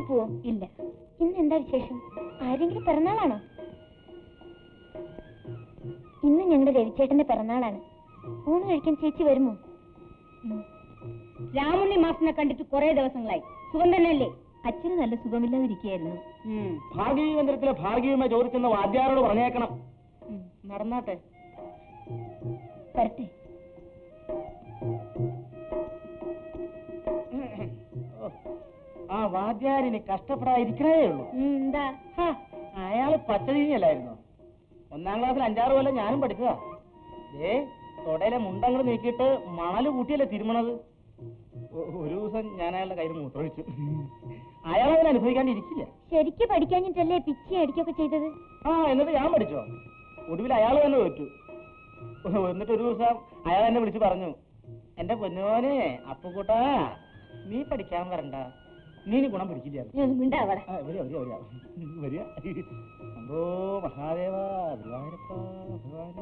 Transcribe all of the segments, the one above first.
പോവോ ഇല്ല ഇന്ന് എന്താ വിശേഷം ആരെങ്കിലും പിറന്നാളാണോ ഇന്ന് ഞങ്ങളുടെ രവിച്ചേട്ടന്റെ പിറന്നാളാണ് ഊണ് കഴിക്കാൻ ചേച്ചി വരുമോ രാമുണ്ണി മാഷിനെ കണ്ടിട്ട് കുറെ ദിവസങ്ങളായി സുഖം തന്നെയല്ലേ അച്ഛന് നല്ല സുഖമില്ലാതിരിക്കുകയായിരുന്നു ഭാർഗവി മന്ദിരത്തിലെ ഭാർഗവിമ ചോദിച്ചെന്ന് വാദ്യാരോട് പറഞ്ഞേക്കണം നടന്നാട്ടെ വരട്ടെ ഓ, ആ വാദ്യാരിന് കഷ്ടപ്പെടാതിരിക്കണേ ഉള്ളൂ എന്താ ഹ, അയാള് പച്ചതീനിയല്ലായിരുന്നു ഒന്നാം ക്ലാസ്സിൽ അഞ്ചാറ് കൊല്ലം ഞാനും പഠിച്ചതാ ഏ തൊടയിലെ മുണ്ടങ്ങൾ നീക്കിയിട്ട് മണല് കൂട്ടിയല്ലേ തിരുമണത് ഒ- ഒരു ദിവസം ഞാൻ അയാളുടെ കയ്യിൽ മൂത്രമൊഴിച്ചു അയാൾ അതിന് അനുഭവിക്കാണ്ടിരിക്കില്ല ശരിക്ക് പഠിക്കാഞ്ഞിട്ടല്ലേ പിച്ചി അടിക്കൊക്കെ ചെയ്തത് ആ എന്നിട്ട് ഞാൻ പഠിച്ചോ ഒടുവിൽ അയാൾ തന്നെ തോറ്റു എന്നിട്ട് ഒരു ദിവസം അയാൾ എന്നെ വിളിച്ച് പറഞ്ഞു എന്റെ പൊന്നുമോനെ അപ്പുകൂട്ടാ നീ പഠിക്കാൻ വരണ്ട നീ ഇനി ഗുണം പിടിക്കില്ല മിണ്ടാ അവിടെ ആ, വരിക വരിക വരിക വരിക അമ്പോ മഹാദേവ ഗുരുവായൂരപ്പ ഭഗവാനേ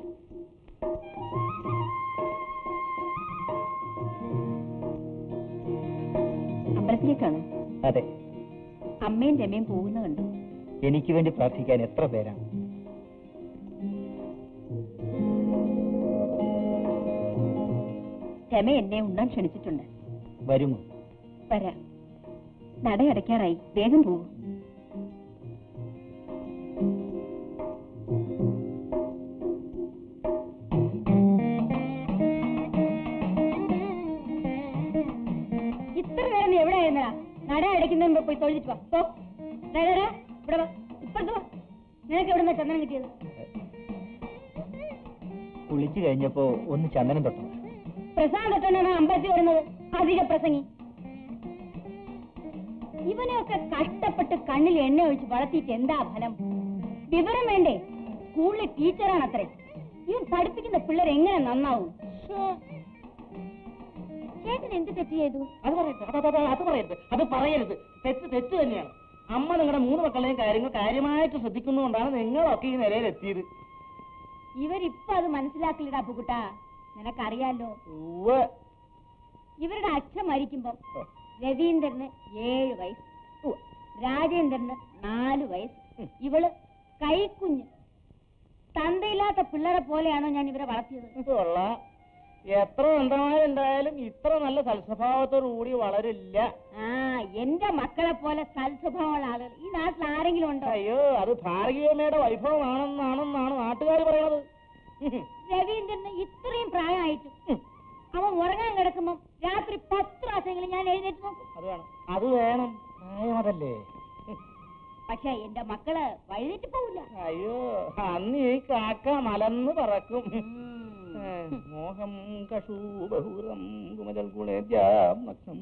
അമ്പലത്തിലേക്കാണ് അതെ അമ്മയും രമയും പോകുന്ന കണ്ടു എനിക്ക് വേണ്ടി പ്രാർത്ഥിക്കാൻ എത്ര പേരാണ് രമ എന്നെ ഉണ്ണാൻ ക്ഷണിച്ചിട്ടുണ്ട് വരുമോ വരാം നടയടയ്ക്കാറായി വേഗം പോകും ഇത്ര നേരം നീ എവിടെ ആയിരുന്നടാ നട അടയ്ക്കുന്നതിന് മുമ്പ് പോയി തൊഴിച്ചിട്ട് വാ പോ ഡാ, ഡാ, ഡാ, ഇവിടെ വാ ഇപ്പുറത്ത് വാ നിനക്ക് എവിടെ നിന്ന് ചന്ദനം കിട്ടിയത് കുളിച്ചു കഴിഞ്ഞപ്പോ ഒന്ന് ചന്ദനം തൊട്ടു പ്രസാദ് തൊട്ടാണ് അമ്പലത്തിൽ വരുന്നത് അധിക പ്രസംഗി ഇവനെയൊക്കെ കഷ്ടപ്പെട്ട് കണ്ണിൽ എണ്ണ ഒഴിച്ച് വളർത്തിയിട്ട് എന്താ ഫലം വിവരം വേണ്ടേ സ്കൂളിലെ ടീച്ചറാണ് അത്രേ ഇവൻ പഠിപ്പിക്കുന്ന പിള്ളേർ എങ്ങനെ നന്നാവും ചേട്ടൻ എന്ത് തെറ്റ് ചെയ്തു അത് പറയരുത് അത് അത് അത് പറയരുത് അത് പറയരുത് തെറ്റ് തെറ്റ് തന്നെയാണ് അമ്മ നിങ്ങളുടെ മൂന്ന് മക്കളുടെയും കാര്യങ്ങൾ കാര്യമായിട്ട് ശ്രദ്ധിക്കുന്നതുകൊണ്ടാണ് നിങ്ങളൊക്കെ ഈ നിലയിൽ എത്തിയത് ഇവരിപ്പൊ അത് മനസ്സിലാക്കില്ലടാ പുകുട്ടാ നിനക്കറിയാലോ ഉവ്വ്. ഇവരുടെ അച്ഛൻ മരിക്കുമ്പോ രവീന്ദ്രന് ഏഴ് വയസ്സ് ഉവ്വ്. രാജേന്ദ്രന് നാല് വയസ്സ് ഇവള് കൈക്കുഞ്ഞ് തന്തയില്ലാത്ത പിള്ളേരെ പോലെയാണോ ഞാൻ ഇവരെ വളർത്തിയത് കൊള്ളാം എത്ര നന്ദമാരുണ്ടായാലും ഇത്ര നല്ല സൽസ്വഭാവത്തോടു കൂടി വളരില്ല ആ എന്റെ മക്കളെ പോലെ സൽസ്വഭാവമുള്ള ആളുകൾ ഈ നാട്ടിൽ ആരെങ്കിലും ഉണ്ടോ അയ്യോ അത് ഭാർഗീയമ്മയുടെ വൈഭവമാണെന്നാണെന്നാണ് നാട്ടുകാർ പറയണത് രവീന്ദ്രന് ഇത്രയും പ്രായമായിട്ടും അവൻ ഉറങ്ങാൻ കിടക്കുമ്പം രാത്രി പത്ത് പ്രാവശ്യമെങ്കിലും ഞാൻ എഴുന്നേറ്റ് നോക്കും അത് വേണം അത് വേണം പ്രായം അതല്ലേ പക്ഷെ എന്റെ മക്കള് വഴിതെറ്റി പോവില്ല അയ്യോ അന്ന് ഈ കാക്ക മലന്ന് പറക്കും ഏ, മോഹം കഷൂ ബഹൂരം കുമജൽ ഗുണേദ്യാം നഗ്നം.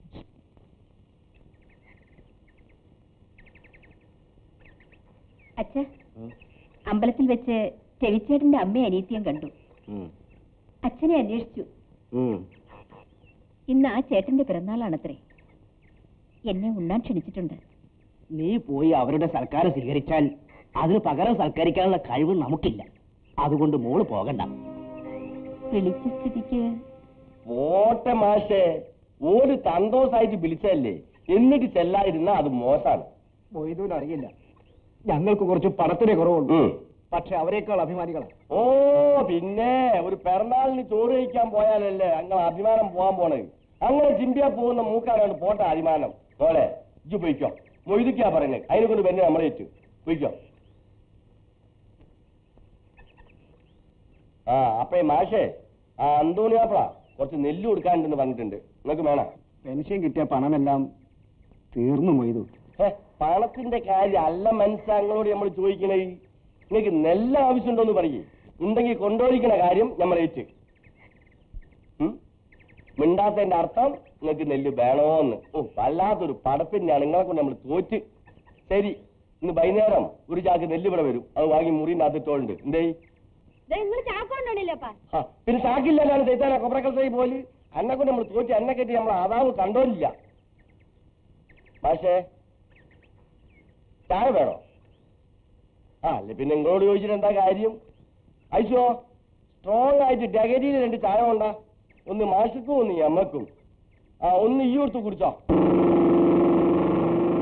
അച്ഛ അമ്പലത്തിൽ വെച്ച് ചെവിച്ചേട്ടന്റെ അമ്മയും അനീത്തിയും കണ്ടു അച്ഛനെ അന്വേഷിച്ചു ഇന്ന് ആ ചേട്ടന്റെ പിറന്നാളാണത്രേ എന്നെ ഉണ്ണാൻ ക്ഷണിച്ചിട്ടുണ്ട് നീ പോയി അവരുടെ സൽക്കാരം സ്വീകരിച്ചാൽ അതിന് പകരം സൽക്കരിക്കാനുള്ള കഴിവ് നമുക്കില്ല അതുകൊണ്ട് മോള് പോകണ്ട വിളിച്ച സ്ഥിതിക്ക് പോട്ടെ മാഷേ ഓര് സന്തോഷായിട്ട് വിളിച്ചല്ലേ എന്നിട്ട് ചെല്ലാതിരുന്ന അത് മോശാണ് മൊയ്തൂന് അറിയില്ല ഞങ്ങൾക്ക് കുറച്ച് പണത്തിനെ കുറവുണ്ട് ഉം. പക്ഷെ അവരെക്കാൾ അഭിമാനികളാണ് ഓ പിന്നെ ഒരു പിറന്നാളിന് ചോറ് കഴിക്കാൻ പോയാലല്ലേ ഞങ്ങൾ അഭിമാനം പോകാൻ പോണത് അങ്ങനെ ചിമ്പിയാ പോകുന്ന മൂക്കാരാണ് പോട്ടെ അഭിമാനം പോലെ ഇജ്ജ് പോയിക്കോ മൊയ്തിക്കാ പറയുന്നത് അതിനെ കൊണ്ട് പിന്നെ നമ്മളേറ്റ് പോയിക്കോ ആ അപ്പേ മാഷേ ആ അന്തോണിയാപ്പള കുറച്ച് നെല്ല് കൊടുക്കാനുണ്ടെന്ന് പറഞ്ഞിട്ടുണ്ട് നിങ്ങൾക്ക് വേണം പെൻഷൻ കിട്ടിയ പണമെല്ലാം തീർന്നു മൊയ്തു ഹേ, പണത്തിന്റെ കാര്യം അല്ല മനസ്സാങ്ങളോട് നമ്മൾ ചോദിക്കണേ നിങ്ങൾക്ക് നെല്ല് ആവശ്യമുണ്ടോന്ന് പറയേ ഉണ്ടെങ്കിൽ കൊണ്ടുപോയിരിക്കണ കാര്യം നമ്മൾ ഏറ്റ് ഉം? മിണ്ടാത്തതിന്റെ അർത്ഥം നിങ്ങൾക്ക് നെല്ല് വേണോന്ന് ഓ വല്ലാത്തൊരു പടപ്പിന്നെയാണ് നിങ്ങളെ കൊണ്ട് നമ്മൾ തോറ്റ് ശരി ഇന്ന് വൈകുന്നേരം ഒരു ചാക്ക് നെല്ല് ഇവിടെ വരും അത് വാങ്ങി മുറിന്റെ അകത്തിട്ടോണ്ട് എന്തേ നിങ്ങൾ ചാക്കൊണ്ടോണില്ലപ്പാ ആ, പിന്നെ ചാക്കില്ലല്ലാണ് ചെയ്താൽ കൊപ്രക്കൽസൈ പോലെ എന്നെ കൊണ്ട് നമ്മൾ തോറ്റ് എന്നെ കെട്ടി നമ്മൾ അതാവ് കണ്ടോലില്ല പക്ഷേ ചായ വേണോ ആ അല്ലെ പിന്നെ നിങ്ങളോട് ചോദിച്ചിട്ട് എന്താ കാര്യം അയച്ചോ സ്ട്രോങ് ആയിട്ട് ഡഗരിയിൽ രണ്ട് ചായ കൊണ്ടാ ഒന്ന് മാഷക്കും ഒന്ന് ഞമ്മക്കും ആ ഒന്ന് ഈ കൊടുത്ത് കുടിച്ചോ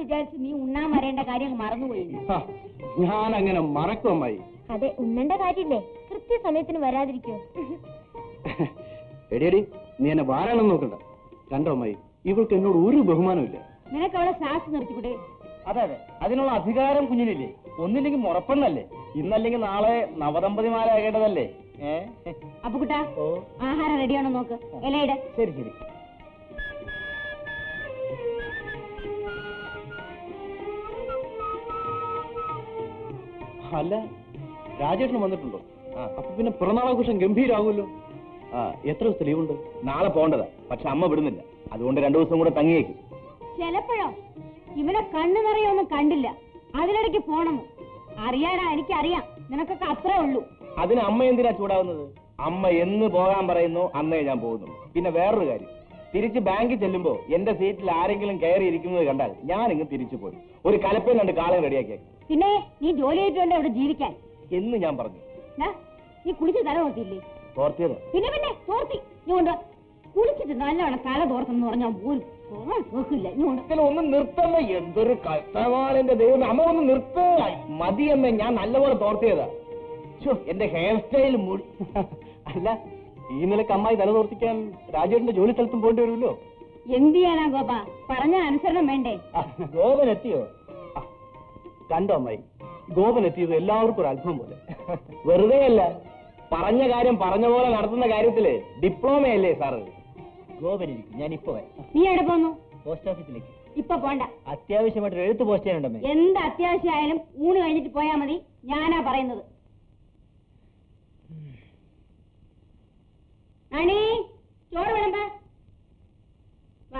വിചാരിച്ച് നീ ഉണ്ണാൻ വരേണ്ട കാര്യം അങ്ങ് മറന്നുപോയി ഞാൻ അങ്ങനെ മറക്കും അമ്മായി അതെ ഉണ്ണേണ്ട കാര്യമില്ലേ കൃത്യസമയത്തിന് വരാതിരിക്കോ എടിയടി നീ എന്നെ വാരാണെന്ന് നോക്കണ്ട കണ്ടോ അമ്മായി ഇവൾക്ക് എന്നോട് ഒരു ബഹുമാനമില്ല നിനക്ക് അവളെ ശ്വാസം നിർത്തിക്കൂടെ അതെ അതെ അതിനുള്ള അധികാരം കുഞ്ഞിനില്ലേ ഒന്നില്ലെങ്കിൽ മുറപ്പെണ്ണല്ലേ ഇന്നല്ലെങ്കിൽ നാളെ നവദമ്പതിമാരാകേണ്ടതല്ലേ ഏ അപ്പൊ കുട്ടാ ഓ ആഹാരം റെഡിയാണോ നോക്ക് ഇലയിടെ ശരി ശരി അല്ല രാജേട്ടൻ വന്നിട്ടുണ്ടോ അപ്പൊ പിന്നെ പിറന്നാളാഘോഷം ഗംഭീരാകുമല്ലോ ആ എത്ര ദിവസത്തെ ലീവുണ്ട് നാളെ പോകേണ്ടതാ പക്ഷെ അമ്മ വിടുന്നില്ല അതുകൊണ്ട് രണ്ടു ദിവസം കൂടെ തങ്ങിയേക്കും ചിലപ്പോഴോ ഇവനെ കണ്ണു നിറയൊന്നും കണ്ടില്ല അതിനിടയ്ക്ക് പോണെന്ന് അറിയാടാ എനിക്കറിയാം നിനക്കൊക്കെ അത്രേ ഉള്ളൂ അതിന് അമ്മ എന്തിനാ ചൂടാവുന്നത് അമ്മ എന്ന് പോകാൻ പറയുന്നു അന്നേ ഞാൻ പോകുന്നുള്ളൂ പിന്നെ വേറൊരു കാര്യം തിരിച്ച് ബാങ്കിൽ ചെല്ലുമ്പോ എന്റെ സീറ്റിൽ ആരെങ്കിലും കയറി ഇരിക്കുന്നത് കണ്ടാൽ ഞാൻ ഇങ്ങ് തിരിച്ചു പോയി ഒരു കലപ്പയും രണ്ട് കാലം റെഡിയാക്കിയേക്കും പിന്നെ നീ ജോലി ചെയ്തിട്ടുണ്ട് ഇവിടെ ജീവിക്കാൻ എന്ന് ഞാൻ പറഞ്ഞു ദാ, നീ കുളിച്ച് തല നോക്കിയില്ലേ ഓർത്തിയത് പിന്നെ പിന്നെ തോർത്തി നീ കൊണ്ട് കുളിച്ചിട്ട് നല്ലവണ്ണം തല തോർത്തെന്ന് പറഞ്ഞാൽ ഒരു പോകാൻ കേൾക്കില്ല നീ കൊണ്ട് ഒന്ന് നിർത്തമ്മ എന്തൊരു കഷ്ടമാണെന്റെ ദൈവം അമ്മ ഒന്ന് നിർത്ത മതിയമ്മ ഞാൻ നല്ലപോലെ തോർത്തിയതാ ഛോ, എന്റെ ഹെയർ സ്റ്റൈൽ മുടി അല്ല ഈ നിലക്ക് അമ്മായി തല തോർത്തിക്കാൻ രാജേട്ടന്റെ ജോലി സ്ഥലത്തും പോകേണ്ടി വരുമല്ലോ എന്ത് ചെയ്യാനാ ഗോപ പറഞ്ഞ അനുസരണം വേണ്ടേ ഗോപൻ എത്തിയോ ആ, കണ്ടോ അമ്മായി ഗോപൻ എത്തിയത് എല്ലാവർക്കും ഒരു അത്ഭുതം പോലെ വെറുതെ അല്ല പറഞ്ഞ കാര്യം പറഞ്ഞ പോലെ നടത്തുന്ന കാര്യത്തില് ഡിപ്ലോമയല്ലേ സാറ് ഗോപൻ ഇരിക്കും ഞാൻ ഇപ്പൊ നീ എവിടെ പോന്നു പോസ്റ്റ് ഓഫീസിലേക്ക് ഇപ്പൊ പോണ്ട അത്യാവശ്യമായിട്ട് ഒരു എഴുത്ത് പോസ്റ്റ് ചെയ്യാനുണ്ടമ്മേ എന്ത് അത്യാവശ്യമായാലും ഊണ് കഴിഞ്ഞിട്ട് പോയാ മതി ഞാനാ പറയുന്നത് അണി ചോറ് വിളമ്പ വാ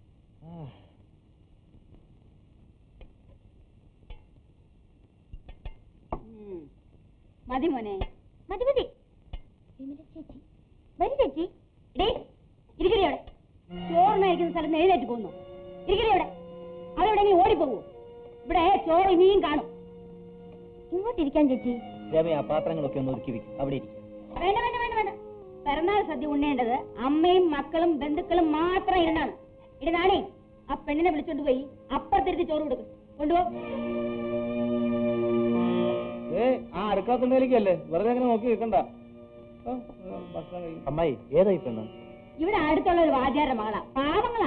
ഉം. മതി മോനെ മതി മതി വിമല ചേച്ചി വരി ചേച്ചി ഇടേ ഇരിക്കടി അവിടെ ചോറിനായിരിക്കുന്ന സ്ഥലത്ത് എഴുന്നേറ്റ് പോകുന്നു ഇരിക്കടി അവിടെ അതെവിടെയെങ്കിലും ഓടിപ്പോകൂ ഇവിടെ ചോറ് ഇനിയും കാണും ഇങ്ങോട്ടിരിക്കാൻ ചേച്ചി രമേ ആ പാത്രങ്ങളൊക്കെ ഒന്ന് ഒരുക്കി വെക്കും അവിടെ ഇരിക്കും വേണ്ട വേണ്ട വേണ്ട വേണ്ട പിറന്നാൾ സദ്യ ഉണ്ണേണ്ടത് അമ്മയും മക്കളും ബന്ധുക്കളും മാത്രം ഇരുന്നാണ് ഇരുന്നാണേ ആ പെണ്ണിനെ വിളിച്ചോണ്ട് പോയി അപ്പുറത്തിരുത്തി ചോറ് കൊടുക്കും കൊണ്ടുപോ ഏ ആ അടുക്കാത്തുണ്ടേലേക്കല്ലേ വെറുതെ അങ്ങനെ നോക്കി വെക്കണ്ട ആ, ആ, ഭക്ഷണം കഴിക്കും അമ്മായി ഏതായി പെണ്ണ് ഇവിടെ അടുത്തുള്ള ഒരു വാദ്യാരുടെ മകളാ പാവങ്ങളാ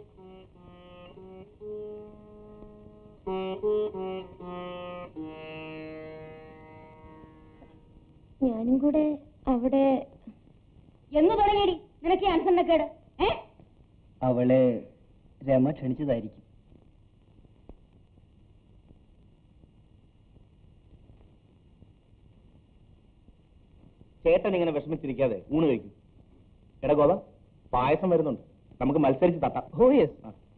ഞാനും കൂടെ അവിടെ എന്ന് തുടങ്ങിയടി നിനക്ക് ഈ അനുസരണക്കേട് ഏ അവളെ രമ ക്ഷണിച്ചതായിരിക്കും ചേട്ടൻ ഇങ്ങനെ വിഷമിച്ചിരിക്കാതെ ഊണ് കഴിക്കും എടാ ഗോപ പായസം വരുന്നുണ്ട് നമുക്ക് മത്സരിച്ച് തട്ടാം ഓ യെസ്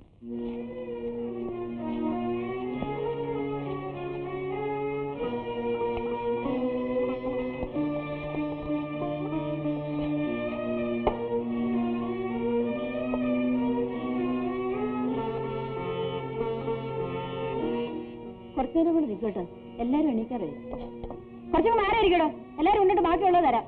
കുറച്ചു നേരം കൂടെ നിൽക്കട്ടെ എല്ലാരും എണീക്കാതെ കുറച്ചുകൂടെ മാറി ഇരിക്കടോ എല്ലാരും ഉണ്ടിട്ട് ബാക്കിയുള്ളത് തരാം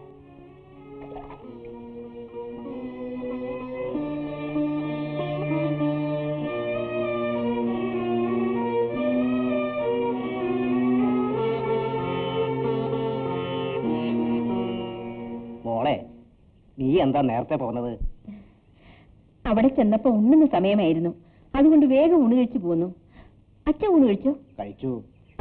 മോളെ നീ എന്താ നേരത്തെ പോകുന്നത് അവിടെ ചെന്നപ്പോ ഉണ്ണുന്ന സമയമായിരുന്നു അതുകൊണ്ട് വേഗം ഊണ് കഴിച്ചു പോന്നു അച്ഛൻ ഊണ് കഴിച്ചോ കഴിച്ചു ആ.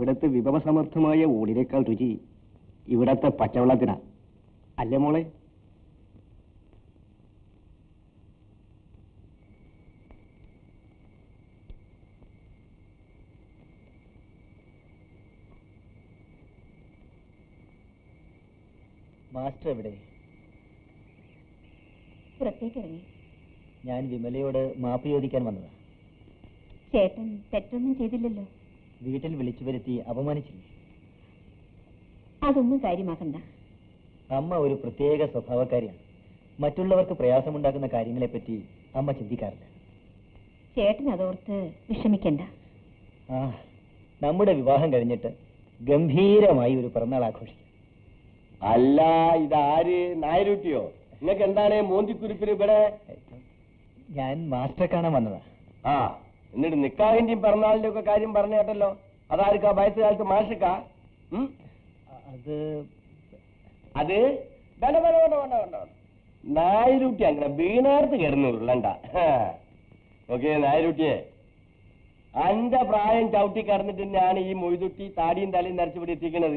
അവിടുത്തെ വിഭവസമർത്ഥമായ ഊണിനേക്കാൾ രുചി ഇവിടത്തെ പച്ചവെള്ളത്തിനാ അല്ലേ മോളെ മാസ്റ്റർ എവിടെ പുറത്തേക്ക് ഇറങ്ങി ഞാൻ വിമലയോട് മാപ്പ് ചോദിക്കാൻ വന്നതാ ചേട്ടൻ തെറ്റൊന്നും ചെയ്തില്ലല്ലോ വീട്ടിൽ വിളിച്ചു വരുത്തി അപമാനിച്ചില്ലേ അതൊന്നും കാര്യമാക്കണ്ട അമ്മ ഒരു പ്രത്യേക സ്വഭാവക്കാരിയാണ് മറ്റുള്ളവർക്ക് പ്രയാസമുണ്ടാക്കുന്ന കാര്യങ്ങളെപ്പറ്റി അമ്മ ചിന്തിക്കാറില്ല ചേട്ടൻ അതോർത്ത് വിഷമിക്കണ്ട ആ നമ്മുടെ വിവാഹം കഴിഞ്ഞിട്ട് ഗംഭീരമായി ഒരു പിറന്നാൾ ആഘോഷിക്കും അല്ല ഇതാര് നായരുട്ടിയോ നിങ്ങൾക്ക് എന്താണ് മോന്തിക്കുരിപ്പിന് ഇവിടെ ഞാൻ മാസ്റ്ററെ കാണാൻ വന്നതാ ആ എന്നിട്ട് നിക്കാഹിന്റെയും പിറന്നാളിന്റെയും ഒക്കെ കാര്യം പറഞ്ഞു കേട്ടല്ലോ അതാർക്കാ വയസ്സുകാലത്ത് മാഷക്കാ ഉം? അത് അത് വേണ്ട വേണ്ട വേണ്ട വേണ്ട വേണ്ട വേണ്ട. നായരുട്ടി അങ്ങനെ വീണേർത്ത് കിടന്നു ഉരുളണ്ട ഓക്കെ നായരുട്ടിയെ അന്റെ പ്രായം ചവിട്ടി കടന്നിട്ട് തന്നെയാണ് ഈ മൊയ്തുട്ടി താടിയും തലയും നരച്ച് ഇവിടെ എത്തിക്കുന്നത്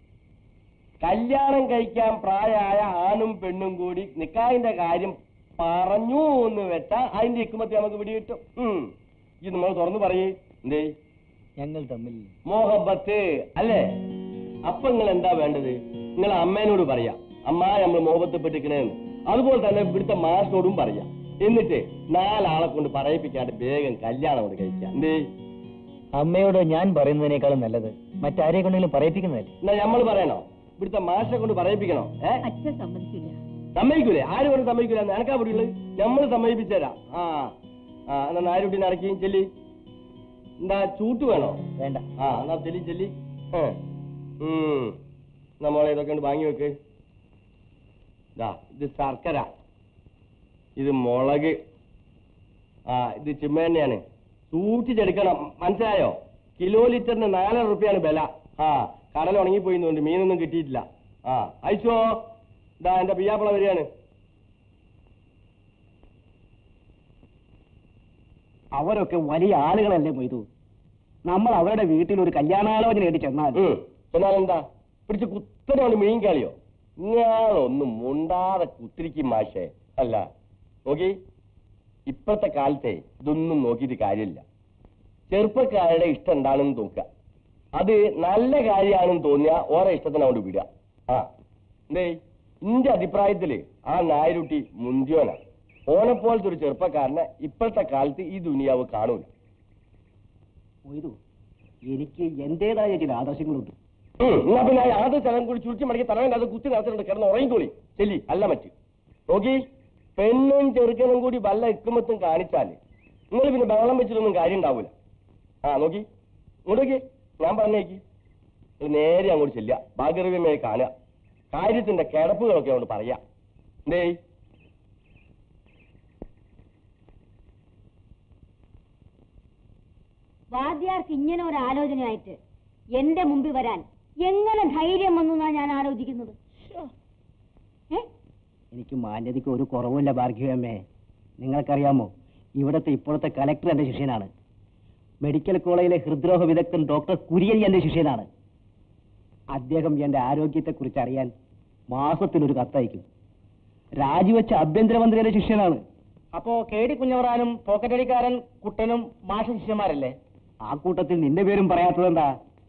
കല്യാണം കഴിക്കാൻ പ്രായമായ ആണും പെണ്ണും കൂടി നിക്കാഹിന്റെ കാര്യം പറഞ്ഞു എന്ന് വെച്ചാൽ അതിന്റെ ഇക്കുമത്തി നമുക്ക് പിടികിട്ടും ഉം. ഇത് നമ്മൾ തുറന്നു പറയേ എന്തേ ഞങ്ങൾ തമ്മിൽ മോഹബത്ത് അല്ലേ അപ്പൊ നിങ്ങൾ എന്താ വേണ്ടത് നിങ്ങൾ അമ്മേനോട് പറയാം അമ്മ നമ്മൾ മോഹബത്തപ്പെട്ടിരിക്കണേന്ന് അതുപോലെ തന്നെ ഇവിടുത്തെ മാസ്റ്റോടും പറയാം എന്നിട്ട് നാലാളെ കൊണ്ട് പറയിപ്പിക്കാണ്ട് വേഗം കല്യാണം കൊണ്ട് കഴിക്കാം എന്തേ അമ്മയോട് ഞാൻ പറയുന്നതിനേക്കാളും നല്ലത് മറ്റാരെ കൊണ്ടെങ്കിലും പറയിപ്പിക്കുന്നതല്ലേ എന്നാ നമ്മൾ പറയണോ ഇവിടുത്തെ മാഷെ കൊണ്ട് പറയിപ്പിക്കണോ ഏ അച്ഛൻ സമ്മതിക്കില്ല സമ്മതിക്കൂലേ ആരും കൊണ്ട് സമ്മതിക്കൂല എനക്കാ പിടിയുള്ളത് നമ്മൾ സമ്മതിപ്പിച്ചുതരാം ആ ആ എന്നാ നാലുട്ടി നടക്കുകയും ചെല്ലി എന്താ ചൂട്ട് വേണോ വേണ്ട ആ എന്നാ ചെല്ലി ചെല്ലി ഏ. ഉം. നമ്മളെ ഇതൊക്കെ ഉണ്ട് വാങ്ങി വെക്ക് ഇതാ ഇത് ശർക്കര ഇത് മുളക് ആ ഇത് ചിമ്മേണ്ണയാണ് സൂക്ഷിച്ചെടുക്കണം മനസ്സിലായോ കിലോ ലിറ്ററിന് നാലര റുപ്യാണ് വില ആ കടൽ ഉണങ്ങിപ്പോയിന്നുണ്ട് മീനൊന്നും കിട്ടിയിട്ടില്ല ആ അയച്ചോ ഇതാ എന്റെ പിയാപ്പിള വരികയാണ് അവരൊക്കെ വലിയ ആളുകളല്ലേ മൊയ്തു നമ്മൾ അവരുടെ വീട്ടിൽ ഒരു കല്യാണാലോചനയായിട്ട് ചെന്നാൽ ഉം. എന്നാലെന്താ പിടിച്ച് കുത്തനാണ് മീൻകാളിയോ ഇങ്ങാളൊന്നും മുണ്ടാതെ കുത്തിരിക്കും മാഷേ അല്ല നോക്കി ഇപ്പോഴത്തെ കാലത്തെ ഇതൊന്നും നോക്കിയിട്ട് കാര്യമില്ല ചെറുപ്പക്കാരുടെ ഇഷ്ടം എന്താണെന്ന് നോക്കുക അത് നല്ല കാര്യമാണെന്ന് തോന്നിയാ ഓരോ ഇഷ്ടത്തിന് അങ്ങോട്ട് വിടുക ആ എന്തേ എന്റെ അഭിപ്രായത്തില് ആ നായരുട്ടി മുന്തിയോനാ ഓനെപ്പോലത്തെ ഒരു ചെറുപ്പക്കാരനെ ഇപ്പോഴത്തെ കാലത്ത് ഈ ദുനിയാവ് കാണൂല മൊയ്തു എനിക്ക് എന്റേതായ ചില ആദർശങ്ങളുണ്ട് ഉം, എന്നാ പിന്നെ ആദ്യ സ്ഥലം കൂടി ചുരുട്ടി മടക്കി തലവേണ്ട അത് കുത്തി നടത്തിട്ടുണ്ട് കിടന്ന് ഉറങ്ങിക്കോളി ചെല്ലി അല്ല മറ്റ് നോക്കി പെണ്ണും ചെറുക്കനും കൂടി വല്ല ഇക്കുമത്തും കാണിച്ചാല് നിങ്ങൾ പിന്നെ ബഹളം വെച്ചിട്ടൊന്നും കാര്യം ഉണ്ടാവൂല ആ നോക്കി ഇങ്ങോട്ട് നോക്കി ഞാൻ പറഞ്ഞേക്ക് നിങ്ങൾ നേരെ അങ്ങോട്ട് ചെല്ലുക ഭാഗ്യരവ്യമേ കാണുക കാര്യത്തിന്റെ കിടപ്പുകളൊക്കെ അങ്ങോട്ട് പറയാ എന്തേ വാദ്യാർക്ക് ഇങ്ങനെ ഒരു ആലോചനയായിട്ട് എന്റെ മുമ്പിൽ വരാൻ എങ്ങനെ ധൈര്യം വന്നു എന്നാ ഞാൻ ആലോചിക്കുന്നത് ശ്ശോ. ഏ എനിക്ക് മാന്യതയ്ക്ക് ഒരു കുറവുമില്ല ഭാർഗവമ്മേ നിങ്ങൾക്കറിയാമോ ഇവിടുത്തെ ഇപ്പോഴത്തെ കലക്ടർ എന്റെ ശിഷ്യനാണ് മെഡിക്കൽ കോളേജിലെ ഹൃദ്രോഗ വിദഗ്ധൻ ഡോക്ടർ കുര്യൻ എന്റെ ശിഷ്യനാണ് അദ്ദേഹം എന്റെ ആരോഗ്യത്തെക്കുറിച്ച് അറിയാൻ മാസത്തിലൊരു കത്തയക്കും രാജിവെച്ച ആഭ്യന്തരമന്ത്രിയുടെ ശിഷ്യനാണ് അപ്പോ കെ ഡി കുഞ്ഞവറാനും പോക്കറ്റടിക്കാരൻ കുട്ടനും മാഷ ശിഷ്യന്മാരല്ലേ ആ കൂട്ടത്തിൽ നിന്റെ പേരും പറയാത്തതെന്താ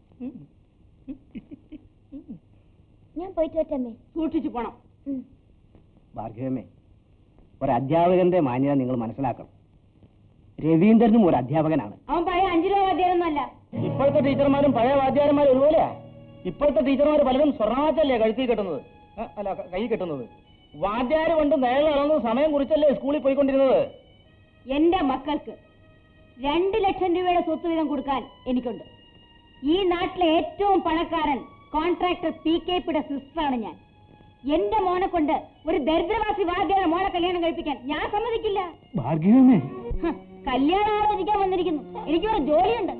ഞാൻ പോയിട്ട് വറ്റമ്മേ സൂക്ഷിച്ചു പോണം ഭാർഗവമേ ഒരു അധ്യാപകന്റെ മാന്യത നിങ്ങൾ മനസ്സിലാക്കണം രവീന്ദ്രനും ഒരു അധ്യാപകനാണ് അവൻ പഴയ അഞ്ചു രൂപ വാദ്യാരൊന്നും അല്ല ഇപ്പോഴത്തെ ടീച്ചർമാരും പഴയ വാദ്യാരന്മാരും ഒരുപോലെയാ ഇപ്പോഴത്തെ ടീച്ചർമാർ പലരും സ്വർണ്ണാച്ചല്ലേ കഴുത്തി കെട്ടുന്നത് ആ, അല്ല ക- കൈ കെട്ടുന്നത് വാദ്യാര് കൊണ്ട് നേരെ നടന്ന് സമയം കുറിച്ചല്ലേ സ്കൂളിൽ പോയിക്കൊണ്ടിരുന്നത് എന്റെ മക്കൾക്ക് രണ്ട് ലക്ഷം രൂപയുടെ സ്വത്ത് വീതം കൊടുക്കാൻ എനിക്കുണ്ട് ഈ നാട്ടിലെ ഏറ്റവും പണക്കാരൻ കോൺട്രാക്ടർ പി കെ പിയുടെ സിസ്റ്ററാണ് ഞാൻ എന്റെ മോനെ കൊണ്ട് ഒരു ദരിദ്രവാസി വാദ്യയുടെ മോളെ കല്യാണം കഴിപ്പിക്കാൻ ഞാൻ സമ്മതിക്കില്ല ഭാർഗവമേ ഹ, കല്യാണം ആലോചിക്കാൻ വന്നിരിക്കുന്നു എനിക്ക് ഒരു ജോലിയുണ്ട്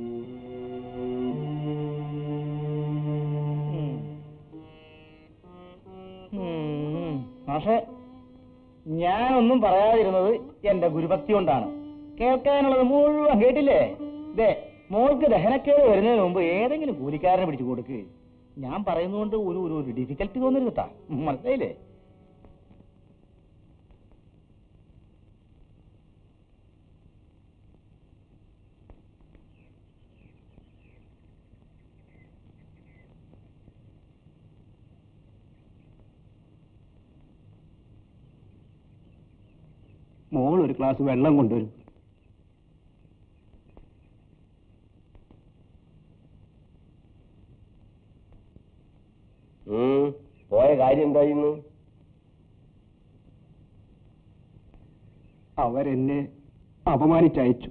പക്ഷേ ഞാനൊന്നും പറയാതിരുന്നത് എന്റെ ഗുരുഭക്തി കൊണ്ടാണ് കേൾക്കാനുള്ളത് മുഴുവൻ കേട്ടില്ലേ ദേ മോൾക്ക് ദഹനക്കേട് വരുന്നതിന് മുമ്പ് ഏതെങ്കിലും കൂലിക്കാരനെ പിടിച്ചു കൊടുക്ക് ഞാൻ പറയുന്നതുകൊണ്ട് ഒരു ഒരു ഒരു ഡിഫിക്കൽട്ടി തോന്നരുത് കേട്ടാ മനസ്സിലായില്ലേ മോൾ ഒരു ഗ്ലാസ് വെള്ളം കൊണ്ടുവരും ഉം, പോയ കാര്യം എന്തായിരുന്നു അവരെന്നെ അപമാനിച്ചയച്ചു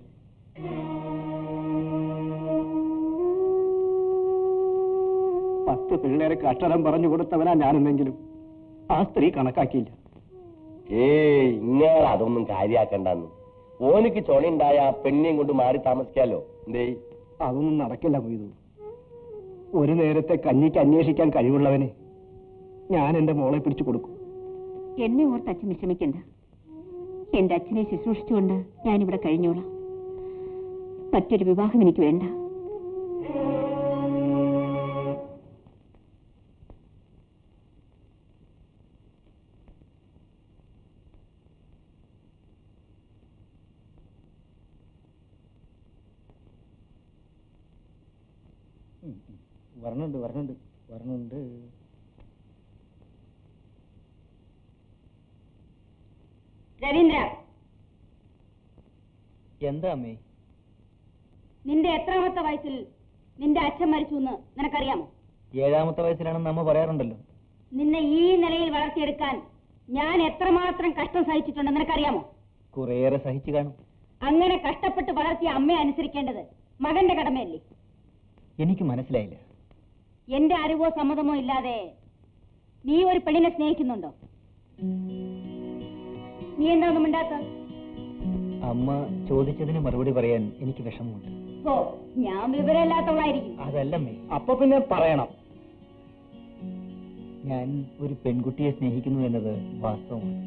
പത്ത് പിള്ളേരെ അക്ഷരം പറഞ്ഞു കൊടുത്തവനാ ഞാനെന്നെങ്കിലും ആ സ്ത്രീ കണക്കാക്കിയില്ല ഏയ് ഇങ്ങനെ അതൊന്നും കാര്യാക്കണ്ടെന്ന് ഓനിക്ക് ചൊണയുണ്ടായ പെണ്ണിയും കൊണ്ട് മാറി താമസിക്കാലോ എന്തേ അതൊന്നും നടക്കില്ല കൊയ്തു ഒരു നേരത്തെ കഞ്ഞിക്ക് അന്വേഷിക്കാൻ കഴിവുള്ളവനെ ഞാൻ എന്റെ മോളെ പിടിച്ചു കൊടുക്കും എന്നെ ഓർത്ത് അച്ഛൻ വിഷമിക്കണ്ട എന്റെ അച്ഛനെ ശുശ്രൂഷിച്ചുകൊണ്ട് ഞാനിവിടെ കഴിഞ്ഞോളാം മറ്റൊരു വിവാഹം എനിക്ക് വേണ്ട വരണുണ്ട് വരണുണ്ട് വരണുണ്ട് രവീന്ദ്ര എന്താ അമ്മേ നിന്റെ എത്രാമത്തെ വയസ്സിൽ നിന്റെ അച്ഛൻ മരിച്ചു എന്ന് നിനക്കറിയാമോ ഏഴാമത്തെ വയസ്സിലാണെന്ന് അമ്മ പറയാറുണ്ടല്ലോ നിന്നെ ഈ നിലയിൽ വളർത്തിയെടുക്കാൻ ഞാൻ എത്രമാത്രം കഷ്ടം സഹിച്ചിട്ടുണ്ടെന്ന് നിനക്കറിയാമോ കുറേയേറെ സഹിച്ചു കാണും അങ്ങനെ കഷ്ടപ്പെട്ട് വളർത്തിയ അമ്മയെ അനുസരിക്കേണ്ടത് മകന്റെ കടമയല്ലേ എനിക്ക് മനസ്സിലായില്ല എന്റെ അറിവോ സമ്മതമോ ഇല്ലാതെ നീ ഒരു പെണ്ണിനെ സ്നേഹിക്കുന്നുണ്ടോ നീ എന്താ ഒന്നും മിണ്ടാത്ത അമ്മ ചോദിച്ചതിന് മറുപടി പറയാൻ എനിക്ക് വിഷമമുണ്ട് ഓ ഞാൻ വിവരമില്ലാത്തവളായിരിക്കും അതല്ലമ്മേ അപ്പൊ പിന്നെ പറയണം ഞാൻ ഒരു പെൺകുട്ടിയെ സ്നേഹിക്കുന്നു എന്നത് വാസ്തവമാണ്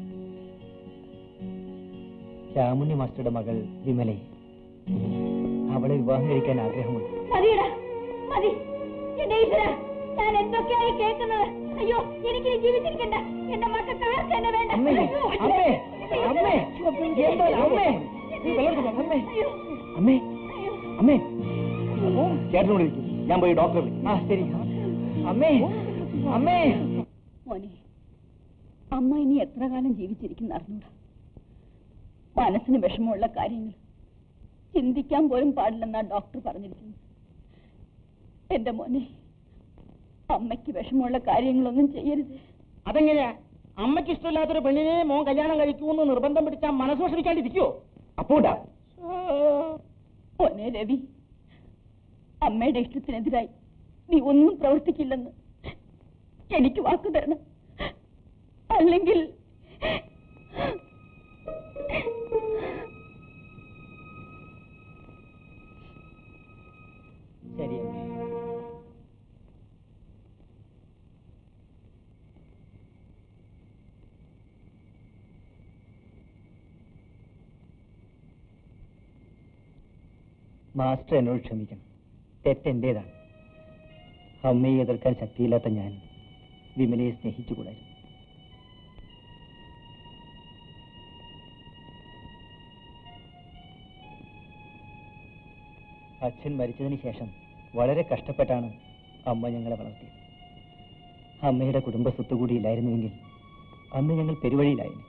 ചാമുണ്ണി മാസ്റ്ററുടെ മകൾ വിമലെ അവളെ വിവാഹം കഴിക്കാൻ ആഗ്രഹമുണ്ട് മതിയടാ മതി എന്റെ ഈശ്വര ഞാൻ എന്തൊക്കെയായി കേൾക്കുന്നത് അയ്യോ എനിക്ക് ജീവിച്ചിരിക്കണ്ട എന്റെ മക്കൾക്ക് ആർക്കും എന്നെ വേണ്ട അമ്മേ, അയ്യോ, അമ്മേ, അയ്യോ. അമ്മേ, എന്താ, അമ്മേ, നീ വെള്ളം എടുത്തോ, അമ്മേ. അയ്യോ, അമ്മേ അയ്യോ. അമ്മേ ചേട്ടനോട് ഇരിക്കും ഞാൻ പോയി ഡോക്ടറെ വിളിക്കാം ആ ശരി അമ്മേ അമ്മേ മോനെ അമ്മ ഇനി എത്ര കാലം ജീവിച്ചിരിക്കുന്ന അറിഞ്ഞൂടാ മനസ്സിന് വിഷമമുള്ള കാര്യങ്ങൾ ചിന്തിക്കാൻ പോലും പാടില്ലെന്നാ ഡോക്ടർ പറഞ്ഞിരിക്കുന്നത് എന്റെ മോനെ അമ്മയ്ക്ക് വിഷമമുള്ള കാര്യങ്ങളൊന്നും ചെയ്യരുത് അതെങ്ങനെയാ അമ്മയ്ക്ക് ഇഷ്ടമില്ലാത്തൊരു പെണ്ണിനെ മോൻ കല്യാണം കഴിക്കുമെന്ന് നിർബന്ധം പിടിച്ചാൽ മനസ്സ് വിഷമിക്കാണ്ടിരിക്കുവോ അപ്പോട്ടാ മോനെ രവി അമ്മയുടെ ഇഷ്ടത്തിനെതിരായി നീ ഒന്നും പ്രവർത്തിക്കില്ലെന്ന് എനിക്ക് വാക്ക് തരണം അല്ലെങ്കിൽ ശരി അമ്മേ മാസ്റ്റർ എന്നോട് ക്ഷമിക്കണം തെറ്റെന്റേതാണ് അമ്മയെ എതിർക്കാൻ ശക്തിയില്ലാത്ത ഞാൻ വിമലയെ സ്നേഹിച്ചുകൂടായിരുന്നു അച്ഛൻ മരിച്ചതിന് ശേഷം വളരെ കഷ്ടപ്പെട്ടാണ് അമ്മ ഞങ്ങളെ വളർത്തിയത് അമ്മയുടെ കുടുംബ സ്വത്ത് കൂടി ഇല്ലായിരുന്നുവെങ്കിൽ അന്ന് ഞങ്ങൾ പെരുവഴിയിലായിരുന്നു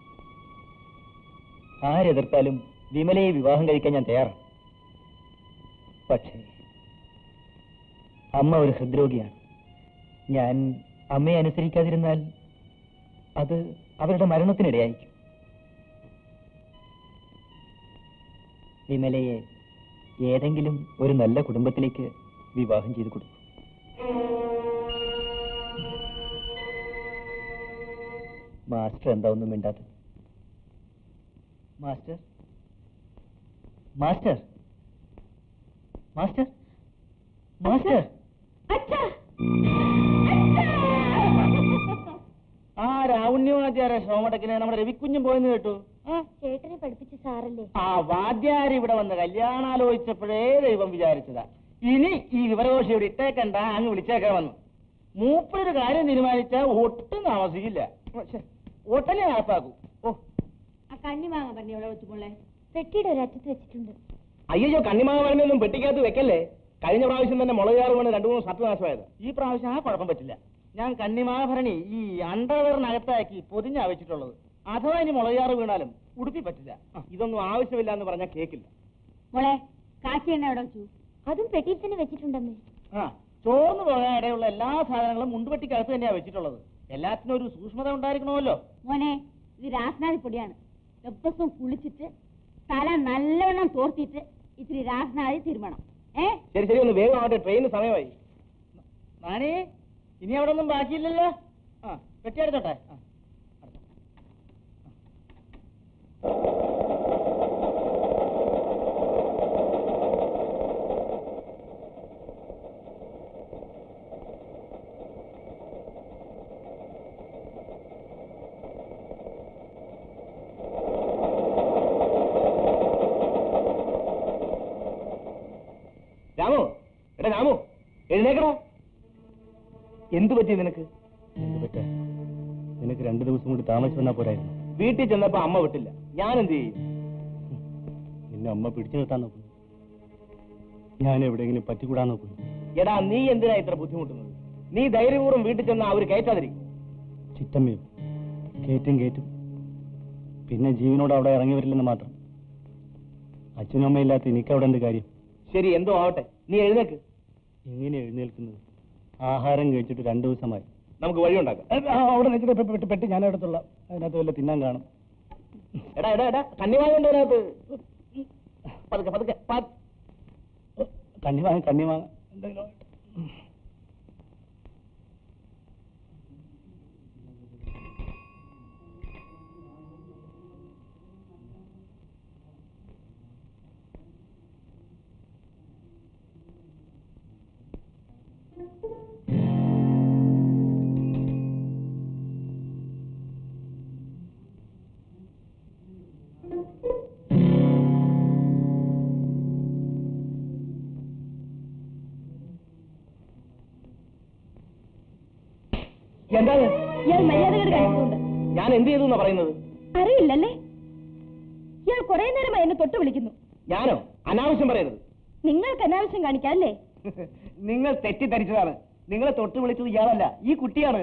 ആരെതിർത്താലും വിമലയെ വിവാഹം കഴിക്കാൻ ഞാൻ തയ്യാറാണ് പക്ഷേ അമ്മ ഒരു ഹൃദ്രോഗിയാണ് ഞാൻ അമ്മയെ അനുസരിക്കാതിരുന്നാൽ അത് അവരുടെ മരണത്തിനിടയായിരിക്കും വിമലയെ ഏതെങ്കിലും ഒരു നല്ല കുടുംബത്തിലേക്ക് വിവാഹം ചെയ്തു കൊടുക്കും മാസ്റ്റർ എന്താ ഒന്നും മിണ്ടാത്തത് മാസ്റ്റർ മാസ്റ്റർ മാസ്റ്റർ മാസ്റ്റർ അച്ഛാ ആ രാവുണ്യമാചാര്യ സോമടക്കിനെ നമ്മുടെ രവിക്കുഞ്ഞും പോയെന്ന് കേട്ടു ആ ചേട്ടനെ പഠിപ്പിച്ച സാറല്ലേ ആ വാദ്യാർ ഇവിടെ വന്ന് കല്യാണാലോചിച്ചപ്പോഴേ ദൈവം വിചാരിച്ചതാ ഇനി ഈ വിവരഘോഷി ഇവിടെ ഇട്ടേക്കണ്ട അങ്ങ് വിളിച്ചേക്കാൻ വന്നു മൂപ്പരൊരു കാര്യം തീരുമാനിച്ചാൽ ഒട്ടും താമസിക്കില്ല പക്ഷെ ഒട്ടനെ നടപ്പാക്കൂ ഓ ആ കണ്ണി വാങ്ങാൻ പറഞ്ഞു എവിടെ വെച്ചു മോളെ പെട്ടിയുടെ ഒരറ്റത്ത് വെച്ചിട്ടുണ്ട് അയ്യോ കണ്ണിമാങ്ങ വളമൊന്നും പെട്ടിക്കകത്ത് വെക്കല്ലേ കഴിഞ്ഞ പ്രാവശ്യം തന്നെ മുളകാറ് വീണ് രണ്ടു മൂന്ന് ഷർട്ട് നാശമായത് ഈ പ്രാവശ്യം ആ കുഴപ്പം പറ്റില്ല ഞാൻ കന്നിമാഭരണി ഈ അണ്ടർവെയറിനകത്താക്കി പൊതിഞ്ഞാ വെച്ചിട്ടുള്ളത് അഥവാ ഇനി മുളകാറ് വീണാലും ഉടുപ്പി പറ്റില്ല ആ, ഇതൊന്നും ആവശ്യമില്ല എന്ന് പറഞ്ഞാൽ കേക്കില്ല മോളെ കാച്ചി എണ്ണ എവിടെ വെച്ചു അതും പെട്ടിയിൽ തന്നെ വെച്ചിട്ടുണ്ടമ്മേ ആ ചോർന്നു പോകാൻ ഇടയുള്ള എല്ലാ സാധനങ്ങളും മുണ്ടുപെട്ടിക്കകത്ത് തന്നെയാ വെച്ചിട്ടുള്ളത് എല്ലാത്തിനും ഒരു സൂക്ഷ്മത ഉണ്ടായിരിക്കണമല്ലോ മോനെ ഇത് രാസനാദി പൊടിയാണ് ദിവസവും കുളിച്ചിട്ട് തല നല്ലവണ്ണം തോർത്തിട്ട് ഇത്തിരി രാസനാദി തിരുമണം ഏ ശരി ശരി ഒന്ന് വേഗം ആവട്ടെ ട്രെയിന് സമയമായി നാണി ഇനി അവിടെ ഒന്നും ബാക്കിയില്ലല്ലോ ആ പെട്ടിയെടുത്തോട്ടെ ആ രാമു എടാ രാമു എഴുന്നേക്കടാ എന്തു പറ്റി നിനക്ക് എന്ത് പറ്റാ നിനക്ക് രണ്ടു ദിവസം കൂടി താമസിച്ചു വന്നാ പോരായിരുന്നു വീട്ടിൽ ചെന്നപ്പോ അമ്മ വിട്ടില്ല ഞാൻ എന്ത് ചെയ്യും നിന്നെ അമ്മ പിടിച്ചു നിർത്താൻ നോക്കുന്നു ഞാൻ എവിടെയെങ്കിലും പറ്റിക്കൂടാൻ നോക്കുന്നു എടാ നീ എന്തിനാ ഇത്ര ബുദ്ധിമുട്ടുന്നത് നീ ധൈര്യപൂർവ്വം വീട്ടിൽ ചെന്ന് അവര് കയറ്റാതിരിക്കും ചിറ്റമ്മയോ കേറ്റും കേറ്റും പിന്നെ ജീവനോട് അവിടെ ഇറങ്ങി വരില്ലെന്ന് മാത്രം അച്ഛനും അമ്മയില്ലാത്ത എനിക്ക് അവിടെ എന്ത് കാര്യം ശരി എന്തോ ആവട്ടെ നീ എഴുന്നേക്ക് എങ്ങനെ എഴുന്നേൽക്കുന്നത് ആഹാരം കഴിച്ചിട്ട് രണ്ടു ദിവസമായി നമുക്ക് വഴിയുണ്ടാക്കാം അവിടെ നിൽക്കുന്ന പെട്ടി പെട്ടി ഞാൻ എടുത്തുള്ള അതിനകത്ത് വല്ല തിന്നാൻ കാണും എടാ എടാ എടാ കന്നിവാങ്ങുണ്ട് അതിനകത്ത് പതുക്കെ പതുക്കെ പത്- കണ്ണി വാങ്ങ കണ്ണി വാങ്ങ എന്തെങ്കിലും ആവട്ടെ. എന്താണ് ഇയാൾ മര്യാദകൾ കഴിച്ചുകൊണ്ട് ഞാൻ എന്ത് ചെയ്തു എന്നാ പറയുന്നത് അറിയില്ലല്ലേ ഇയാൾ കുറെ നേരമായി എന്നെ തൊട്ട് വിളിക്കുന്നു ഞാനോ അനാവശ്യം പറയരുത് നിങ്ങൾക്ക് അനാവശ്യം കാണിക്കാം അല്ലേ നിങ്ങൾ തെറ്റിദ്ധരിച്ചതാണ് നിങ്ങളെ തൊട്ട് വിളിച്ചത് ഇയാളല്ല ഈ കുട്ടിയാണ്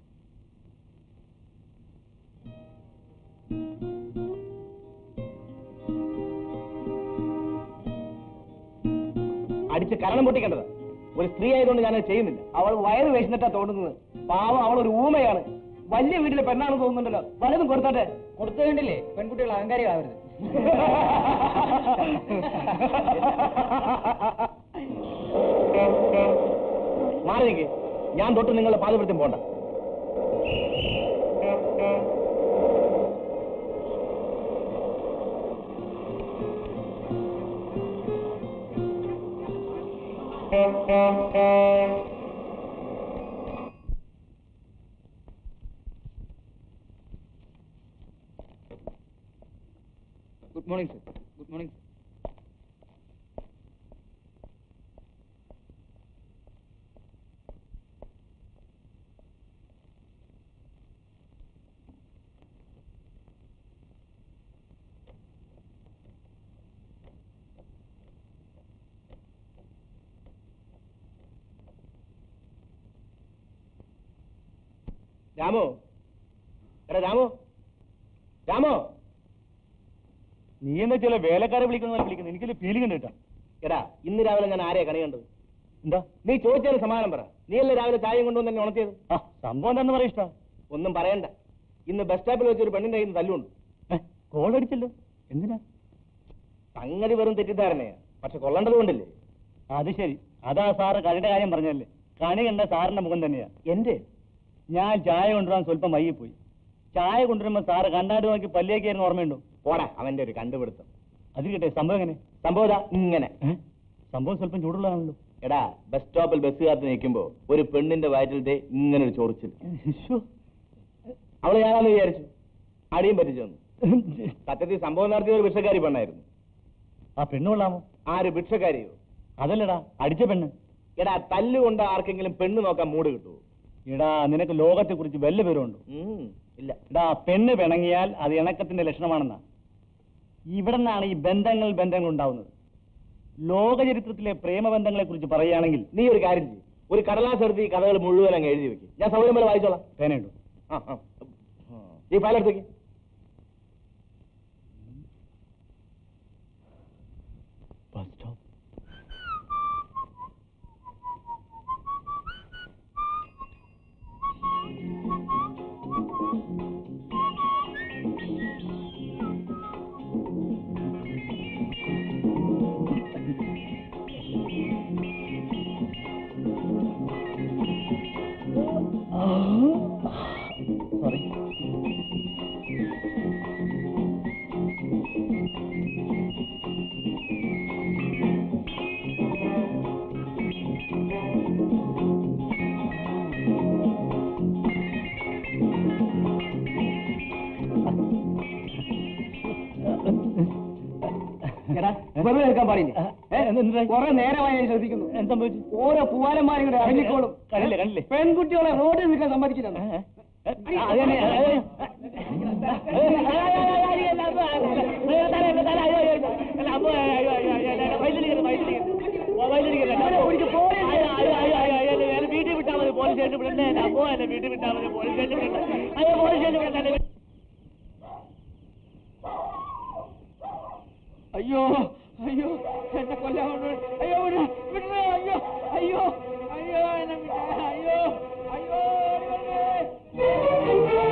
അടിച്ച് കരണം പൊട്ടിക്കേണ്ടത് ഒരു സ്ത്രീ ആയതുകൊണ്ട് ഞാനത് ചെയ്യുന്നില്ല അവൾ വയറ് വേശിന്നിട്ടാ തോന്നുന്നത് പാവം അവൾ ഒരു ഊമയാണ് വലിയ വീട്ടിലെ പെണ്ണാണെന്ന് തോന്നുന്നുണ്ടല്ലോ വലതും കൊടുത്താട്ടെ കൊടുത്തു കണ്ടില്ലേ പെൺകുട്ടികൾ അഹങ്കാരികളാവരുത് മാറി നിൽക്ക് ഞാൻ തൊട്ട് നിങ്ങളുടെ പാതവൃത്യം പോണ്ട good morning sir good morning രാമോ എടാ രാമോ രാമോ നീ എന്താ ചില വേലക്കാരെ വിളിക്കുന്ന പോലെ വിളിക്കുന്നത് എനിക്കൊരു ഫീലിംഗ് ഉണ്ട് കേട്ടോ എടാ ഇന്ന് രാവിലെ ഞാൻ ആരെയാ കണി കണ്ടത് എന്താ നീ ചോദിച്ചതിന് സമാധാനം പറ നീയല്ലേ രാവിലെ ചായയും കൊണ്ടുവന്ന് എന്നെ ഉണർത്തിയത് ആ സംഭവം എന്താന്ന് പറയാ ഇഷ്ട ഒന്നും പറയണ്ട ഇന്ന് ബസ് സ്റ്റോപ്പിൽ വെച്ച് ഒരു പെണ്ണിന്റെ കയ്യിൽ നിന്ന് തല്ലുണ്ട് കോൾ അടിച്ചല്ലോ എന്തിനാ സംഗതി വെറും തെറ്റിദ്ധാരണയാ പക്ഷെ കൊള്ളേണ്ടത് കൊണ്ടില്ലേ അത് ശരി അതാ സാറ് കണിയുടെ കാര്യം പറഞ്ഞല്ലേ കണി കണ്ട സാറിന്റെ മുഖം തന്നെയാ എന്റെ ഞാൻ ചായ കൊണ്ടുവരാൻ സ്വല്പം വൈകിപ്പോയി ചായ കൊണ്ടുവരുമ്പോ സാറ് കണ്ണാടി നോക്കി പല്ലിയൊക്കെയായിരുന്നു ഓർമ്മയുണ്ടോ പോടാ അവന്റെ ഒരു കണ്ടുപിടുത്തം അത് കിട്ടെ സംഭവം എങ്ങനെ സംഭവം ഇതാ ഇങ്ങനെ ഏ? സംഭവം സ്വല്പം ചൂടുള്ളതാണല്ലോ എടാ ബസ് സ്റ്റോപ്പിൽ ബസ് കാത്ത് നിൽക്കുമ്പോ ഒരു പെണ്ണിന്റെ വയറ്റിലത്തെ ഇങ്ങനെ ഒരു ചൊറിച്ചിൽ ശ്ശോ. അവള് ഞാനാന്ന് വിചാരിച്ചു അടിയും പറ്റിച്ചു തന്നു സത്യത്തിൽ സംഭവം നടത്തിയ ഒരു ഭിക്ഷക്കാരി പെണ്ണായിരുന്നു ആ പെണ്ണ് കൊള്ളാമോ ആര് ഭിക്ഷക്കാരിയോ അതല്ലടാ അടിച്ച പെണ്ണ് എടാ തല്ലുകൊണ്ട് ആർക്കെങ്കിലും പെണ്ണ് നോക്കാൻ മൂട് കിട്ടുമോ എടാ നിനക്ക് ലോകത്തെ കുറിച്ച് വല്ല വിവരമുണ്ടോ ഉം, ഇല്ല എടാ പെണ്ണ് പിണങ്ങിയാൽ അത് ഇണക്കത്തിന്റെ ലക്ഷണമാണെന്നാ ഇവിടെ നിന്നാണ് ഈ ബന്ധങ്ങൾ ബന്ധങ്ങൾ ഉണ്ടാവുന്നത് ലോകചരിത്രത്തിലെ പ്രേമബന്ധങ്ങളെ കുറിച്ച് പറയുകയാണെങ്കിൽ നീ ഒരു കാര്യം ചെയ്യും ഒരു കടലാസ് എടുത്ത് ഈ കഥകൾ മുഴുവൻ അങ്ങ് എഴുതി വെക്കും ഞാൻ സൗകര്യം പോലെ വായിച്ചോളാം പേനയുണ്ടോ ആ, ആ. ഈ ഫയൽ എടുത്തേക്ക് ബസ് സ്റ്റോപ്പ് സോറി വെറുതെ നിൽക്കാൻ പാടില്ല കുറെ നേരമായി ഞാൻ ശ്രദ്ധിക്കുന്നു എന്ത് സംഭവിച്ചു ഓരോ പൂവാലന്മാരും കൂടെ ഇറങ്ങിക്കോളും കണ്ടില്ലേ കണ്ടില്ലേ പെൺകുട്ടികളെ റോഡിൽ നിൽക്കാൻ സമ്മതിക്കില്ല വീട്ടിൽ വിട്ടാൽ മതി പോലീസ് സ്റ്റേഷൻ വിടണ്ടേ അപ്പോ എന്നെ വീട്ടിൽ വിട്ടാൽ മതി പോലീസ് സ്റ്റേഷൻ വിടണ്ടേ അയ്യോ പോലീസ് സ്റ്റേഷൻ വിടണ്ടേ അയ്യോ അയ്യോ എന്നെ കൊല്ലാൻ കൊണ്ട് അയ്യോ വിട വിടണേ അയ്യോ അയ്യോ അയ്യോ എന്നെ വിടണേ അയ്യോ അയ്യോ വിടണേ.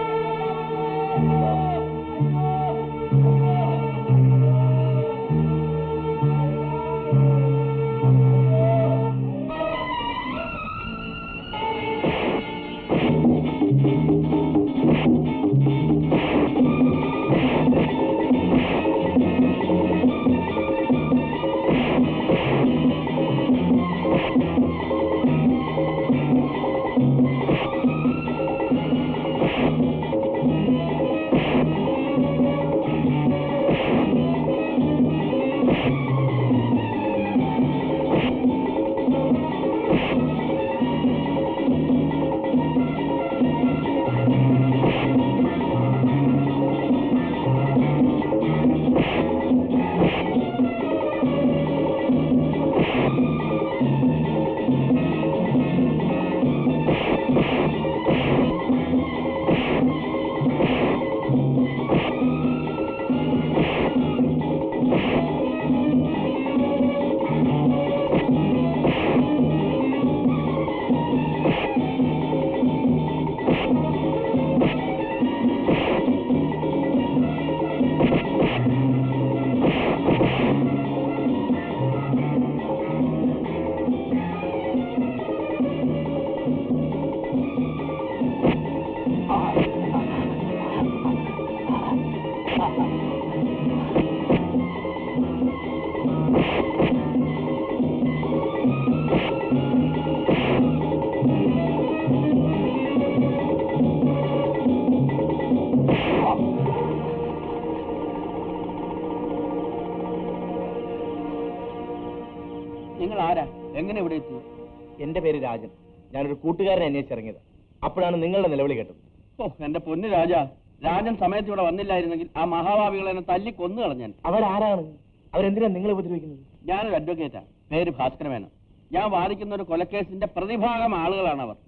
നിങ്ങൾ ആരാ എങ്ങനെ ഇവിടെ എത്തി എന്റെ പേര് രാജൻ ഞാനൊരു കൂട്ടുകാരനെ അന്വേഷിച്ചിറങ്ങിയത് അപ്പോഴാണ് നിങ്ങളുടെ നിലവിളി കേട്ടത് ഓ എന്റെ പൊന്ന് രാജ രാജൻ സമയത്ത് ഇവിടെ വന്നില്ലായിരുന്നെങ്കിൽ ആ മഹാഭാവികളെ എന്നെ തല്ലി കൊന്നു കളഞ്ഞാൻ അവരാരാണ് അവരെന്തിനാ നിങ്ങളെ ഉപദ്രവിക്കുന്നത് ഞാനൊരു അഡ്വക്കേറ്റാ പേര് ഭാസ്കരമേനൻ ഞാൻ വാദിക്കുന്ന ഒരു കൊലക്കേസിന്റെ പ്രതിഭാഗം ആളുകളാണ് അവർ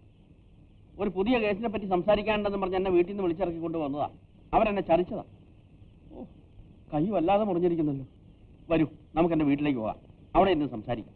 ഒരു പുതിയ കേസിനെ പറ്റി സംസാരിക്കാനുണ്ടെന്ന് പറഞ്ഞ് എന്നെ വീട്ടിൽ നിന്ന് വിളിച്ചിറക്കി കൊണ്ടുവന്നതാ അവരെന്നെ ചതിച്ചതാ ഓ കൈ വല്ലാതെ മുറിഞ്ഞിരിക്കുന്നല്ലോ വരൂ നമുക്ക് എന്റെ വീട്ടിലേക്ക് പോവാം അവിടെ ഇരുന്ന് സംസാരിക്കാം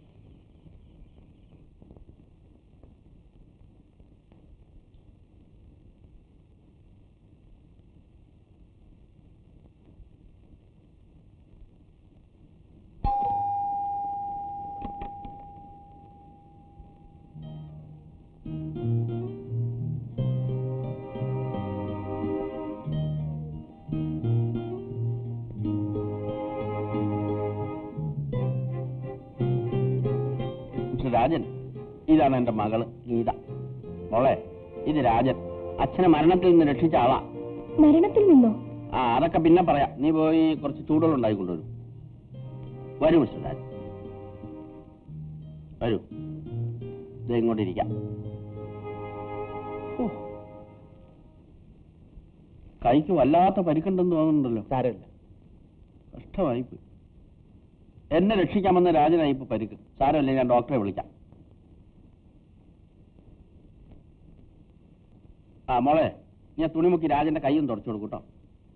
മിസ്റ്റർ രാജൻ ഇതാണ് എന്റെ മകള് ഗീത മോളെ ഇത് രാജൻ അച്ഛനെ മരണത്തിൽ നിന്ന് രക്ഷിച്ച ആളാ മരണത്തിൽ നിന്നോ ആ അതൊക്കെ പിന്നെ പറയാം നീ പോയി കുറച്ച് ചൂടുവെള്ളം ഉണ്ടാക്കി കൊണ്ടുവരും വരൂ മിസ്റ്റർ രാജ് വരൂ ഇത് ഇങ്ങോട്ടിരിക്കാം ഓ. കൈക്ക് വല്ലാത്ത പരിക്കുണ്ടെന്ന് തോന്നുന്നുണ്ടല്ലോ സാരമില്ല കഷ്ടമായിപ്പോയി എന്നെ രക്ഷിക്കാമെന്ന് രാജനായി ഇപ്പൊ പരിക്ക് സാരമല്ലേ ഞാൻ ഡോക്ടറെ വിളിക്കാം ആ മോളെ ഞാൻ തുണിമുക്കി രാജന്റെ കൈയും തുടച്ചു കൊടുക്കും കേട്ടോ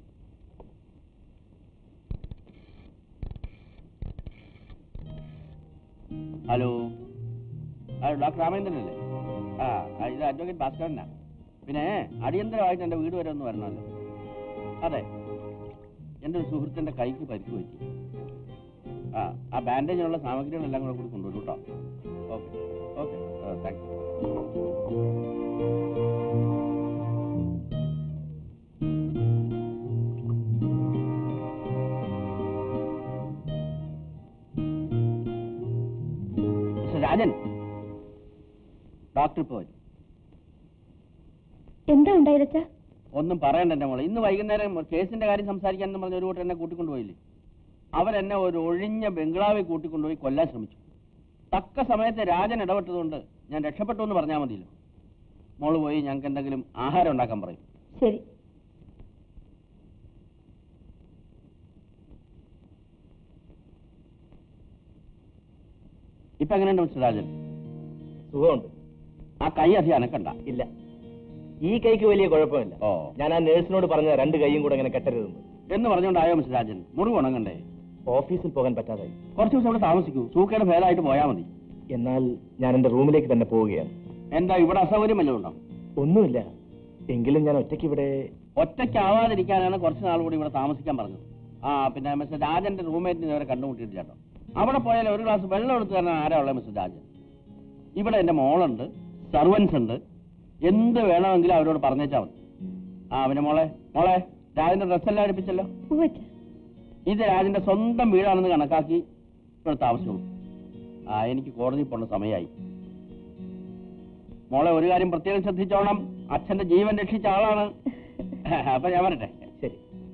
ഹലോ ആ ഡോക്ടർ രാമേന്ദ്രനല്ലേ ആ ആ, ഇത് അഡ്വക്കേറ്റ് ഭാസ്കരനാ പിന്നെ അടിയന്തരമായിട്ട് എൻ്റെ വീട് വരെ ഒന്ന് വരണമല്ലോ അതെ എൻ്റെ ഒരു സുഹൃത്തിൻ്റെ കൈക്ക് പരിക്ക് പറ്റി ആ ആ ബാൻഡേജിനുള്ള സാമഗ്രികളെല്ലാം കൂടെ കൂടി കൊണ്ടുവരും കേട്ടോ okay okay thank you mister Rajan doctor ഇപ്പോൾ വരും എന്താ ഉണ്ടായതച്ചാ ഒന്നും പറയണ്ട എന്റെ മോളെ ഇന്ന് വൈകുന്നേരം കേസിന്റെ കാര്യം സംസാരിക്കാൻ എന്ന് പറഞ്ഞ ഒരു കൂട്ടർ എന്നെ കൂട്ടിക്കൊണ്ടുപോയില്ലേ അവരെന്നെ ഒരു ഒഴിഞ്ഞ ബംഗ്ലാവിൽ കൂട്ടിക്കൊണ്ടുപോയി കൊല്ലാൻ ശ്രമിച്ചു തക്ക സമയത്ത് രാജൻ ഇടപെട്ടതുകൊണ്ട് ഞാൻ രക്ഷപ്പെട്ടു എന്ന് പറഞ്ഞാൽ മതിയല്ലോ മോള് പോയി ഞങ്ങൾക്ക് എന്തെങ്കിലും ആഹാരം ഉണ്ടാക്കാൻ പറയും ശരി ഇപ്പൊ എങ്ങനെയുണ്ട് മിസ്റ്റർ രാജൻ സുഖമുണ്ട് ആ കൈ അധികം അനക്കണ്ട ഇല്ല ഈ കൈക്ക് വലിയ കുഴപ്പമില്ല ഓ ഞാൻ ആ നേഴ്സിനോട് പറഞ്ഞ രണ്ട് കൈയും കൂടെ ഇങ്ങനെ കെട്ടരുതെന്ന് എന്ന് പറഞ്ഞുകൊണ്ടായോ മിസ്റ്റർ രാജൻ മുറിവ് ഉണങ്ങണ്ടേ ഓഫീസിൽ പോകാൻ പറ്റാതായി കുറച്ച് ദിവസം ഇവിടെ താമസിക്കൂ സൂക്കേട് ഭേദമായിട്ട് പോയാൽ മതി എന്നാൽ ഞാൻ എന്റെ റൂമിലേക്ക് തന്നെ പോവുകയാണ് എന്താ ഇവിടെ അസൗകര്യം വല്ലതും ഉണ്ടോ ഒന്നുമില്ല എങ്കിലും ഞാൻ ഒറ്റയ്ക്ക് ഇവിടെ ഒറ്റയ്ക്കാവാതിരിക്കാനാണ് കുറച്ച് നാൾ കൂടി ഇവിടെ താമസിക്കാൻ പറഞ്ഞത് ആ പിന്നെ മിസ്റ്റർ രാജന്റെ റൂംമേറ്റിന് ഇതുവരെ കണ്ടുമുട്ടിയിട്ടില്ല കേട്ടോ അവിടെ പോയാൽ ഒരു ഗ്ലാസ് വെള്ളം എടുത്ത് തരാൻ ആരാ ഉള്ളത് മിസ്റ്റർ രാജൻ ഇവിടെ എന്റെ മോളുണ്ട് സർവൻസ് ഉണ്ട് എന്ത് വേണമെങ്കിലും അവരോട് പറഞ്ഞേച്ചാൽ മതി ആ പിന്നെ മോളെ മോളെ രാജന്റെ ഡ്രസ് എല്ലാം അടുപ്പിച്ചല്ലോ ഉവ്വച്ചാ ഇത് രാജന്റെ സ്വന്തം വീടാണെന്ന് കണക്കാക്കി ഇവിടെ താമസിച്ചോളൂ ആ എനിക്ക് കോടതി പോകേണ്ട സമയമായി മോളെ ഒരു കാര്യം പ്രത്യേകം ശ്രദ്ധിച്ചോണം അച്ഛന്റെ ജീവൻ രക്ഷിച്ച ആളാണ് അപ്പൊ ഞാൻ വരട്ടെ ശരി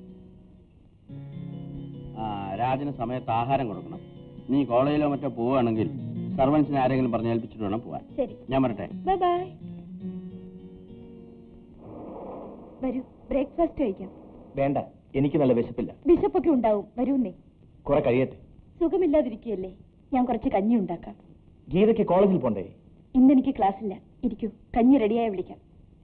ആ രാജന് സമയത്ത് ആഹാരം കൊടുക്കണം നീ കോളേജിലോ മറ്റോ പോവുകയാണെങ്കിൽ സർവൻസിനെ ആരെങ്കിലും പറഞ്ഞ് ഏൽപ്പിച്ചിട്ട് വേണം പോവാൻ ശരി ഞാൻ വരട്ടെ ബൈ ബൈ വരൂ ബ്രേക്ക്ഫാസ്റ്റ് കഴിക്കാം വേണ്ട എനിക്ക് നല്ല വിശപ്പില്ല ബിഷപ്പൊക്കെ ഉണ്ടാവും വരൂന്നേ കുറെ കഴിയട്ടെ സുഖമില്ലാതിരിക്കുകയല്ലേ ഞാൻ കുറച്ച് കഞ്ഞി ഉണ്ടാക്കാം ഗീതയ്ക്ക് കോളേജിൽ പോണ്ടേ ഇന്ന് എനിക്ക് ക്ലാസ് ഇല്ല ഇരിക്കൂ കഞ്ഞി റെഡിയായി വിളിക്കാം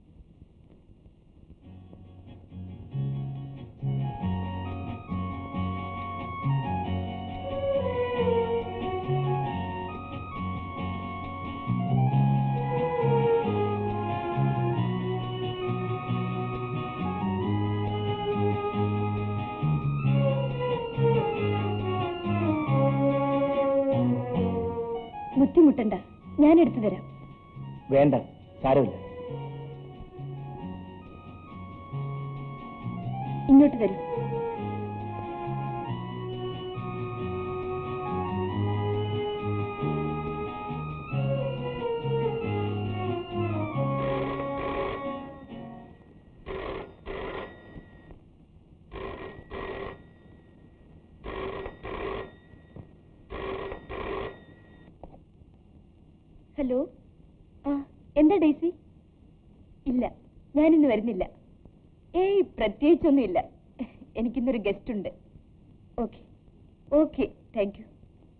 ബുദ്ധിമുട്ടണ്ട ഞാൻ എടുത്തു തരാം വേണ്ട സാരമില്ല ഇങ്ങോട്ട് തരൂ ഹലോ ആ എന്താ ഡേസി ഇല്ല ഞാനിന്ന് വരുന്നില്ല ഏയ് പ്രത്യേകിച്ചൊന്നുമില്ല എനിക്കിന്നൊരു ഗസ്റ്റ് ഉണ്ട് ഓക്കെ ഓക്കെ താങ്ക് യു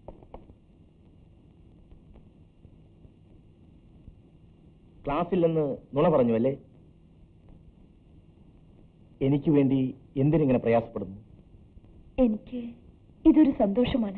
ക്ലാസ്സില്ലെന്ന് നുണ പറഞ്ഞു അല്ലേ എനിക്ക് വേണ്ടി എന്തിനിങ്ങനെ പ്രയാസപ്പെടുന്നു എനിക്ക് ഇതൊരു സന്തോഷമാണ്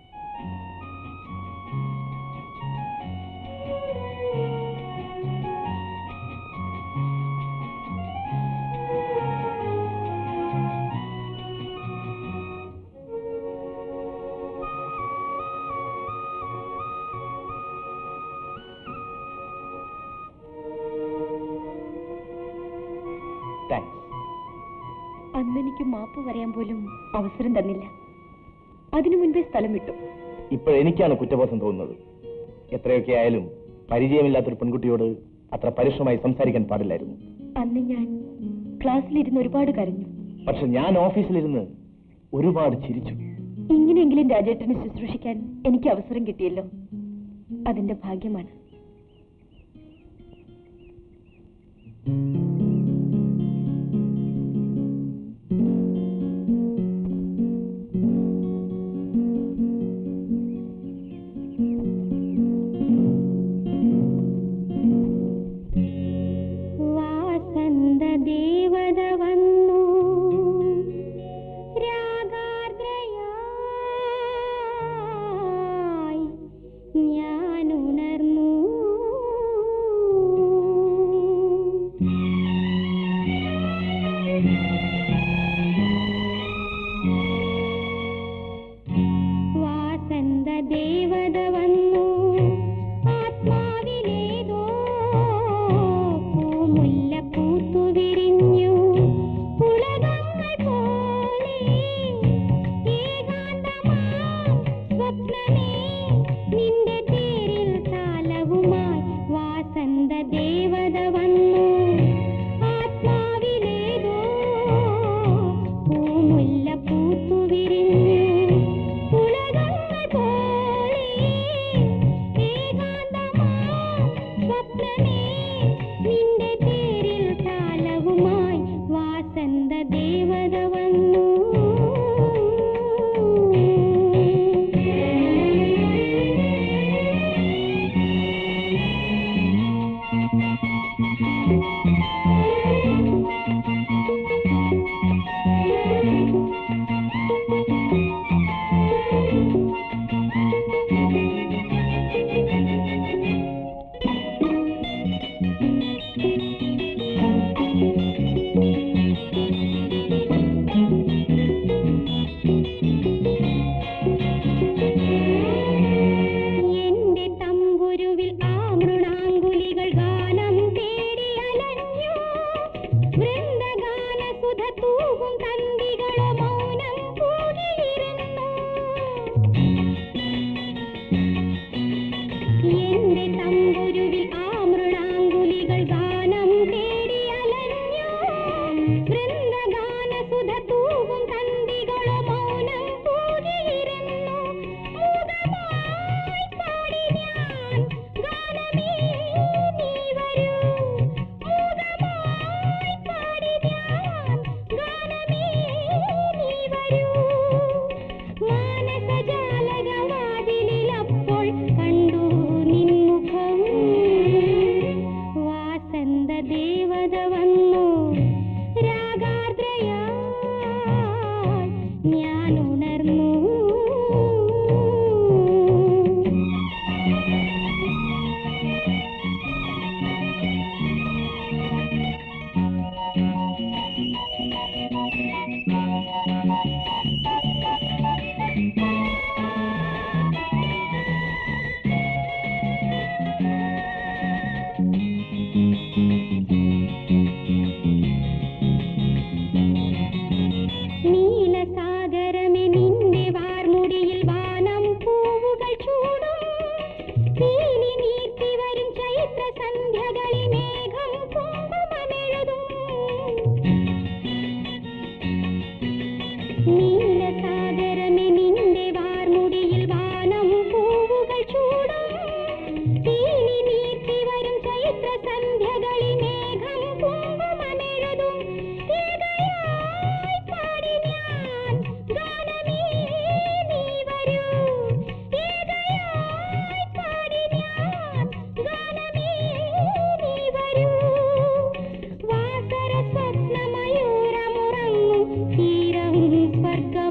താങ്ക്സ് അന്ന് എനിക്ക് മാപ്പ് പറയാൻ പോലും അവസരം തന്നില്ല അതിനു മുൻപേ സ്ഥലം വിട്ടു ഇപ്പോഴെനിക്കാണ് കുറ്റബോധം തോന്നുന്നത് എത്രയൊക്കെ ആയാലും പരിചയമില്ലാത്തൊരു പെൺകുട്ടിയോട് അത്ര പരുഷമായി സംസാരിക്കാൻ പാടില്ലായിരുന്നു അന്ന് ഞാൻ ക്ലാസ്സിലിരുന്ന് ഒരുപാട് കരഞ്ഞു പക്ഷെ ഞാൻ ഓഫീസിലിരുന്ന് ഒരുപാട് ചിരിച്ചു ഇങ്ങനെയെങ്കിലും രാജേട്ടനെ ശുശ്രൂഷിക്കാൻ എനിക്ക് അവസരം കിട്ടിയല്ലോ അതിന്റെ ഭാഗ്യമാണ് വാസന്ത ദേവത വന്നു രാഗാർദ്രയായി ഞാൻ ഉണർന്നു വാസന്ത ദേവത വന്നു ആത്മാവിലേതോ പൂമുല്ല പൂത്തു വിരിഞ്ഞു ഉലകങ്ങൾ പോലെ ഏകാന്തമാം സ്വപ്നമേ നിന്റെ തേരിൽ താലവുമായി വാസന്ത ദേവത വന്നു ആത്മാവിലേതോ പൂമുല്ല പൂത്തു വിരിഞ്ഞു ഉലകങ്ങൾ പോലെ ഏകാന്തമാം സ്വപ്നമേ നിന്റെ തേരിൽ താലവുമായി വാസന്ത ദേവത വന്നു എന്റെ തമ്പുരുവിൽ ആ മൃണാങ്കുലികൾ ഗാനം തേടി അലഞ്ഞു വൃന്ദഗാന സുധ തൂകും തന്തികളോ മൗനം കൂടിയിരുന്നു എന്റെ തമ്പുരുവിൽ ആ മൃണാങ്കുലികൾ ഗാനം തേടി അലഞ്ഞു വൃന്ദഗാന സുധ തൂകും തന്തികളോ മൗനം കൂടിയിരുന്നു മൂകമായി പാടി ഞാൻ ഗാനമേ നീ വരൂ മൂകമായി പാടി ഞാൻ ഗാനമേ നീ വരൂ മാനസജാലകവാതിലിൽ അപ്പോൾ കണ്ടു നിൻമുഖം വാസന്ത ദേവത വന്നു രാഗാർദ്രയായി ഞാൻ ഉണർന്നു നീലസാഗരമേ നിന്റെ വാർമുടിയിൽ വാനം പൂവുകൾ ചൂടും നീലി നീർത്തി വരും ചൈത്ര സന്ധ്യകളിൽ മേഘം കുങ്കുമമെഴുതും നീലസാഗരമേ നിന്റെ വാർമുടിയിൽ വാനം പൂവുകൾ ചൂടും നീലി നീർത്തി വരും ചൈത്ര സന്ധ്യകളിൽ മേഘം കുങ്കുമമെഴുതും ഏകയായി പാടി ഞാൻ ഗാനമേ നീ വരൂ ഏകയായി പാടി ഞാൻ ഗാനമേ നീ വരൂ വാസര സ്വപ്നമയൂരമുറങ്ങും തീരം സ്വർഗം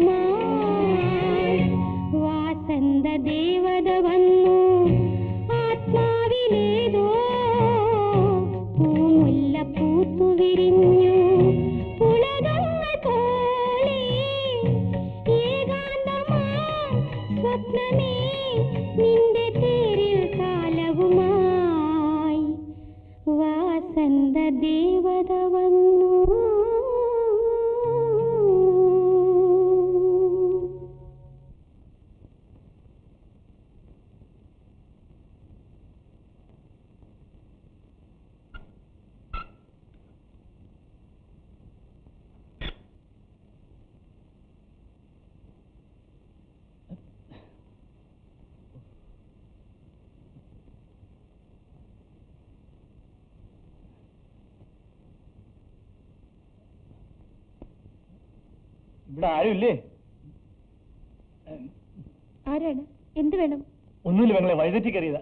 ഇവിടെ ആരുമില്ലേ ആരാണ് എന്ത് വേണം ഒന്നുമില്ല പെങ്ങളെ വഴിതെറ്റി കയറിയതാ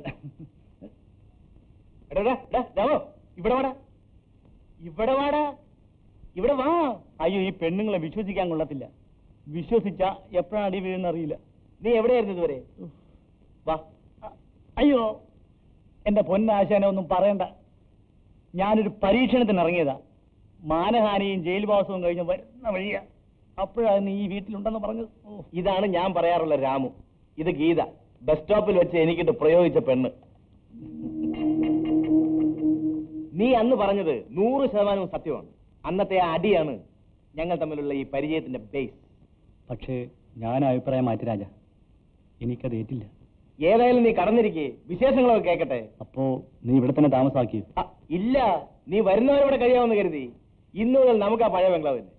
എടാ, എടാ, എടാ, രാമോ, ഇവിടെ വാടാ ഇവിടെ വാടാ ഇവിടെ വാ അയ്യോ ഈ പെണ്ണുങ്ങളെ വിശ്വസിക്കാൻ കൊള്ളത്തില്ല വിശ്വസിച്ച എപ്പോഴാണ് അടി വീഴുന്ന അറിയില്ല നീ എവിടെയായിരുന്നു ഇതുവരെ വാ അ- അയ്യോ എന്റെ പൊന്നാശാനെ ഒന്നും പറയണ്ട ഞാനൊരു പരീക്ഷണത്തിന് ഇറങ്ങിയതാ മാനഹാനിയും ജയിൽവാസവും കഴിഞ്ഞ് വരുന്ന വഴിയാ അപ്പോഴാണ് നീ ഈ വീട്ടിലുണ്ടെന്ന് പറഞ്ഞത് ഓ ഇതാണ് ഞാൻ പറയാറുള്ള രാമു ഇത് ഗീത ബസ് സ്റ്റോപ്പിൽ വെച്ച് എനിക്കിട്ട് പ്രയോഗിച്ച പെണ്ണ് നീ അന്ന് പറഞ്ഞത് നൂറ് ശതമാനവും സത്യമാണ് അന്നത്തെ ആ അടിയാണ് ഞങ്ങൾ തമ്മിലുള്ള ഈ പരിചയത്തിന്റെ ബേസ് പക്ഷേ ഞാൻ അഭിപ്രായം മാറ്റി രാജ എനിക്കത് ഏറ്റില്ല ഏതായാലും നീ കടന്നിരിക്കേ വിശേഷങ്ങളൊക്കെ കേൾക്കട്ടെ അപ്പോ നീ ഇവിടെ തന്നെ താമസാക്കി ആ, ഇല്ല നീ വരുന്നവരിവിടെ കഴിയാമെന്ന് കരുതി ഇന്നു മുതൽ നമുക്ക് ആ പഴയ ബംഗ്ലാവ് തന്നെ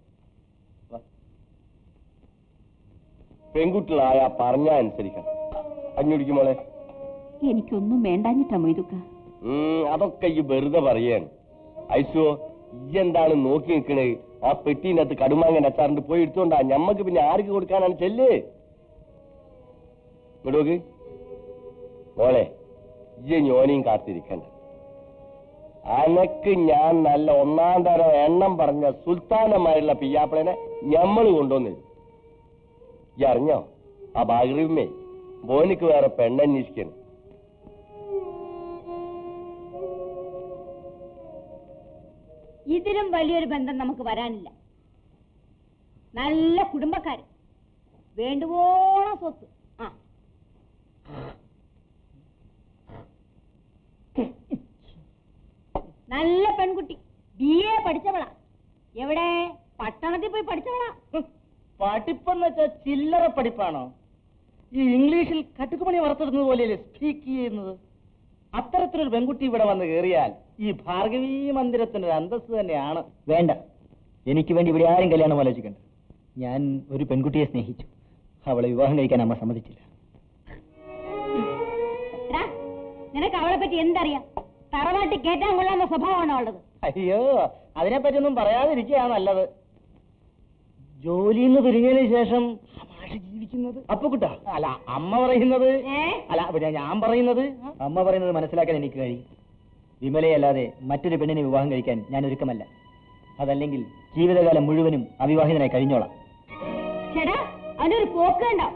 പെൺകുട്ടികളായ പറഞ്ഞ അനുസരിക്കണം അഞ്ഞുടിക്കും മോളെ എനിക്കൊന്നും വേണ്ടാഞ്ഞിട്ടാ മൊയ്തുക്ക അതൊക്കെ ഈ വെറുതെ പറയാണ് ഐശോ ഈ എന്താണ് നോക്കി നിൽക്കണേ ആ പെട്ടീനകത്ത് കടുമാങ്ങൻ അച്ചാറിന്റെ പോയി എടുത്തോണ്ടാ ഞമ്മക്ക് പിന്നെ ആർക്ക് കൊടുക്കാനാണ് ചെല്ല് ഇങ്ങോട്ട് മോളെ ഈ ഞോനെയും കാത്തിരിക്കണ്ട അനക്ക് ഞാൻ നല്ല ഒന്നാം തരം എണ്ണം പറഞ്ഞ സുൽത്താനമായുള്ള പിയ്യാപ്പിളനെ ഞമ്മള് കൊണ്ടുവന്നു ഈ അറിഞ്ഞോ ആ ബാഗറിയുമേ ബോനിക്ക് വേറെ പെണ്ണന്വേഷിക്കണം ഇതിലും വലിയൊരു ബന്ധം നമുക്ക് വരാനില്ല നല്ല കുടുംബക്കാര് വേണ്ടുവോളം സ്വത്ത് ആ നല്ല പെൺകുട്ടി ബി എ പഠിച്ചവളാ എവിടെ പട്ടണത്തിൽ പോയി പഠിച്ചവളാ പഠിപ്പെന്ന് വെച്ചാൽ ചില്ലറ പഠിപ്പാണോ ഈ ഇംഗ്ലീഷിൽ കട്ടുക്കുമണി വറുത്തിടുന്നത് പോലെയല്ലേ സ്പീക്ക് ചെയ്യുന്നത് അത്തരത്തിലൊരു പെൺകുട്ടി ഇവിടെ വന്ന് കയറിയാൽ ഈ ഭാർഗവീ മന്ദിരത്തിന്റെ ഒരു അന്തസ്സ് തന്നെയാണ് വേണ്ട എനിക്ക് വേണ്ടി ഇവിടെ ആരും കല്യാണം ആലോചിക്കണ്ട ഞാൻ ഒരു പെൺകുട്ടിയെ സ്നേഹിച്ചു അവളെ വിവാഹം കഴിക്കാൻ അമ്മ സമ്മതിച്ചില്ല എടാ, നിനക്ക് അവളെ പറ്റി എന്തറിയാം തറവാട്ടിൽ കേറ്റാൻ കൊള്ളാവുന്ന സ്വഭാവമാണോ ഉള്ളത് അയ്യോ അതിനെപ്പറ്റിയൊന്നും പറയാതിരിക്കുകയാ നല്ലത് ജോലിന്ന് പിരിഞ്ഞതിന് ശേഷം ആ മാഷ് ജീവിക്കുന്നത് അപ്പൊ കുട്ടാ അല്ല അമ്മ പറയുന്നത് ഏ അല്ല പിന്നെ ഞാൻ പറയുന്നത് അമ്മ പറയുന്നത് മനസ്സിലാക്കാൻ എനിക്ക് കഴിയും വിമലയല്ലാതെ മറ്റൊരു പെണ്ണിനെ വിവാഹം കഴിക്കാൻ ഞാൻ ഒരുക്കമല്ല അതല്ലെങ്കിൽ ജീവിതകാലം മുഴുവനും അവിവാഹിതനായി കഴിഞ്ഞോളാം ചേടാ അവനൊരു പോക്ക് കണ്ടോ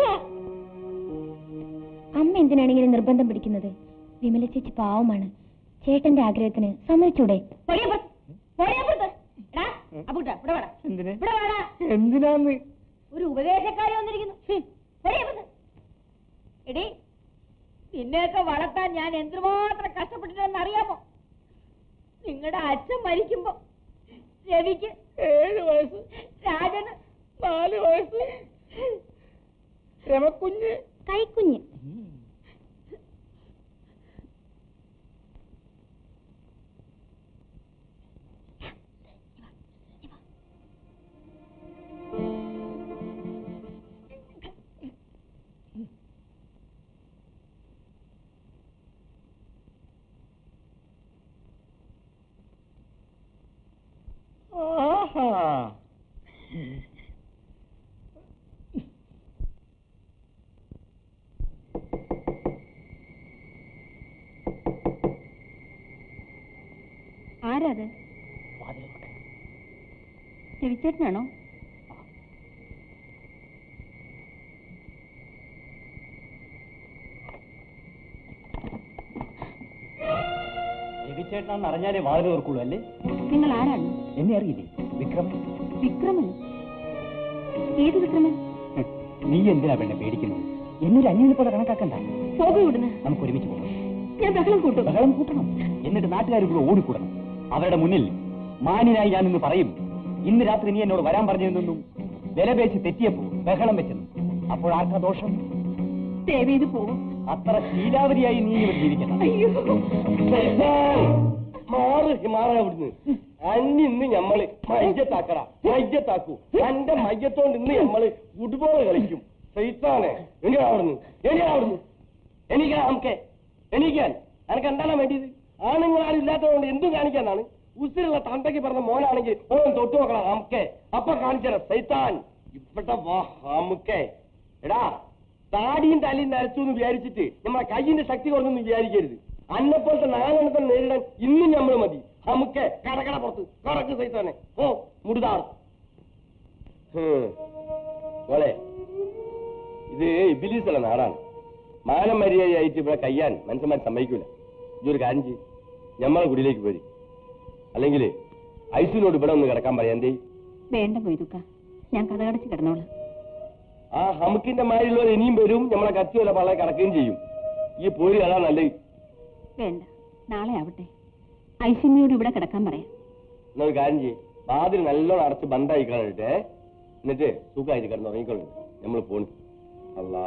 അമ്മ എന്തിനാണ് ഇങ്ങനെ നിർബന്ധം പിടിക്കുന്നത് വിമല ചേച്ചി പാവമാണ് ചേട്ടന്റെ ആഗ്രഹത്തിന് സമ്മതിച്ചൂടെ പൊടിയപ്പുറത്ത് പൊടിയപ്പുറത്ത് എടാ അപ്പൂട്ടാ ഇവിടെ വാടാ എന്തിന് ഇവിടെ വാടാ എന്തിനാന്ന് ഒരു ഉപദേശക്കാരി വന്നിരിക്കുന്നു ഹും, പൊടിയപ്പുറത്ത് എടി നിന്നെയൊക്കെ വളർത്താൻ ഞാൻ എന്തുമാത്രം കഷ്ടപ്പെട്ടിട്ടുണ്ടെന്ന് അറിയാമോ നിങ്ങളുടെ അച്ഛൻ മരിക്കുമ്പോ രവിക്ക് ഏഴ് വയസ്സ് രാജന് നാല് വയസ്സ് രമക്കുഞ്ഞ് കൈക്കുഞ്ഞ് ആഹാ ആരാത് രവിച്ചേട്ടനാണോ രവിച്ചേട്ടനാണെന്ന് അറിഞ്ഞാലേ വാതിൽ ഓർക്കുള്ളൂ അല്ലേ നിങ്ങൾ ആരാണ് എന്നെ അറിയില്ലേ വിക്രമൻ വിക്രമൻ ഏത് വിക്രമൻ നീ എന്തിനാ പെണ്ണെ പേടിക്കുന്നത് എന്നൊരു അന്യനെ പോലെ കണക്കാക്കണ്ട പോക ഇവിടുന്ന് നമുക്ക് ഒരുമിച്ച് പോകാം ഞാൻ ബഹളം കൂട്ടും ബഹളം കൂട്ടണം എന്നിട്ട് നാട്ടുകാർ കൂടെ ഓടിക്കൂടണം അവരുടെ മുന്നിൽ മാന്യനായി ഞാൻ ഇന്ന് പറയും ഇന്ന് രാത്രി നീ എന്നോട് വരാൻ പറഞ്ഞതെന്നും വിലപേശി തെറ്റിയപ്പോ ബഹളം വെച്ചെന്നും അപ്പോൾ ആർക്കാ ദോഷം ദേവീത് പോകും അത്ര ശീലാവതിയായി നീ ഇവിടെ ജീവിക്കണം അയ്യോ മാറ് മാറാ അവിടുന്ന് അന്നിന്ന് ഞമ്മള് മയ്യത്താക്കടാ മയ്യത്താക്കൂ എന്റെ മയ്യത്തോണ്ട് ഇന്ന് ഞമ്മള് ഫുട്ബോൾ കളിക്കും സൈത്താനെ എണിയാ അവിടുന്ന് എണിയാ അവിടുന്ന് എണീക്കണം നമുക്ക് എണീക്കാൻ എനക്ക് എന്താണ് വേണ്ടിയത് ആണുങ്ങൾ ആരും ഇല്ലാത്തതുകൊണ്ട് എന്തും കാണിക്കാനാണ് ഉസിലുള്ള തന്തയ്ക്ക് പറഞ്ഞ മോനാണെങ്കിൽ ഓൻ തൊട്ടു നോക്കണം നമുക്ക് അപ്പൊ കാണിച്ചത് സൈത്താൻ ഇവിടെ വാ നമുക്കേ എടാ താടിയും തലയും നരച്ചു എന്ന് വിചാരിച്ചിട്ട് നമ്മളെ കയ്യിന്റെ ശക്തി കുറഞ്ഞൊന്നും വിചാരിക്കരുത് അന്നെപ്പോലത്തെ നാലെണ്ണത്തെ നേരിടാൻ ഇന്നും നമ്മൾ മതി നമുക്ക് കടകട പുറത്ത് കറക്ക് സൈത്താനെ ഓ മുടുതാർ മോളെ ഇത് ഇബിലീസുള്ള നാടാണ് മാനം മര്യാദയായിട്ട് ഇവിടെ കയ്യാൻ മനുഷ്യന്മാർ സമ്മതിക്കൂല ഇതൊരു കാര്യം ചെയ്യും ഞമ്മളെ കുടിയിലേക്ക് പോരി അല്ലെങ്കിൽ ഐസിനോട് ഇവിടെ ഒന്ന് കിടക്കാൻ പറയാം എന്തേ വേണ്ട മൊയ്തുക്ക ഞാൻ കഥകടച്ച് കിടന്നോളാം ആ ഹമുക്കിന്റെ മാരിലുള്ളവർ ഇനിയും വരും നമ്മളെ കത്തിയോല പള്ള കിടക്കുകയും ചെയ്യും ഈ പോരി അതാ നല്ലത് വേണ്ട നാളെ ആവട്ടെ ഐശ്വര്യയോട് ഇവിടെ കിടക്കാൻ പറയാം എന്നൊരു കാര്യം ചെയ്യും വാതിൽ നല്ലോണം അടച്ച് ബന്ധായി കളഞ്ഞിട്ട് എന്നിട്ട് സുഖമായിട്ട് കിടന്ന് ഉറങ്ങിക്കൊള്ളു നമ്മൾ പോണു അല്ലാ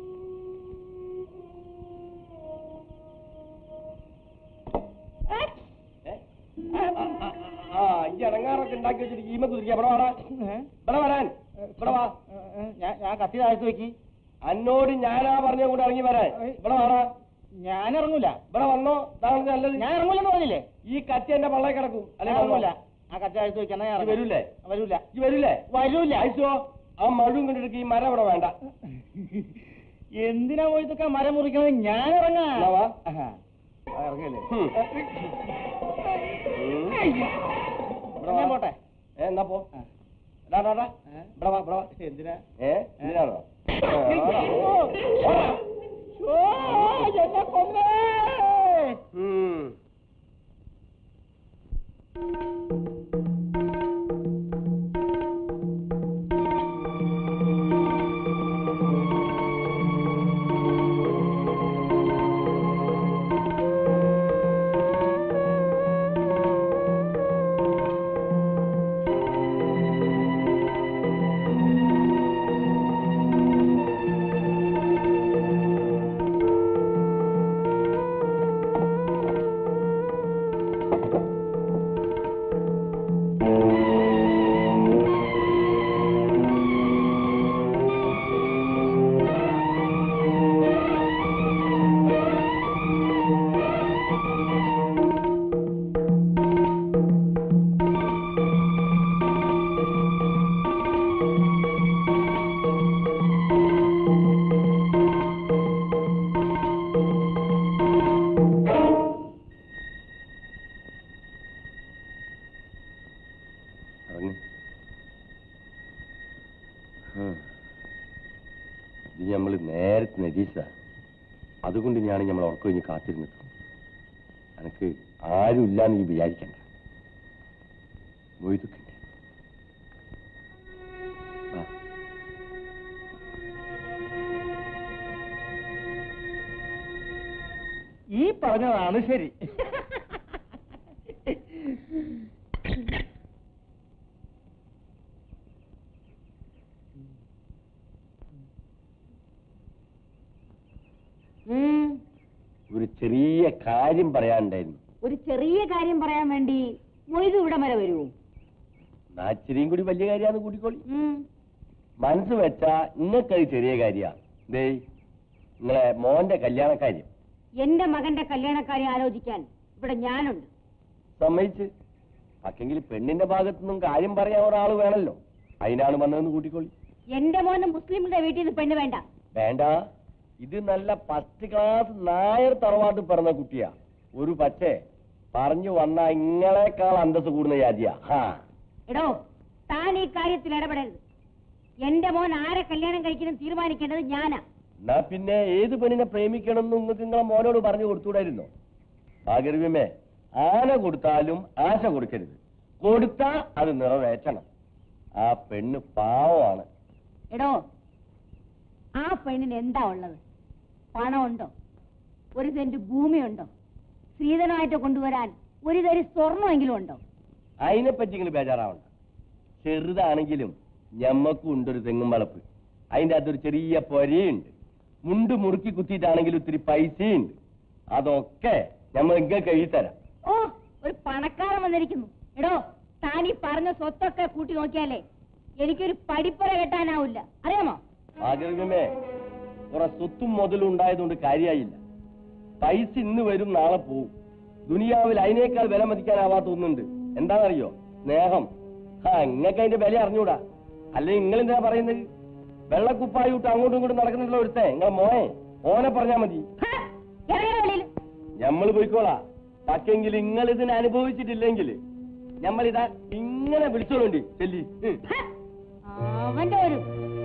ഏ? ആ, ആ, ആ, ഈ അടങ്ങാറൊക്കെ ഉണ്ടാക്കി വെച്ചിട്ട് ഈമ കുതിരിക്കുക ഇവിടെ വാടാ ഇവിടെ വരാൻ ഇവിടെ വാ ഞാൻ ഞാൻ കത്തി താഴ്ത്തു വെക്കി അന്നോട് ഞാനാ പറഞ്ഞ കൂടെ ഇറങ്ങി വരാൻ ഇവിടെ വാടാ ഞാൻ ഇറങ്ങൂല ഇവിടെ വന്നോ താങ്കൾ നല്ലത് ഞാൻ ഇറങ്ങൂലെന്ന് പറഞ്ഞില്ലേ ഈ കത്തി എന്റെ പള്ളേ കിടക്കും അല്ലെ അല്ലെ ഇറങ്ങൂല ആ കത്തി താഴ്ത്തു വെക്കാൻ ഞാൻ ഈ ഇറങ്ങൂല. വരൂലേ വരൂല ഈ വരൂലേ വരൂല അയച്ചോ ആ മഴുവും കണ്ടിട്ട് ഈ മരം ഇവിടെ വേണ്ട എന്തിനാ പോയി ഇതൊക്കെ മരം മുറിക്കണത് ഞാൻ ഇറങ്ങാ എന്നാ വാ. ആഹാ. ആ, ഇറങ്ങിയല്ലേ ഹും. ഇവിടെ ഞാൻ പോട്ടെ ഏ എന്നാ പോ ഡാ, ഡാ, ഡാ. ഇവിടെ വാ ഇവിടെ വാ എന്തിനാ ഏ എന്തിനാണോ ഓ, എന്നെ കൊന്നേ. ഇറങ്ങ്. ഹും. ഇത് നമ്മൾ നേരത്തെ നരീസ അതുകൊണ്ട് ഞാൻ നമ്മൾ ഉറക്കം കഴിഞ്ഞ് കാത്തിരുന്നത് എനിക്ക് ആരും ഇല്ലാന്ന് നീ വിചാരിക്കണ്ട മൊയ്തുക്കുണ്ട് വാ. ഈ പറഞ്ഞതാണ് ശരി ഉം, ഒരു ചെറിയ കാര്യം പറയാനുണ്ടായിരുന്നു ഒരു ചെറിയ കാര്യം പറയാൻ വേണ്ടി മൊയ്തു ഇവിടം വരെ വരുമോ നാച്ചിരിയും കൂടി വലിയ കാര്യമാണ് കൂട്ടിക്കോളി ഉം, മനസ്സ് വെച്ചാ നിങ്ങൾക്കത് ചെറിയ കാര്യ ദേ നിങ്ങളെ മോന്റെ കല്യാണക്കാര്യം എന്റെ മകന്റെ കല്യാണക്കാരെ ആലോചിക്കാൻ ഇവിടെ ഞാനുണ്ട് സമ്മതിച്ച് പക്ഷെങ്കിൽ പെണ്ണിന്റെ ഭാഗത്തുനിന്നും കാര്യം പറയാൻ ഒരാൾ വേണല്ലോ അതിനാണ് വന്നതെന്ന് കൂട്ടിക്കോളി എന്റെ മോന് മുസ്ലിമിന്റെ വീട്ടിൽ നിന്ന് പെണ്ണ് വേണ്ട വേണ്ട ഇത് നല്ല ഫസ്റ്റ് ക്ലാസ് നായർ തറവാട്ട് പിറന്ന കുട്ടിയാ ഒരു പക്ഷേ പറഞ്ഞു വന്ന ഇങ്ങളെക്കാൾ അന്തസ് കൂടുന്ന ജാതിയാ ഹാ എടോ താൻ ഈ കാര്യത്തിൽ ഇടപെടരുത് എന്റെ മോൻ ആരെ കല്യാണം കഴിക്കണം തീരുമാനിക്കേണ്ടത് ഞാനാ എന്നാ പിന്നെ ഏത് പെണ്ണിനെ പ്രേമിക്കണമെന്ന് നിങ്ങൾക്ക് നിങ്ങളെ മോനോട് പറഞ്ഞു കൊടുത്തൂടായിരുന്നോ ഭാഗരവ്യമേ ആന കൊടുത്താലും ആശ കൊടുക്കരുത് കൊടുത്താ അത് നിറവേറ്റണം ആ പെണ്ണ് പാവമാണ് എടോ ആ പെണ്ണിന് എന്താ ഉള്ളത് പണമുണ്ടോ ഒരു സെന്റ് ഭൂമിയുണ്ടോ സ്ത്രീധനമായിട്ട് കൊണ്ടുവരാൻ ഒരു തരി സ്വർണ്ണമെങ്കിലും ഉണ്ടോ അതിനെപ്പറ്റി നിങ്ങൾ ബേജാറാവണ്ട ചെറുതാണെങ്കിലും ഞമ്മക്കും ഉണ്ടൊരു തെങ്ങും വളപ്പ് അതിന്റെ അകത്തൊരു ചെറിയ പൊരയുണ്ട് മുണ്ട് മുറുക്കി കുത്തിയിട്ടാണെങ്കിലും ഒത്തിരി പൈസയുണ്ട് അതൊക്കെ നമ്മൾ നിങ്ങൾക്ക് എഴുതിത്തരാം ഓ ഒരു പണക്കാരൻ വന്നിരിക്കുന്നു എടോ താൻ ഈ പറഞ്ഞ സ്വത്തൊക്കെ കൂട്ടി നോക്കിയാലേ എനിക്കൊരു പടിപ്പുര കെട്ടാനാവില്ല അറിയാമോ ആഗ്രഹമേ കുറെ സ്വത്തും മുതലും ഉണ്ടായതുകൊണ്ട് കാര്യമായില്ല പൈസ ഇന്ന് വരും നാളെ പോവും ദുനിയാവിൽ അതിനേക്കാൾ വില മതിക്കാനാവാത്ത ഒന്നുണ്ട് എന്താണെന്നറിയോ സ്നേഹം ആ ഇങ്ങക്ക് അതിന്റെ വില അറിഞ്ഞൂടാ അല്ലെ നിങ്ങൾ എന്താ പറയുന്നത് വെള്ളക്കുപ്പായിട്ട് അങ്ങോട്ടും ഇങ്ങോട്ടും നടക്കുന്നുള്ള ഒരുത്തേ നിങ്ങൾ മോയെ ഓനെ പറഞ്ഞാ മതി ഹാ, ഇറങ്ങടാ വെളിയിൽ. ഞമ്മള് പോയിക്കോളാ പക്ഷെങ്കിൽ നിങ്ങൾ ഇതിന് അനുഭവിച്ചിട്ടില്ലെങ്കിൽ ഞമ്മളിതാ ഇങ്ങനെ വിളിച്ചോളുണ്ടി ചെല്ലി ഉം. ഹാ, അവന്റെ ഒരു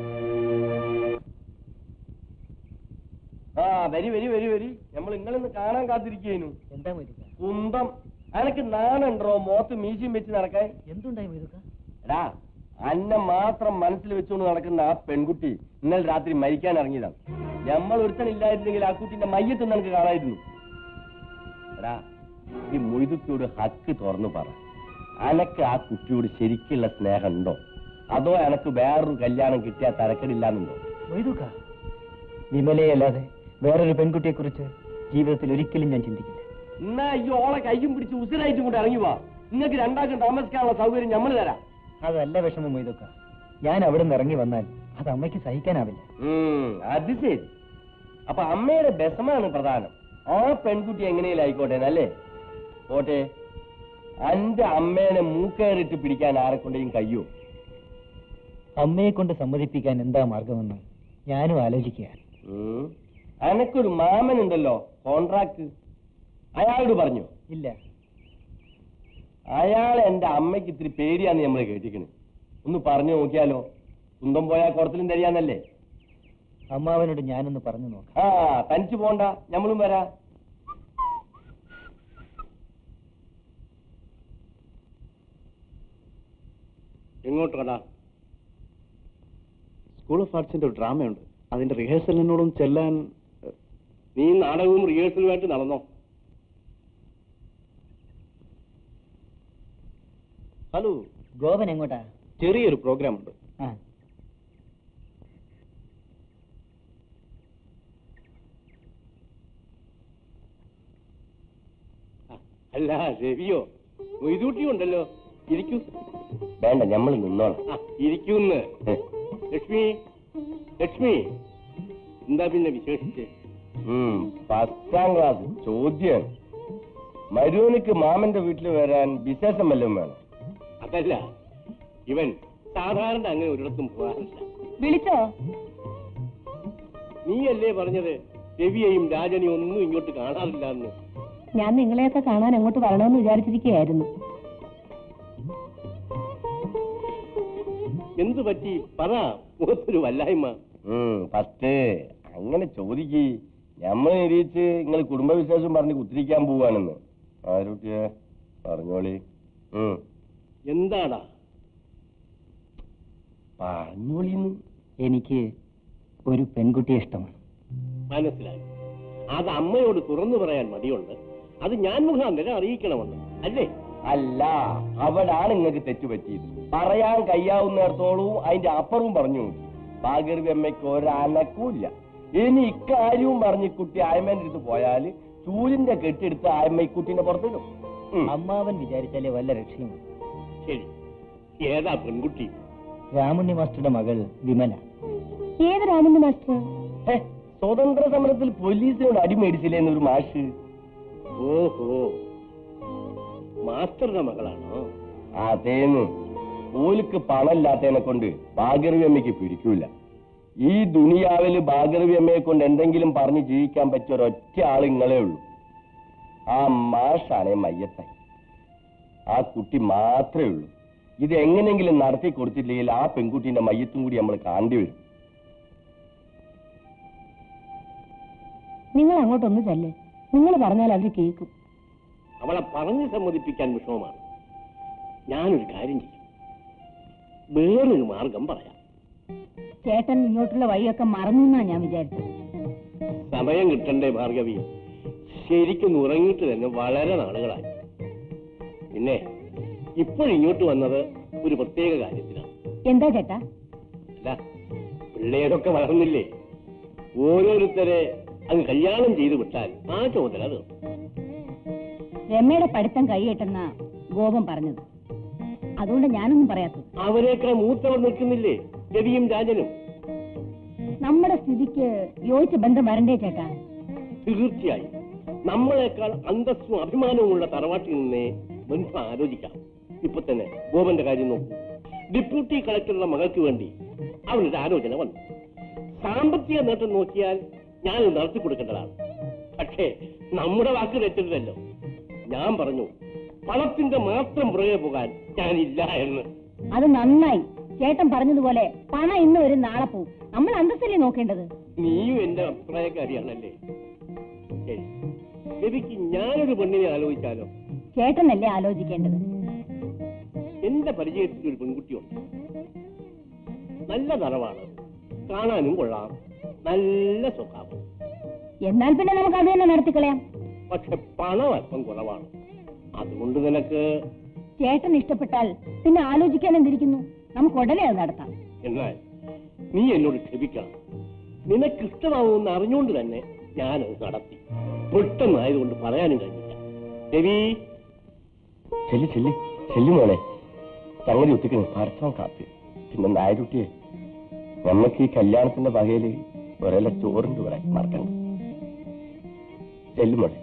ആ വരി വരി വരി വരി നമ്മൾ നിങ്ങളിന്ന് കാണാൻ കാത്തിരിക്കേനു എന്താ മൊയ്തുക്ക കുന്തം അനക്ക് നാണുണ്ടോ മോത്ത് മീശയും വെച്ച് നടക്കാൻ എന്തുണ്ടായി മൊയ്തുക്ക എടാ അന്നെ മാത്രം മനസ്സിൽ വെച്ചുകൊണ്ട് നടക്കുന്ന ആ പെൺകുട്ടി ഇന്നലെ രാത്രി മരിക്കാൻ ഇറങ്ങിയതാണ് നമ്മൾ ഒരുത്തനില്ലായിരുന്നെങ്കിൽ ആ കുട്ടിന്റെ മയ്യത്ത് നിനക്ക് കാണായിരുന്നു എടാ ഈ മൊയ്തുക്കിയോട് ഹക്ക് തുറന്നു പറ അനക്ക് ആ കുട്ടിയോട് ശരിക്കുള്ള സ്നേഹം ഉണ്ടോ അതോ എനക്ക് വേറൊരു കല്യാണം കിട്ടിയാൽ തരക്കടില്ലാന്നുണ്ടോ മൊയ്തുക്ക വിമലയല്ലാതെ വേറൊരു പെൺകുട്ടിയെ കുറിച്ച് ജീവിതത്തിൽ ഒരിക്കലും ഞാൻ ചിന്തിക്കില്ല എന്നാ ഈ ഓളെ കയ്യും പിടിച്ച് ഉസിരായിട്ടും കൊണ്ട് ഇറങ്ങി വാ നിങ്ങൾക്ക് രണ്ടാൾക്കും താമസിക്കാനുള്ള സൗകര്യം നമ്മൾ തരാം അതല്ല വിഷമം മൊയ്തുക്ക ഞാൻ അവിടെ നിന്ന് ഇറങ്ങി വന്നാൽ അത് അമ്മയ്ക്ക് സഹിക്കാനാവില്ല ഉം, അത് ശരി അപ്പൊ അമ്മയുടെ ബസമാണ് പ്രധാനം ആ പെൺകുട്ടി എങ്ങനെയും ആയിക്കോട്ടെ അല്ലേ പോട്ടെ അന്റെ അമ്മേനെ മൂക്കേറിട്ട് പിടിക്കാൻ ആരെക്കൊണ്ടേയും കഴിയോ അമ്മയെ കൊണ്ട് സമ്മതിപ്പിക്കാൻ എന്താ മാർഗമെന്ന് ഞാനും ആലോചിക്കുക ഉം. അനക്കൊരു മാമനുണ്ടല്ലോ കോൺട്രാക്ട് അയാളോട് പറഞ്ഞു ഇല്ല അയാൾ എന്റെ അമ്മയ്ക്ക് ഇത്തിരി പേടിയാന്ന് നമ്മൾ കേട്ടിക്കണ് ഒന്ന് പറഞ്ഞു നോക്കിയാലോ കുന്തം പോയാൽ കുടത്തിലും തരിയാന്നല്ലേ അമ്മാവനോട് ഞാനൊന്ന് പറഞ്ഞു നോക്കാം ആ തനിച്ചു പോണ്ട ഞമ്മളും വരാ എങ്ങോട്ടാടാ സ്കൂൾ ഓഫ് ആർട്സിന്റെ ഒരു ഡ്രാമയുണ്ട് അതിന്റെ റിഹേഴ്സലിനോടും ചെല്ലാൻ നീ നാടകവും റിഹേഴ്സലുമായിട്ട് നടന്നോ ഹലോ ഗോപൻ എങ്ങോട്ടാ ചെറിയൊരു പ്രോഗ്രാം ഉണ്ട് ആ അല്ല രവിയോ മൊയ്തൂട്ടിയും ഉണ്ടല്ലോ ഇരിക്കൂ വേണ്ട ഞമ്മൾ നിന്നോളാം ആ, ഇരിക്കൂന്ന് ലക്ഷ്മി ലക്ഷ്മി എന്താ പിന്നെ വിശേഷിച്ച് ഉം, പത്താം ക്ലാസ് ചോദ്യം മരുവനിക്ക് മാമന്റെ വീട്ടിൽ വരാൻ വിശേഷം വല്ലതും വേണം അതല്ല ഇവൻ സാധാരണ അങ്ങനെ ഒരിടത്തും പോകാറില്ല വിളിച്ചോ നീയല്ലേ പറഞ്ഞത് രവിയെയും രാജനെയും ഒന്നും ഇങ്ങോട്ട് കാണാറില്ല എന്ന് ഞാൻ നിങ്ങളെയൊക്കെ കാണാൻ അങ്ങോട്ട് വരണമെന്ന് വിചാരിച്ചിരിക്കുകയായിരുന്നു എന്തു പറ്റി പറ മുഖത്തൊരു വല്ലായ്മ ഉം, ഫസ്റ്റ് അങ്ങനെ ചോദിക്ക് ഞമ്മൾ നിരീച്ച് നിങ്ങൾ കുടുംബവിശേഷം പറഞ്ഞ് കുത്തിരിക്കാൻ പോവാണെന്ന് ആരുട്ടിയെ പറഞ്ഞോളി ഉം, എന്താടാ പറഞ്ഞോളിന്ന് എനിക്ക് ഒരു പെൺകുട്ടിയെ ഇഷ്ടമാണ് മനസ്സിലായി അത് അമ്മയോട് തുറന്നു പറയാൻ മടിയുണ്ട് അത് ഞാൻ മുഖാന്തരം അറിയിക്കണമെന്ന് അല്ലേ അല്ല അവിടാണ് നിങ്ങൾക്ക് തെറ്റുപറ്റിയത് പറയാൻ കഴിയാവുന്നിടത്തോളവും അതിന്റെ അപ്പുറവും പറഞ്ഞു ഭാഗർവി അമ്മയ്ക്ക് ഒരനക്കൂല്ല ഇനി ഇക്കാര്യവും പറഞ്ഞ് കുട്ടി ആയ്മേന്റെ അടുത്ത് പോയാല് ചൂലിന്റെ കെട്ടിയെടുത്ത് ആയ്മക്കുട്ടീനെ പുറത്തിടും ഉം. അമ്മാവൻ വിചാരിച്ചാലേ വല്ല രക്ഷയുമാണ് ശരി ഏതാ പെൺകുട്ടി രാമുണ്ണി മാസ്റ്ററുടെ മകൾ വിമല ഏത് രാമന്റെ മാസ്റ്റർ ഹേ, സ്വതന്ത്ര സമരത്തിൽ പോലീസിനോട് അടിമേടിച്ചില്ലേ എന്നൊരു മാഷ് ഓഹോ മാസ്റ്ററുടെ മകളാണോ അതേന്ന് ഓലിക്ക് പണമില്ലാത്തതിനെ കൊണ്ട് ഭാഗർവി അമ്മയ്ക്ക് പിടിക്കൂല ഈ ദുനിയാവില് ഭാഗർവി അമ്മയെ കൊണ്ട് എന്തെങ്കിലും പറഞ്ഞ് ജീവിക്കാൻ പറ്റിയ ഒരൊറ്റ ആൾ ഇങ്ങളേ ഉള്ളൂ ആ മാഷാണേ മയ്യത്തായി ആ കുട്ടി മാത്രമേ ഉള്ളൂ ഇത് എങ്ങനെയെങ്കിലും നടത്തി കൊടുത്തില്ലെങ്കിൽ ആ പെൺകുട്ടീന്റെ മയ്യത്തും കൂടി നമ്മൾ കാണേണ്ടി വരും നിങ്ങൾ അങ്ങോട്ടൊന്ന് ചെല്ലേ നിങ്ങൾ പറഞ്ഞാൽ അവർ കേൾക്കും അവളെ പറഞ്ഞു സമ്മതിപ്പിക്കാൻ വിഷമമാണ് ഞാനൊരു കാര്യം ചെയ്യും വേറൊരു മാർഗം പറയാം ചേട്ടൻ ഇങ്ങോട്ടുള്ള വഴിയൊക്കെ മറന്നു എന്നാ ഞാൻ വിചാരിച്ചത് സമയം കിട്ടണ്ടേ ഭാർഗവി ശരിക്കും ഉറങ്ങിയിട്ട് തന്നെ വളരെ നാളുകളായി പിന്നെ ഇപ്പോഴിങ്ങോട്ട് വന്നത് ഒരു പ്രത്യേക കാര്യത്തിനാണ് എന്താ ചേട്ടാ അല്ല പിള്ളേരൊക്കെ വളർന്നില്ലേ ഓരോരുത്തരെ അങ്ങ് കല്യാണം ചെയ്തു വിട്ടാൽ ആ ചുമതല തീർന്നു രമയുടെ പഠിത്തം കൈയിട്ടെന്ന ഗോപം പറഞ്ഞത് അതുകൊണ്ട് ഞാനൊന്നും പറയാത്തത് അവരെക്കാൾ മൂത്തവർ നിൽക്കുന്നില്ലേ രവിയും രാജനും നമ്മുടെ സ്ഥിതിക്ക് യോജിച്ച ബന്ധം വരണ്ടേ ചേട്ടാ തീർച്ചയായും നമ്മളെക്കാൾ അന്തസ്സും അഭിമാനവും ഉള്ള തറവാട്ടിൽ നിന്നേ ബന്ധം ആലോചിക്കാം ഇപ്പൊ തന്നെ ഗോപന്റെ കാര്യം നോക്കൂ ഡെപ്യൂട്ടി കളക്ടറുടെ മകൾക്ക് വേണ്ടി അവനൊരു ആലോചന വന്നു സാമ്പത്തിക നേട്ടം നോക്കിയാൽ ഞാൻ നടത്തി കൊടുക്കേണ്ടതാണ് പക്ഷേ നമ്മുടെ വാക്ക് തെറ്റരുതല്ലോ ഞാൻ പറഞ്ഞു പണത്തിന്റെ മാത്രം പുറകെ പോകാൻ ഞാനില്ല എന്ന് അത് നന്നായി ചേട്ടൻ പറഞ്ഞതുപോലെ പണം ഇന്ന് ഒരു നാളെ പോവും നമ്മൾ അന്തസ്സല്ലേ നോക്കേണ്ടത് നീയും എന്റെ അഭിപ്രായക്കാരിയാണല്ലേ ശരി രവിക്ക് ഞാനൊരു പെണ്ണിനെ ആലോചിച്ചാലോ ചേട്ടനല്ലേ ആലോചിക്കേണ്ടത് എന്റെ പരിചയത്തിൽ ഒരു പെൺകുട്ടിയുണ്ട് നല്ല നിറവാണ് കാണാനും കൊള്ളാം നല്ല സ്വഭാവം എന്നാൽ പിന്നെ നമുക്ക് അത് തന്നെ നടത്തിക്കളയാം പക്ഷെ പണം അല്പം കുറവാണ് അതുകൊണ്ട് നിനക്ക് ചേട്ടൻ ഇഷ്ടപ്പെട്ടാൽ പിന്നെ ആലോചിക്കാൻ എന്തിരിക്കുന്നു നമുക്ക് ഉടനെ അത് നടത്താം എന്നാൽ നീ എന്നോട് ക്ഷമിക്കണം നിനക്ക് ഇഷ്ടമാവുമെന്ന് അറിഞ്ഞുകൊണ്ട് തന്നെ ഞാനത് നടത്തി പെട്ടെന്നായതുകൊണ്ട് പറയാനും കഴിഞ്ഞില്ല രവി ചെല്ലി ചെല്ലി ചെല്ലി മോളെ സംഗതി ഒത്തിക്കണം പരസ്യം കാപ്പി പിന്നെ നായരുട്ടിയെ നമ്മക്ക് ഈ കല്യാണത്തിന്റെ വകയില് ഒരേല ചോറുണ്ട് ഇവിടെ മറക്കണ്ട ചെല്ലു മോളെ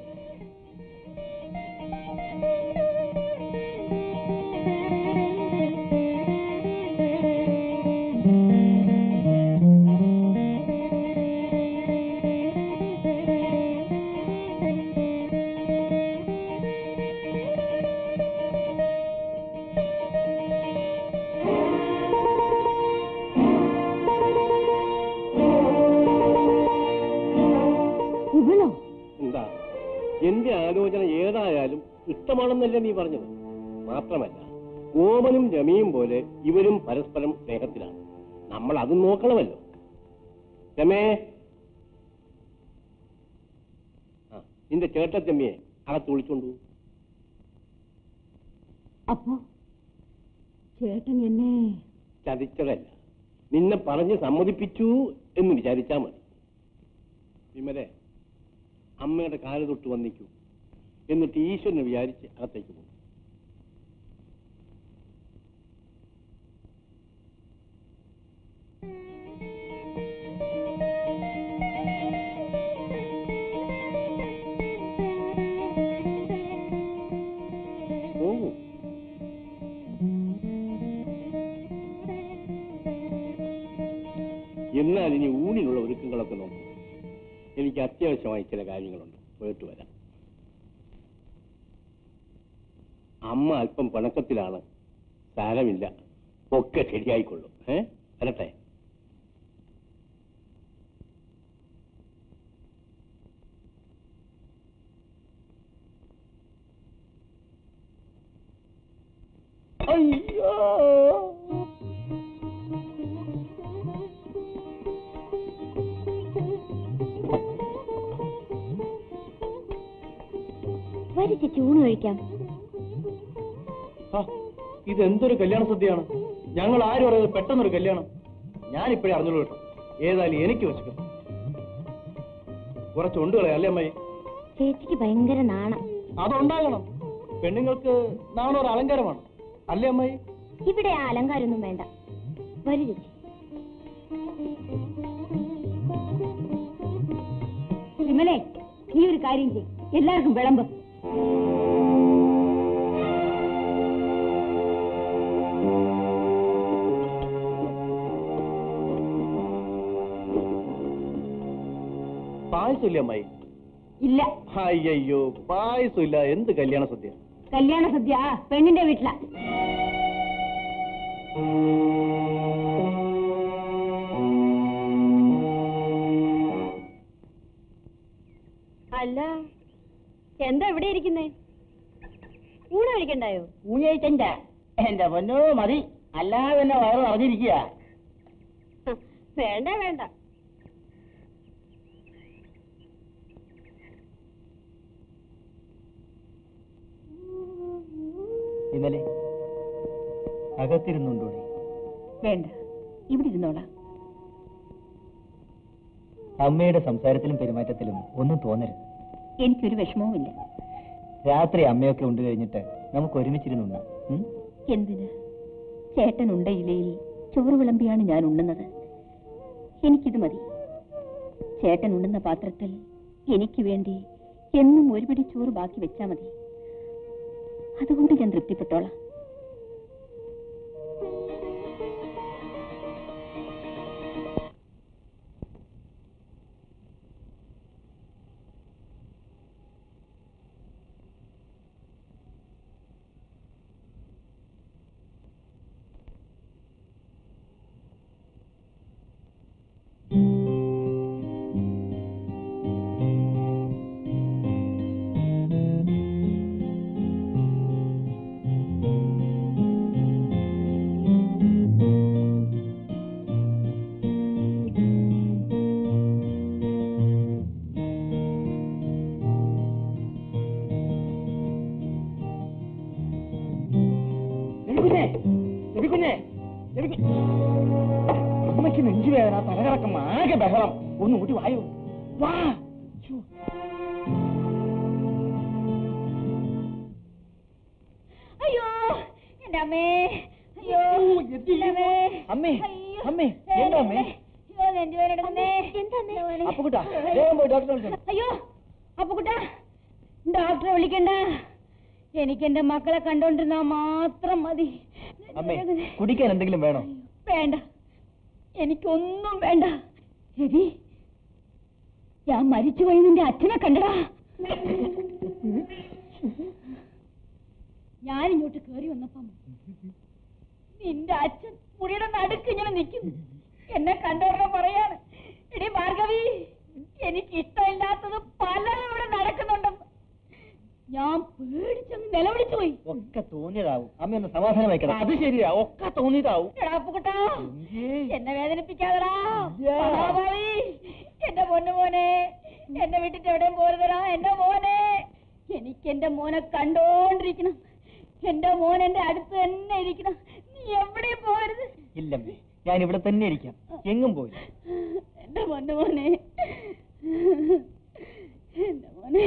ഇവളോ എന്താ എന്റെ ആലോചന ഏതായാലും ഇഷ്ടമാണെന്നല്ലേ നീ പറഞ്ഞത് മാത്രമല്ല ഓമനും രമയും പോലെ ഇവരും പരസ്പരം സ്നേഹത്തിലാണ് നമ്മൾ അതും നോക്കണമല്ലോ രമേ ആ നിന്റെ ചേട്ടത്തമ്മിയെ അകത്ത് വിളിച്ചോണ്ടു അപ്പോ ചേട്ടൻ എന്നെ ചതിച്ചതല്ല നിന്നെ പറഞ്ഞ് സമ്മതിപ്പിച്ചു എന്ന് വിചാരിച്ചാ മതി വിമലെ അമ്മയുടെ കാല് തൊട്ട് വന്നിക്കൂ എന്നിട്ട് ഈശ്വരനെ വിചാരിച്ച് അകത്തേക്ക് പോകും പോകൂ എന്നാൽ ഇനി ഊണിനുള്ള ഒരുക്കങ്ങളൊക്കെ നോക്കും എനിക്ക് അത്യാവശ്യമായി ചില കാര്യങ്ങളുണ്ട് പോയിട്ട് വരാം അമ്മ അല്പം പിണക്കത്തിലാണ് സാരമില്ല ഒക്കെ ശരിയായിക്കൊള്ളും ഏ വരട്ടെ അയ്യോ വരി ചേച്ചി ഊണ് കഴിക്കാം ഇതെന്തൊരു കല്യാണ സദ്യയാണ് ഞങ്ങൾ ആരും അറിയാതെ പെട്ടെന്നൊരു കല്യാണം ഞാനിപ്പോഴേ അറിഞ്ഞോളൂ കേട്ടോ ഏതായാലും എനിക്ക് വെച്ചിട്ടുണ്ട് കുറച്ച് ഉണ്ടുകളെ അല്ലേ അമ്മായി ചേച്ചിക്ക് ഭയങ്കര നാണം അതുണ്ടാകണം പെണ്ണുങ്ങൾക്ക് നാണോ ഒരു അലങ്കാരമാണ് അല്ലേ അമ്മായി ഇവിടെ ആ അലങ്കാരമൊന്നും വേണ്ട വരൂ ചേച്ചി വിമലേ നീ ഒരു കാര്യം ചെയ്യും എല്ലാവർക്കും വിളമ്പ് പായസമില്ലേ അമ്മായി ഇല്ല അയ്യോ പായസമില്ല എന്ത് കല്യാണ സദ്യ കല്യാണ സദ്യ പെണ്ണിന്റെ വീട്ടിലാ അല്ല എന്താ ഇവിടെ ഇരിക്കുന്നേ ഊണ് കഴിക്കണ്ടായോ ഊഞ്ഞയിക്കണ്ട എന്റെ പൊന്നോ മതി അല്ലാതെ തന്നെ വയറ് അറിഞ്ഞിരിക്കുക വേണ്ട വേണ്ട ഇന്നലെ അകത്തിരുന്നുണ്ടോ വേണ്ട ഇവിടെ ഇരുന്നോളാം അമ്മയുടെ സംസാരത്തിലും പെരുമാറ്റത്തിലും ഒന്നും തോന്നരുത് എനിക്കൊരു വിഷമവുമില്ല രാത്രി അമ്മയൊക്കെ ഉണ്ട് കഴിഞ്ഞിട്ട് നമുക്ക് ഒരുമിച്ചിരുന്നുണ്ടാം ഉം? എന്തിന് ചേട്ടൻ ഉണ്ട ഇലയിൽ ചോറ് വിളമ്പിയാണ് ഞാൻ ഉണ്ണുന്നത് എനിക്കിത് മതി ചേട്ടൻ ഉണ്ണുന്ന പാത്രത്തിൽ എനിക്ക് വേണ്ടി എന്നും ഒരു പിടി ചോറ് ബാക്കി വെച്ചാ മതി അതുകൊണ്ട് ഞാൻ തൃപ്തിപ്പെട്ടോളാം ആകെ ബഹളം ഒന്ന് കൂട്ടി വായോ വാ ശ്ശോ. അയ്യോ എന്റെ അമ്മേ അയ്യോ എന്ത് എന്റെ അമ്മേ അമ്മേ, അയ്യോ. അമ്മേ, എന്താ അമ്മേ? അയ്യോ നെഞ്ചുവേദന എടുക്കുന്നേ അപ്പുകുട്ടാ വേഗം പോയി ഡോക്ടറെ വിളിച്ചോ അയ്യോ അപ്പുകുട്ടാ ഡോക്ടറെ വിളിക്കണ്ട എനിക്ക് എന്റെ മക്കളെ കണ്ടോണ്ടിരുന്നാ മാത്രം മതി അമ്മേ കുടിക്കാൻ എന്തെങ്കിലും വേണോ വേണ്ട എനിക്കൊന്നും വേണ്ട രവി ഞാൻ മരിച്ചുപോയി നിന്റെ അച്ഛനെ കണ്ടടാ ഞാൻ ഇങ്ങോട്ട് കേറി വന്നപ്പം നിന്റെ അച്ഛൻ മുറിയുടെ നടുക്ക് ഇങ്ങനെ നിൽക്കുന്നു എന്നെ കണ്ടോടനെ പറയാണ് എടി ഭാർഗവി എനിക്ക് ഇഷ്ടമില്ലാത്തത് പലതും ഇവിടെ നടക്കുന്നുണ്ടെന്ന് ഞാൻ പേടിച്ചങ്ങ് നിലവിളിച്ചു പോയി ഒക്കെ തോന്നിയതാവും അമ്മ ഒന്ന് സമാധാനമായി അത് ശരിയാ ഒക്കെ തോന്നിയതാവും എടാ അപ്പുകുട്ടാ എന്നെ വേദനിപ്പിക്കാതെടാ ഇല്ല. മഹാഭാവി എന്റെ പൊന്നു മോനെ എന്നെ വിട്ടിട്ട് എവിടെയും പോരുതടാ എന്റെ മോനെ എനിക്ക് എന്റെ മോനെ കണ്ടോണ്ടിരിക്കണം എന്റെ മോൻ എന്റെ അടുത്ത് തന്നെ ഇരിക്കണം നീ എവിടെയും പോരുത് ഇല്ലമ്മേ ഞാൻ ഇവിടെ തന്നെ ഇരിക്കാം എങ്ങും പോയി എന്റെ പൊന്നു മോനെ എന്റെ മോനെ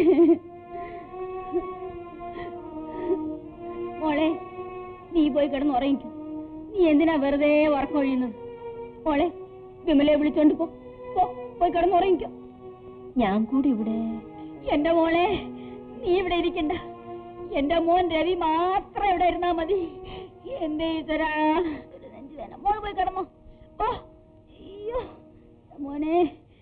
മോളെ നീ പോയി കിടന്ന് ഉറങ്ങിക്കോ നീ എന്തിനാ വെറുതെ ഉറക്കമൊഴിയുന്നത് മോളെ വിമലയെ വിളിച്ചോണ്ട് പോ പോ പോയി കിടന്ന് ഉറങ്ങിക്കോ ഞാൻ കൂടി ഇവിടെ എന്റെ മോളെ നീ ഇവിടെ ഇരിക്കണ്ട എന്റെ മോൻ രവി മാത്രം ഇവിടെ ഇരുന്നാ മതി എന്റെ ഈശ്വരാ ഒരു നെഞ്ച് വേണം മോൾ പോയി കിടന്നോ ഓ അയ്യോ മോനെ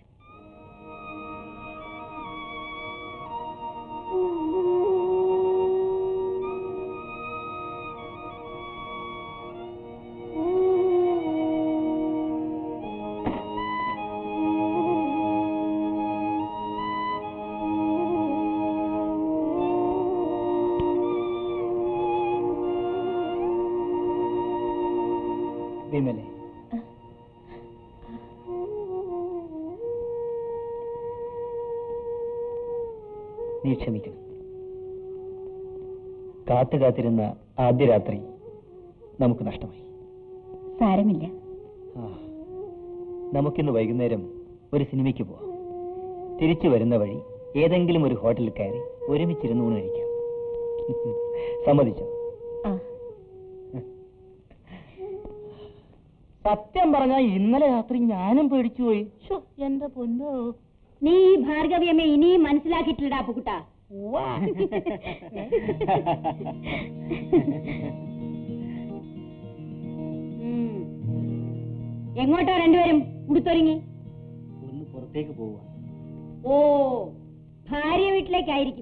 വിമലെ നീ ക്ഷമിക്കണം കാത്തു കാത്തിരുന്ന ആദ്യ രാത്രി നമുക്ക് നഷ്ടമായി സാരമില്ല ആ, നമുക്കിന്ന് വൈകുന്നേരം ഒരു സിനിമയ്ക്ക് പോവാം തിരിച്ചു വരുന്ന വഴി ഏതെങ്കിലും ഒരു ഹോട്ടലിൽ കയറി ഒരുമിച്ചിരുന്ന് ഊണ് കഴിക്കാം സമ്മതിച്ചോ ആ സത്യം പറഞ്ഞാൽ ഇന്നലെ രാത്രി ഞാനും പേടിച്ചു പോയി ശ്ശോ, എന്റെ പൊന്നോ നീ ഈ ഭാർഗവി അമ്മ ഇനിയും മനസ്സിലാക്കിയിട്ടില്ലടാ അപ്പുക്കുട്ടാ ഉവ്വ. ഉം. എങ്ങോട്ടാ രണ്ടുപേരും ഉടുത്തൊരുങ്ങി ഒന്ന് പുറത്തേക്ക് പോവാ ഓ ഭാര്യ വീട്ടിലേക്കായിരിക്കും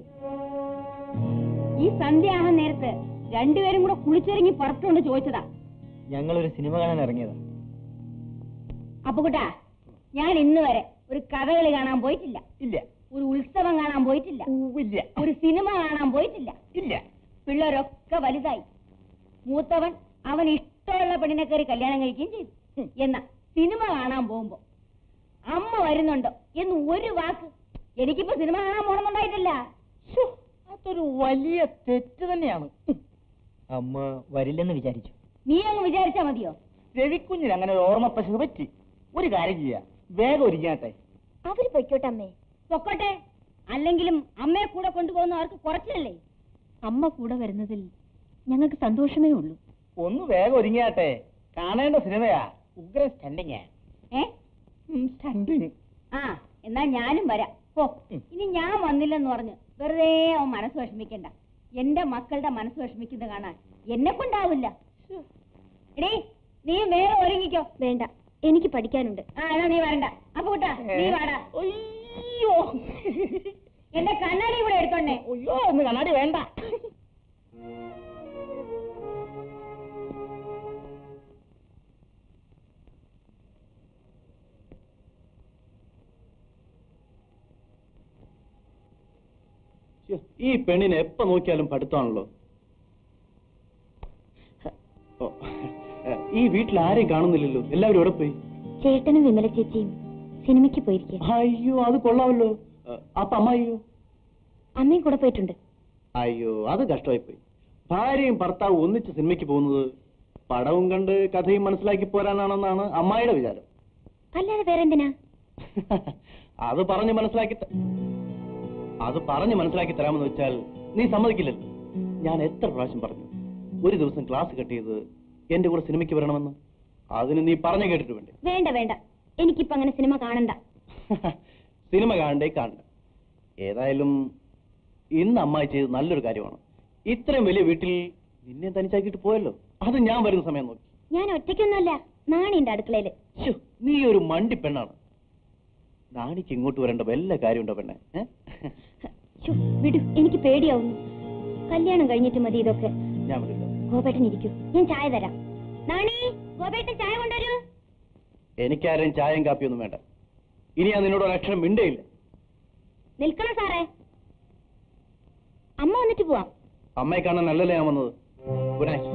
ഈ സന്ധ്യാഹം നേരത്ത് രണ്ടുപേരും കൂടെ കുളിച്ചൊരുങ്ങി പുറത്തുകൊണ്ട് ചോദിച്ചതാ ഞങ്ങളൊരു സിനിമ കാണാൻ ഇറങ്ങിയതാ അപ്പുകുട്ടാ ഞാൻ ഇന്ന് വരെ ഒരു കഥകളി കാണാൻ പോയിട്ടില്ല ഇല്ല ഒരു ഉത്സവം കാണാൻ പോയിട്ടില്ല ഇല്ല ഒരു സിനിമ കാണാൻ പോയിട്ടില്ല ഇല്ല പിള്ളേരൊക്കെ വലുതായി മൂത്തവൻ അവൻ ഇഷ്ടമുള്ള പെണ്ണിനെ കയറി കല്യാണം കഴിക്കുകയും ചെയ്തു എന്നാ സിനിമ കാണാൻ പോകുമ്പോ അമ്മ വരുന്നുണ്ടോ എന്ന് ഒരു വാക്ക് എനിക്കിപ്പോ സിനിമ കാണാൻ പോണമെന്നുണ്ടായിട്ടില്ല ശ്ശോ, അതൊരു വലിയ തെറ്റ് തന്നെയാണ് ഉം. അമ്മ വരില്ലെന്ന് വിചാരിച്ചു നീ അങ്ങ് വിചാരിച്ചാ മതിയോ രവിക്കുഞ്ഞിന് അങ്ങനെ ഒരു ഓർമ്മ പശു പറ്റി ഒരു കാര്യം ചെയ്യാ വേഗം ഒരുങ്ങാട്ടെ അവര് പൊയ്ക്കോട്ടെ അമ്മേ പൊക്കോട്ടെ അല്ലെങ്കിലും അമ്മയെ കൂടെ കൊണ്ടുപോകുന്ന അവർക്ക് കുറച്ചല്ലേ അമ്മ കൂടെ വരുന്നതിൽ ഞങ്ങൾക്ക് സന്തോഷമേ ഉള്ളൂ ഒന്ന് വേഗം ഒരുങ്ങിയാട്ടെ കാണേണ്ട സിനിമയാ ഉഗ്ര സ്റ്റണ്ടിങ് ഏ സ്റ്റണ്ടിങ് ആ എന്നാ ഞാനും വരാം ഓ ഇനി ഞാൻ വന്നില്ലെന്ന് പറഞ്ഞ് വെറുതെ അവൻ മനസ്സ് വിഷമിക്കണ്ട എന്റെ മക്കളുടെ മനസ്സ് വിഷമിക്കുന്നത് കാണാൻ എന്നെ കൊണ്ടാവില്ല എടീ നീ വേറെ ഒരുങ്ങിക്കോ വേണ്ട എനിക്ക് പഠിക്കാനുണ്ട് ആ എന്നാ നീ വരണ്ട അപ്പൊ കൂട്ടാ നീ വാടാ അയ്യോ എന്റെ കണ്ണാടി കൂടെ എടുത്തോണ്ടേ അയ്യോ ഒന്ന് കണ്ണാടി വേണ്ട ഈ പെണ്ണിനെ എപ്പോ നോക്കിയാലും പഠിത്തമാണല്ലോ ഓ, ഈ വീട്ടിൽ ആരെയും കാണുന്നില്ലല്ലോ എല്ലാവരും എവിടെ പോയി ചേട്ടനും വിമല ചേച്ചിയും സിനിമയ്ക്ക് പോയിരിക്കുക അയ്യോ അത് കൊള്ളാമല്ലോ അപ്പൊ അമ്മായിയോ അമ്മയും കൂടെ പോയിട്ടുണ്ട് അയ്യോ അത് കഷ്ടമായി പോയി ഭാര്യയും ഭർത്താവും ഒന്നിച്ച് സിനിമയ്ക്ക് പോകുന്നത് പടവും കണ്ട് കഥയും മനസ്സിലാക്കി പോരാനാണെന്നാണ് അമ്മായിയുടെ വിചാരം അല്ലാതെ വേറെന്തിനാ അത് പറഞ്ഞ് മനസ്സിലാക്കി ത- അത് പറഞ്ഞ് മനസ്സിലാക്കി തരാമെന്ന് വെച്ചാൽ നീ സമ്മതിക്കില്ലല്ലോ ഞാൻ എത്ര പ്രാവശ്യം പറഞ്ഞു ഒരു ദിവസം ക്ലാസ് കട്ട് ചെയ്ത് എന്റെ കൂടെ സിനിമയ്ക്ക് വരണമെന്ന് അതിന് നീ പറഞ്ഞു കേട്ടിട്ട് വേണ്ടേ വേണ്ട വേണ്ട എനിക്കിപ്പോ അങ്ങനെ സിനിമ കാണണ്ട സിനിമ കാണണ്ടേ കാണണ്ട ഏതായാലും ഇന്ന് അമ്മായി ചെയ്ത് നല്ലൊരു കാര്യമാണ് ഇത്രയും വലിയ വീട്ടിൽ നിന്നെ തനിച്ചാക്കിയിട്ട് പോയല്ലോ അത് ഞാൻ വരുന്ന സമയം നോക്കി ഞാൻ ഒറ്റയ്ക്കൊന്നുമല്ല നാണിന്റെ അടുക്കളയില് ശ്ശോ, നീ ഒരു മണ്ടി പെണ്ണാണ് നാണിക്ക് ഇങ്ങോട്ട് വരേണ്ട വല്ല കാര്യമുണ്ടോ പെണ്ണെ ഏ? ശ്ശോ, വിടു എനിക്ക് പേടിയാവുന്നു കല്യാണം കഴിഞ്ഞിട്ട് മതി ഇതൊക്കെ ഞാൻ വരില്ല ഗോപേട്ടൻ ഇരിക്കൂ ഞാൻ ചായ തരാം നാണി ഗോപേട്ടൻ ചായ കൊണ്ടുവരൂ എനിക്കാരും ചായയും കാപ്പിയൊന്നും വേണ്ട ഇനി ഞാൻ നിന്നോട് ഒരു അക്ഷരം മിണ്ടയില്ല നിൽക്കണം സാറേ അമ്മ വന്നിട്ട് പോവാം അമ്മയെ കാണാൻ നല്ലല്ലേ ഞാൻ വന്നത് ഗുഡ് നൈറ്റ്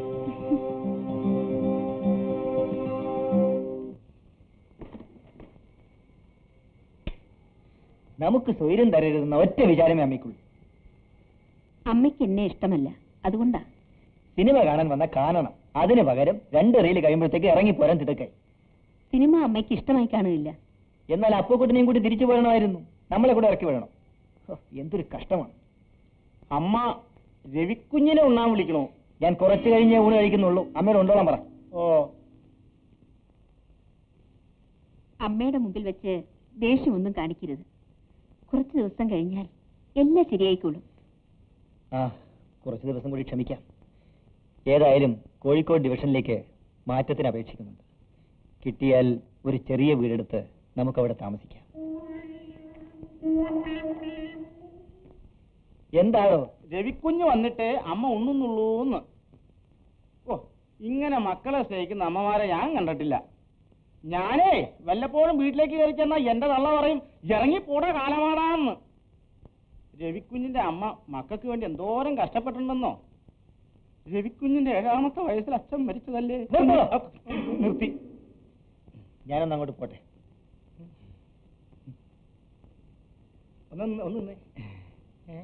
നമുക്ക് സ്വൈര്യം തരരുതെന്ന ഒറ്റ വിചാരമേ അമ്മയ്ക്കുള്ളൂ അമ്മയ്ക്ക് എന്നെ ഇഷ്ടമല്ല അതുകൊണ്ടാ സിനിമ കാണാൻ വന്ന കാണണം അതിന് പകരം രണ്ട് റീല് കഴിയുമ്പോഴത്തേക്ക് ഇറങ്ങിപ്പോരാൻ തിടുക്കായി സിനിമ അമ്മയ്ക്ക് ഇഷ്ടമായി കാണുകയില്ല എന്നാൽ അപ്പുക്കുട്ടിനെയും കൂടി തിരിച്ചു പോരണമായിരുന്നു നമ്മളെ കൂടെ ഇറക്കി വിടണം ഹോ, എന്തൊരു കഷ്ടമാണ് അമ്മ രവിക്കുഞ്ഞിനെ ഉണ്ണാൻ വിളിക്കണോ ഞാൻ കുറച്ച് കഴിഞ്ഞേ ഊണ് കഴിക്കുന്നുള്ളൂ അമ്മയോട് ഉണ്ടോളാൻ പറ ഓ അമ്മയുടെ മുമ്പിൽ വെച്ച് ദേഷ്യമൊന്നും കാണിക്കരുത് കുറച്ച് ദിവസം കഴിഞ്ഞാൽ എല്ലാം ശരിയായിക്കോളും ആ കുറച്ച് ദിവസം കൂടി ക്ഷമിക്കാം ഏതായാലും കോഴിക്കോട് ഡിവിഷനിലേക്ക് മാറ്റത്തിന് അപേക്ഷിക്കുന്നുണ്ട് കിട്ടിയാൽ ഒരു ചെറിയ വീടെടുത്ത് നമുക്കവിടെ താമസിക്കാം എന്താണോ രവിക്കുഞ്ഞ് വന്നിട്ട് അമ്മ ഉണ്ണുന്നുള്ളൂന്ന് ഓ ഇങ്ങനെ മക്കളെ സ്നേഹിക്കുന്ന അമ്മമാരെ ഞാൻ കണ്ടിട്ടില്ല ഞാനേ വല്ലപ്പോഴും വീട്ടിലേക്ക് കയറി ചെന്നാ എന്റെ തള്ള പറയും ഇറങ്ങിപ്പോടെ കാലമാടാന്ന് രവിക്കുഞ്ഞിന്റെ അമ്മ മക്കൾക്ക് വേണ്ടി എന്തോരം കഷ്ടപ്പെട്ടിട്ടുണ്ടെന്നോ രവിക്കുഞ്ഞിന്റെ ഏഴാമത്തെ വയസ്സിൽ അച്ഛൻ മരിച്ചതല്ലേ നിർത്തോ? നിർത്തി ഞാനൊന്ന് അങ്ങോട്ട് പോട്ടെ ഒന്ന് നിന്ന്, ഒന്ന് നിന്നേ. ഏ?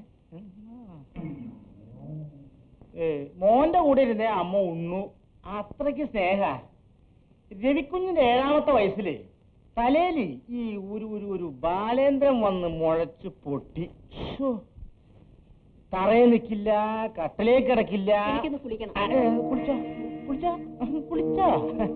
ഏ, മോന്റെ കൂടെ ഇരുന്നേ അമ്മ ഉണ്ണു അത്രയ്ക്ക് സ്നേഹ രവിക്കുഞ്ഞിന്റെ ഏഴാമത്തെ വയസ്സില് തലയില് ഈ ഒരു ഒരു ഒരു ബാലേന്ദ്രൻ വന്ന് മുഴച്ച് പൊട്ടി ശ്ശോ. തറയിൽ നിൽക്കില്ല കട്ടിലേ കിടക്കില്ല എനിക്കൊന്ന് കുളിക്കണം. ആ, ഏ, കുളിച്ചോ കുളിച്ചോ കുളിച്ചോ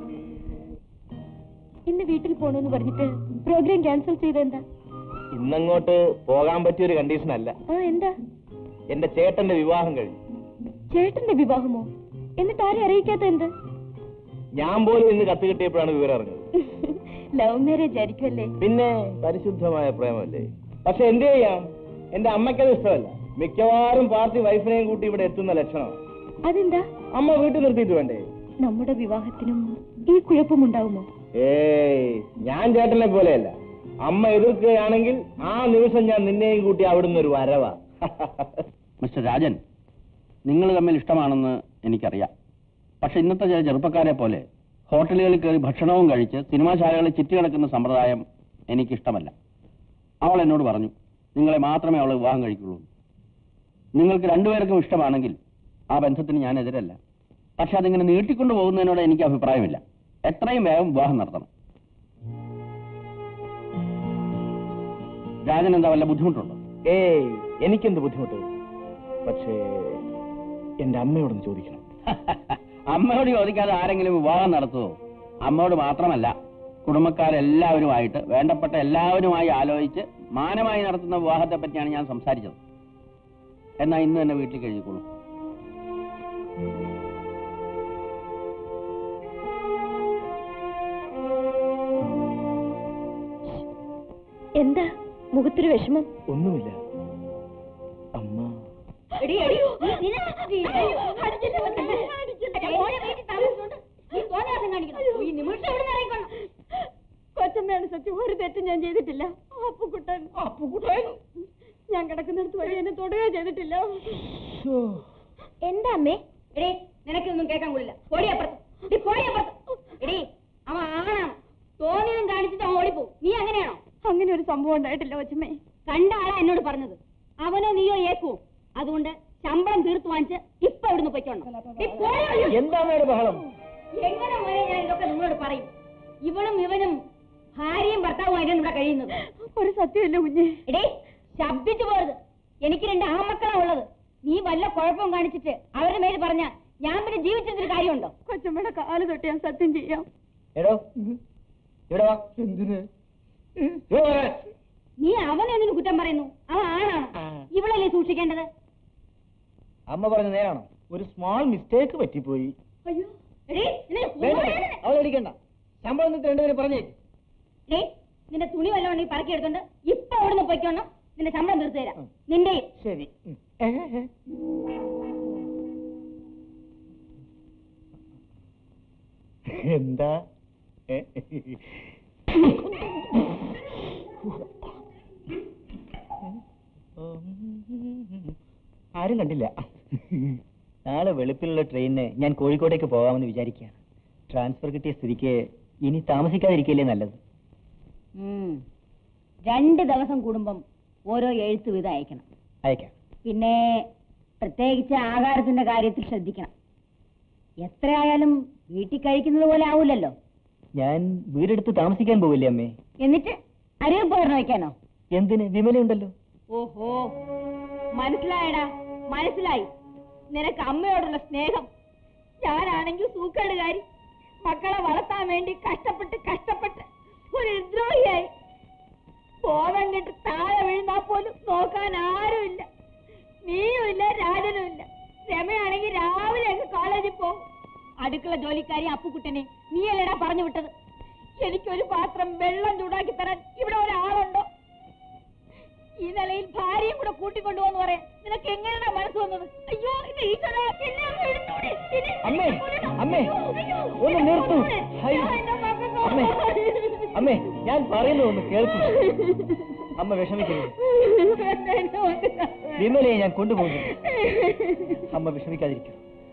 ഇന്ന് വീട്ടിൽ പോണെന്ന് പറഞ്ഞിട്ട് പ്രോഗ്രാം ക്യാൻസൽ ചെയ്തെന്താ ഇന്നങ്ങോട്ട് പോകാൻ പറ്റിയൊരു കണ്ടീഷൻ അല്ല ആ എന്താ എന്റെ ചേട്ടന്റെ വിവാഹം കഴിഞ്ഞു ചേട്ടന്റെ വിവാഹമോ എന്നിട്ട് ആരെ അറിയിക്കാത്ത എന്ത് ഞാൻ പോലും ഇന്ന് കത്ത് കിട്ടിയപ്പോഴാണ് വിവരം അറിഞ്ഞത് ലവ് മാരേജ് ആയിരിക്കുമല്ലേ പിന്നെ പരിശുദ്ധമായ പ്രേമല്ലേ പക്ഷെ എന്ത് ചെയ്യാം എന്റെ അമ്മയ്ക്കത് ഇഷ്ടമല്ല മിക്കവാറും പാർട്ടി വൈഫിനെയും കൂട്ടി ഇവിടെ എത്തുന്ന ലക്ഷണം അതെന്താ അമ്മ വീട്ടിൽ നിർത്തിയിട്ട് വേണ്ടേ നമ്മുടെ വിവാഹത്തിനും ഈ കുഴപ്പമുണ്ടാവുമോ ഏയ് ഞാൻ ചേട്ടനെ പോലെയല്ല അമ്മ എതിർക്കുകയാണെങ്കിൽ ആ നിമിഷം ഞാൻ നിന്നെയും കൂട്ടി അവിടുന്ന് ഒരു വരവാ മിസ്റ്റർ രാജൻ നിങ്ങൾ തമ്മിൽ ഇഷ്ടമാണെന്ന് എനിക്കറിയാം പക്ഷെ ഇന്നത്തെ ചില ചെറുപ്പക്കാരെ പോലെ ഹോട്ടലുകളിൽ കയറി ഭക്ഷണവും കഴിച്ച് സിനിമാശാലകളിൽ ചുറ്റിക്കിടക്കുന്ന സമ്പ്രദായം എനിക്കിഷ്ടമല്ല അവൾ എന്നോട് പറഞ്ഞു നിങ്ങളെ മാത്രമേ അവൾ വിവാഹം കഴിക്കുള്ളൂ നിങ്ങൾക്ക് രണ്ടുപേർക്കും ഇഷ്ടമാണെങ്കിൽ ആ ബന്ധത്തിന് ഞാൻ എതിരല്ല പക്ഷെ അതിങ്ങനെ നീട്ടിക്കൊണ്ടു പോകുന്നതിനോട് എനിക്ക് അഭിപ്രായമില്ല എത്രയും വേഗം വിവാഹം നടത്തണം രാജൻ എന്താ വല്ല ബുദ്ധിമുട്ടുണ്ടോ ഏയ് എനിക്കെന്ത് ബുദ്ധിമുട്ട് പക്ഷേ എന്റെ അമ്മയോടൊന്ന് ചോദിക്കണം അമ്മയോട് ചോദിക്കാതെ ആരെങ്കിലും വിവാഹം നടത്തുമോ അമ്മയോട് മാത്രമല്ല കുടുംബക്കാരെല്ലാവരുമായിട്ട് വേണ്ടപ്പെട്ട എല്ലാവരുമായി ആലോചിച്ച് മാനമായി നടത്തുന്ന വിവാഹത്തെ പറ്റിയാണ് ഞാൻ സംസാരിച്ചത് എന്നാ ഇന്ന് തന്നെ വീട്ടിൽ കഴിഞ്ഞിക്കോളൂ എന്താ മുഖത്തൊരു വിഷമം ഒന്നുമില്ല അമ്മ കൊച്ചമ്മയാണ് സത്യം ഒരു തെറ്റും ഞാൻ ചെയ്തിട്ടില്ല അപ്പുക്കുട്ടൻ അപ്പുക്കുട്ടൻ ഞാൻ കിടക്കുന്നിടത്ത് വഴി എന്നെ തൊടുകയോ ചെയ്തിട്ടില്ല എന്താ അമ്മേ എടേ നിനക്കൊന്നും കേൾക്കാൻ കൊള്ളില്ല പോടി അപ്പുറത്ത് എടീ, പോടി അപ്പുറത്ത് എടീ അവൻ ആണാണ് തോന്നിയതും കാണിച്ചിട്ട് അവൻ ഓടിപ്പോവും നീ അങ്ങനെയാണോ അങ്ങനെ ഒരു സംഭവം ഉണ്ടായിട്ടില്ല കൊച്ചമ്മേ കണ്ട ആളാ എന്നോട് പറഞ്ഞത് അവനോ നീയോ ഏക്കുവോ അതുകൊണ്ട് ശമ്പളം തീർത്തു വാങ്ങിച്ച് ഇപ്പൊ ഇവിടുന്ന് പൊയ്ക്കോണം എടീ, പോടി അയ്യോ. എന്താണ് ബഹളം എങ്ങനെ മോനെ ഞാൻ ഇതൊക്കെ നിങ്ങളോട് പറയും ഇവളും ഇവനും ഭാര്യയും ഭർത്താവുമായിട്ടാണ് ഇവിടെ കഴിയുന്നത് ഒരു സത്യമല്ല കുഞ്ഞെ എടേ ശബ്ദിച്ചു പോരുത് എനിക്ക് രണ്ട് ആമക്കളാ ഉള്ളത് നീ വല്ല കുഴപ്പവും കാണിച്ചിട്ട് അവരുടെ മേല് പറഞ്ഞ ഞാൻ പിന്നെ ജീവിച്ചതിന് കാര്യമുണ്ടോ കൊച്ചമ്മയുടെ കാല് തൊട്ട് ഞാൻ സത്യം ചെയ്യാം എടോ ഇവിടെ വാ എന്തിന് നീ അവനെ എന്തിനു കുറ്റം പറയുന്നു അവൻ ആണാണ് ഇവളല്ലേ സൂക്ഷിക്കേണ്ടത് അമ്മ പറഞ്ഞ നേരാണോ ഒരു സ്മോൾ മിസ്റ്റേക്ക് പറ്റിപ്പോയി അയ്യോ എടീ നിന്നെ വേണ്ട കൊല്ലുവാണ്. അവളെ അടിക്കണ്ട ശമ്പളം എന്നിട്ട് രണ്ടുപേരും പറഞ്ഞേക്ക് ഡേയ്, നിന്റെ തുണി വല്ലതും ഉണ്ടെങ്കിൽ പറക്കി എടുത്തോണ്ട് ഇപ്പൊ അവിടുന്ന് പൊയ്ക്കോണം നിന്റെ ശമ്പളം തീർത്തു തരാം നിന്റെ ശരി ഉം. എന്താ ഏ? ആരും കണ്ടില്ല നാളെ വെളുപ്പിലുള്ള ട്രെയിനിന് ഞാൻ കോഴിക്കോട്ടേക്ക് പോകാമെന്ന് വിചാരിക്കുകയാണ് ട്രാൻസ്ഫർ കിട്ടിയ സ്ഥിതിക്ക് ഇനി താമസിക്കാതിരിക്കല്ലേ നല്ലത് ഉം. രണ്ട് ദിവസം കൂടുമ്പം ഓരോ എഴുത്ത് വീതം അയക്കണം അയക്കാം പിന്നെ പ്രത്യേകിച്ച് ആഹാരത്തിന്റെ കാര്യത്തിൽ ശ്രദ്ധിക്കണം എത്രയായാലും വീട്ടിൽ കഴിക്കുന്നത് പോലെ ആവൂലല്ലോ ഞാൻ വീടെടുത്ത് താമസിക്കാൻ പോവില്ലേ അമ്മേ എന്നിട്ട് അരിവ് പോരണം വയ്ക്കാനോ എന്തിന് വിമലയുണ്ടല്ലോ ഓഹോ മനസ്സിലായടാ മനസ്സിലായി നിനക്ക് അമ്മയോടുള്ള സ്നേഹം ഞാനാണെങ്കിൽ സൂക്കേടുകാരി മക്കളെ വളർത്താൻ വേണ്ടി കഷ്ടപ്പെട്ട് കഷ്ടപ്പെട്ട് ഒരു ദ്രോഹിയായി ബോധം കെട്ട് താഴെ വീഴുന്നാ പോലും നോക്കാൻ ആരുമില്ല നീയും ഇല്ല രാജനും ഇല്ല രമയാണെങ്കിൽ രാവിലെ അങ്ങ് കോളേജിൽ പോകും അടുക്കള ജോലിക്കാരി അപ്പുക്കുട്ടനെ നീയല്ലടാ പറഞ്ഞു വിട്ടത് എനിക്കൊരു പാത്രം വെള്ളം ചൂടാക്കി തരാൻ ഇവിടെ ഒരാളുണ്ടോ ഈ നിലയിൽ ഭാര്യയും കൂടെ കൂട്ടിക്കൊണ്ടുപോന്ന് പറയാൻ നിനക്ക് എങ്ങനെയാണ് മനസ്സ് വന്നത് അയ്യോ ഇത് ഈശ്വരാ, എന്നെ അങ്ങ് എടുത്തോടെ. എന്നെ അമ്മേ, കൊല്ലണം. അമ്മേ, അയ്യോ, ഒന്ന് നിർത്തൂ. അയ്യോ, അയ്യോ. എന്റെ മക്കൾക്ക് അമ്മേ, അമ്മേ ഞാൻ പറയുന്നത് ഒന്ന് കേൾക്കൂ അമ്മ വിഷമിക്കരുത് എന്റെ മക്കൾക്ക് വിമലയെ ഞാൻ കൊണ്ടുപോകും അമ്മ വിഷമിക്കാതിരിക്കൂ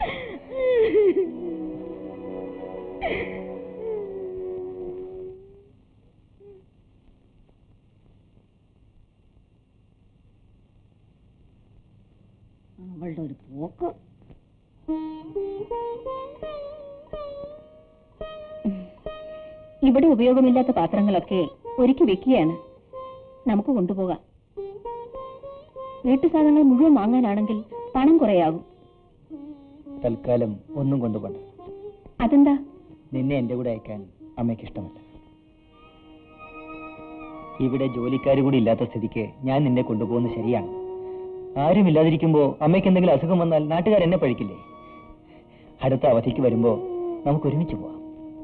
അവളുടെ ഒരു പോക്ക് ഇവിടെ ഉപയോഗമില്ലാത്ത പാത്രങ്ങളൊക്കെ ഒരുക്കി വെക്കുകയാണ് നമുക്ക് കൊണ്ടുപോകാം വീട്ടു സാധനങ്ങൾ മുഴുവൻ വാങ്ങാനാണെങ്കിൽ പണം കുറയാകും തൽക്കാലം ഒന്നും കൊണ്ടുപോകണ്ട അതെന്താ നിന്നെ എന്റെ കൂടെ അയക്കാൻ അമ്മയ്ക്ക് ഇഷ്ടമല്ല ഇവിടെ ജോലിക്കാർ കൂടി ഇല്ലാത്ത സ്ഥിതിക്ക് ഞാൻ നിന്നെ കൊണ്ടുപോകുന്നത് ശരിയാണ് ആരും ഇല്ലാതിരിക്കുമ്പോ അമ്മയ്ക്ക് എന്തെങ്കിലും അസുഖം വന്നാൽ നാട്ടുകാർ എന്നെ പഴിക്കില്ലേ അടുത്ത അവധിക്ക് വരുമ്പോ നമുക്ക് ഒരുമിച്ച് പോവാം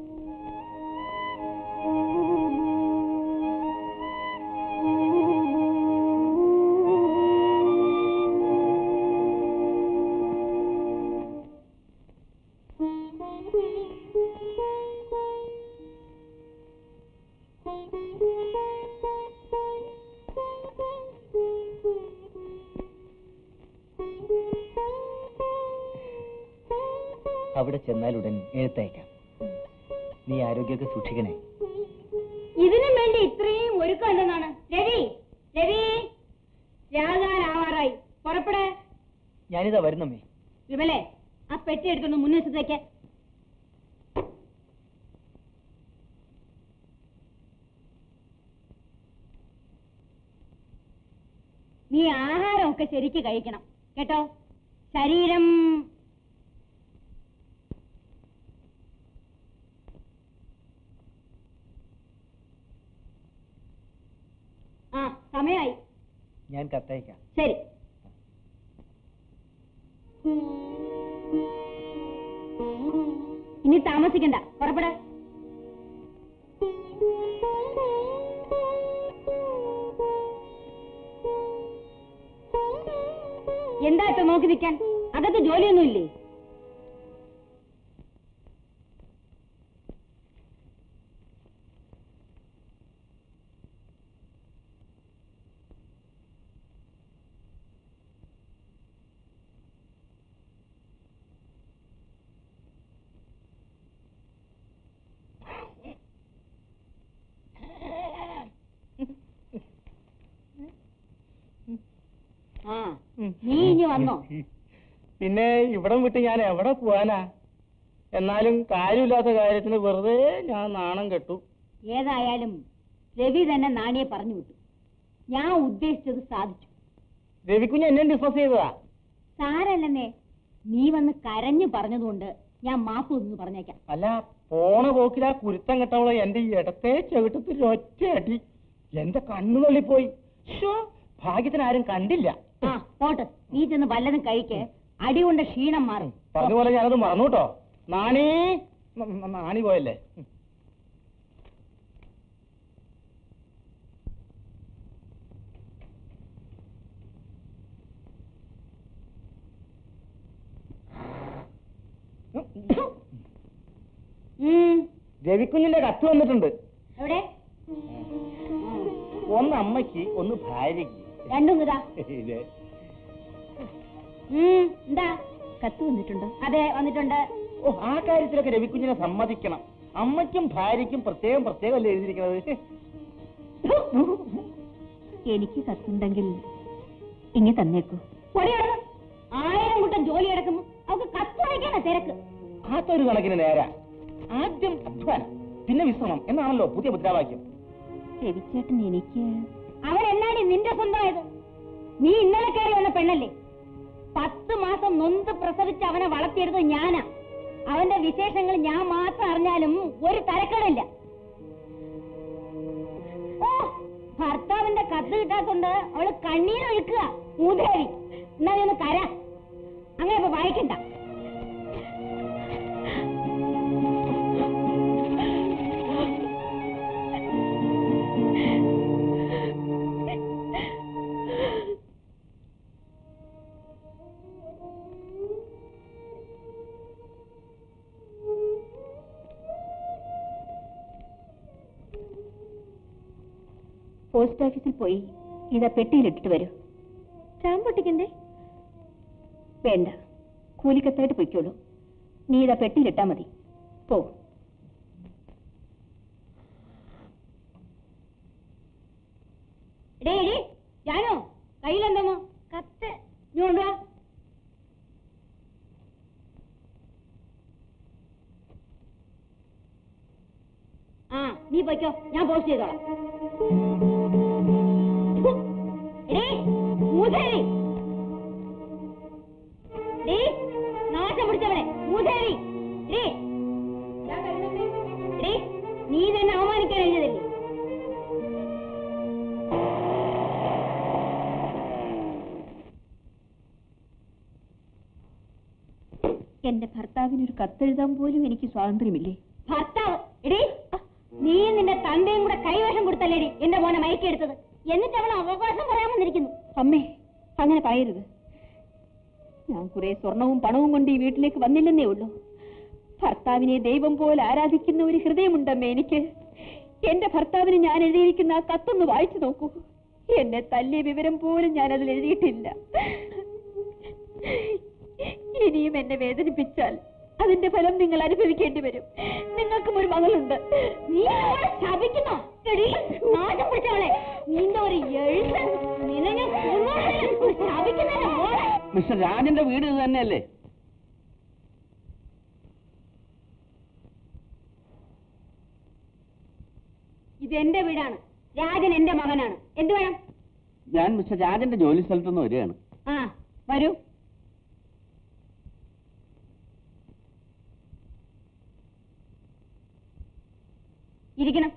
അവിടെ ചെന്നാലുടൻ എഴുത്തയക്കാം നീ ആരോഗ്യമൊക്കെ സൂക്ഷിക്കണേ ഇതിനും വേണ്ടി ഇത്രയും ഒരുക്കം എന്തെന്നാണ് രവി രവി രാജാനാവാറായി പുറപ്പെടേ ഞാനിതാ വരുന്നമ്മേ വിമലെ ആ പെട്ടി എടുത്തോണ്ട് മുൻവശത്തേക്ക് നീ ആഹാരമൊക്കെ ശരിക്ക് കഴിക്കണം കേട്ടോ ശരീരം ആ സമയായി ഞാൻ കത്തയക്കാം ശരി ഇനി താമസിക്കണ്ട പുറപ്പെട എന്താ ഇപ്പൊ നോക്കി നിൽക്കാൻ അകത്ത് ജോലിയൊന്നുമില്ലേ ആ നീ ഇനി വന്നോ പിന്നെ ഇവിടം വിട്ട് ഞാൻ എവിടെ പോവാനാ എന്നാലും കാര്യമില്ലാത്ത കാര്യത്തിന് വെറുതെ ഞാൻ നാണം കെട്ടു ഏതായാലും രവി തന്നെ നാണിയെ പറഞ്ഞു വിട്ടു ഞാൻ ഉദ്ദേശിച്ചത് സാധിച്ചു രവിക്കുഞ്ഞ് എന്നെ ഡിസ്കസ് ചെയ്തതാ സാരല്ലെന്നേ നീ വന്ന് കരഞ്ഞു പറഞ്ഞതുകൊണ്ട് ഞാൻ മാപ്പ് എന്ന് പറഞ്ഞേക്കാം അല്ല പോണ പോക്കിൽ ആ കുരുത്തം കെട്ടവളെ എന്റെ ഈ ഇടത്തെ ചെവിട്ടത്തിൽ ഒറ്റ അടി എന്റെ കണ്ണു തള്ളിപ്പോയി ശ്ശോ, ഭാഗ്യത്തിന് ആരും കണ്ടില്ല ആ പോട്ട് നീ ചെന്ന് വല്ലതും കഴിക്ക് അടി കൊണ്ട് ക്ഷീണം മാറും പറഞ്ഞ പോലെ ഞാനത് മറന്നു കേട്ടോ നാണി ന- ന- നാണി പോയല്ലേ ഉം, രവിക്കുഞ്ഞിന്റെ കത്ത് വന്നിട്ടുണ്ട് എവിടെ ഒന്ന് അമ്മയ്ക്ക് ഒന്ന് ഭാര്യയ്ക്ക് രണ്ടും ഇതാ ഇത് ഉം, എന്താ കത്ത് വന്നിട്ടുണ്ടോ അതെ വന്നിട്ടുണ്ട് ഓ ആ കാര്യത്തിലൊക്കെ രവിക്കുഞ്ഞിനെ സമ്മതിക്കണം അമ്മയ്ക്കും ഭാര്യയ്ക്കും പ്രത്യേകം പ്രത്യേകം അല്ലേ എഴുതിയിരിക്കുന്നത് എനിക്ക് കത്തുണ്ടെങ്കിൽ ഇങ്ങി തന്നേക്കൂ പൊടിയാണ് ആയിരം കൂട്ടം ജോലി എടുക്കുമ്പോ അവക്ക് കത്ത് വായിക്കാനാ തിരക്ക് അതൊരു കണക്കിന് നേരാ ആദ്യം അധ്വാനം പിന്നെ വിശ്രമം എന്നാണല്ലോ പുതിയ മുദ്രാവാക്യം രവിച്ചേട്ടൻ എനിക്ക് അവൻ എന്നാടി നിന്റെ സ്വന്തമായത് നീ ഇന്നലെ കയറി വന്ന പെണ്ണല്ലേ പത്ത് മാസം നൊന്ത് പ്രസവിച്ച് അവനെ വളർത്തിയെടുത്തത് ഞാനാ അവന്റെ വിശേഷങ്ങൾ ഞാൻ മാത്രം അറിഞ്ഞാലും ഒരു തരക്കേടില്ല ഓ ഭർത്താവിന്റെ കത്ത് കിട്ടാത്തോണ്ട് അവള് കണ്ണീരൊഴുക്കുക മൂദേവി എന്നാ നീ ഒന്ന് കര അങ്ങനെ ഇപ്പൊ വായിക്കണ്ട പോസ്റ്റ് ഓഫീസിൽ പോയി ഇതാ പെട്ടിയിലിട്ടിട്ട് വരൂ സ്റ്റാമ്പ് പൊട്ടിക്കണ്ടേ വേണ്ട കൂലിക്കത്തായിട്ട് പൊയ്ക്കോളൂ നീ ഇതാ പെട്ടിയിലിട്ടാ മതി പോ എടേ എടേ ഞാനോ കയ്യിലെന്തോന്നോ കത്ത് നീ കൊണ്ടുവാ ആ നീ പൊയ്ക്കോ ഞാൻ പോസ്റ്റ് ചെയ്തോളാം എടേ മൂസേരി ഡേ നാശം പിടിച്ചവളെ മൂസേരി ഡേ ഡേ നീ തന്നെ അവമാനിക്കാൻ എഴുതിയതല്ലേ എന്റെ ഭർത്താവിനൊരു കത്തെഴുതാൻ പോലും എനിക്ക് സ്വാതന്ത്ര്യമില്ലേ ഭർത്താവ് എടീ നീ നിന്റെ തന്തയും കൂടെ കൈവശം കൊടുത്തല്ലേടി എന്റെ മോനെ മയക്കെടുത്തത് എന്നിട്ട് അവൾ അവകാശം പറയാമെന്നിരിക്കുന്നു അമ്മേ അങ്ങനെ പറയരുത് ഞാൻ കുറെ സ്വർണവും പണവും കൊണ്ട് ഈ വീട്ടിലേക്ക് വന്നില്ലെന്നേ ഉള്ളൂ ഭർത്താവിനെ ദൈവം പോലെ ആരാധിക്കുന്ന ഒരു ഹൃദയമുണ്ടമ്മേ എനിക്ക് എന്റെ ഭർത്താവിന് ഞാൻ എഴുതിയിരിക്കുന്ന ആ കത്തൊന്ന് വായിച്ചു നോക്കൂ എന്നെ തല്ലിയ വിവരം പോലും ഞാൻ അതിൽ എഴുതിയിട്ടില്ല ഇനിയും എന്നെ വേദനിപ്പിച്ചാൽ അതിന്റെ ഫലം നിങ്ങൾ അനുഭവിക്കേണ്ടി വരും നിങ്ങൾക്കും ഒരു മകളുണ്ട് നീ അവളെ ശപിക്കുന്നോ എടീ നാശം പിടിച്ചവളെ നിന്റെ ഒരു എഴുത്ത് നിന്നെ ഞാൻ കൊന്നുകളയും. ശപിക്കുന്നതിന്റെ മോളെ മിസ്റ്റർ രാജന്റെ വീട് ഇത് തന്നെയല്ലേ ഇത് എന്റെ വീടാണ് രാജൻ എന്റെ മകനാണ് എന്ത് വേണം ഞാൻ മിസ്റ്റർ രാജന്റെ ജോലി സ്ഥലത്ത് നിന്ന് വരികയാണ് ആ വരൂ ഇരിക്കണം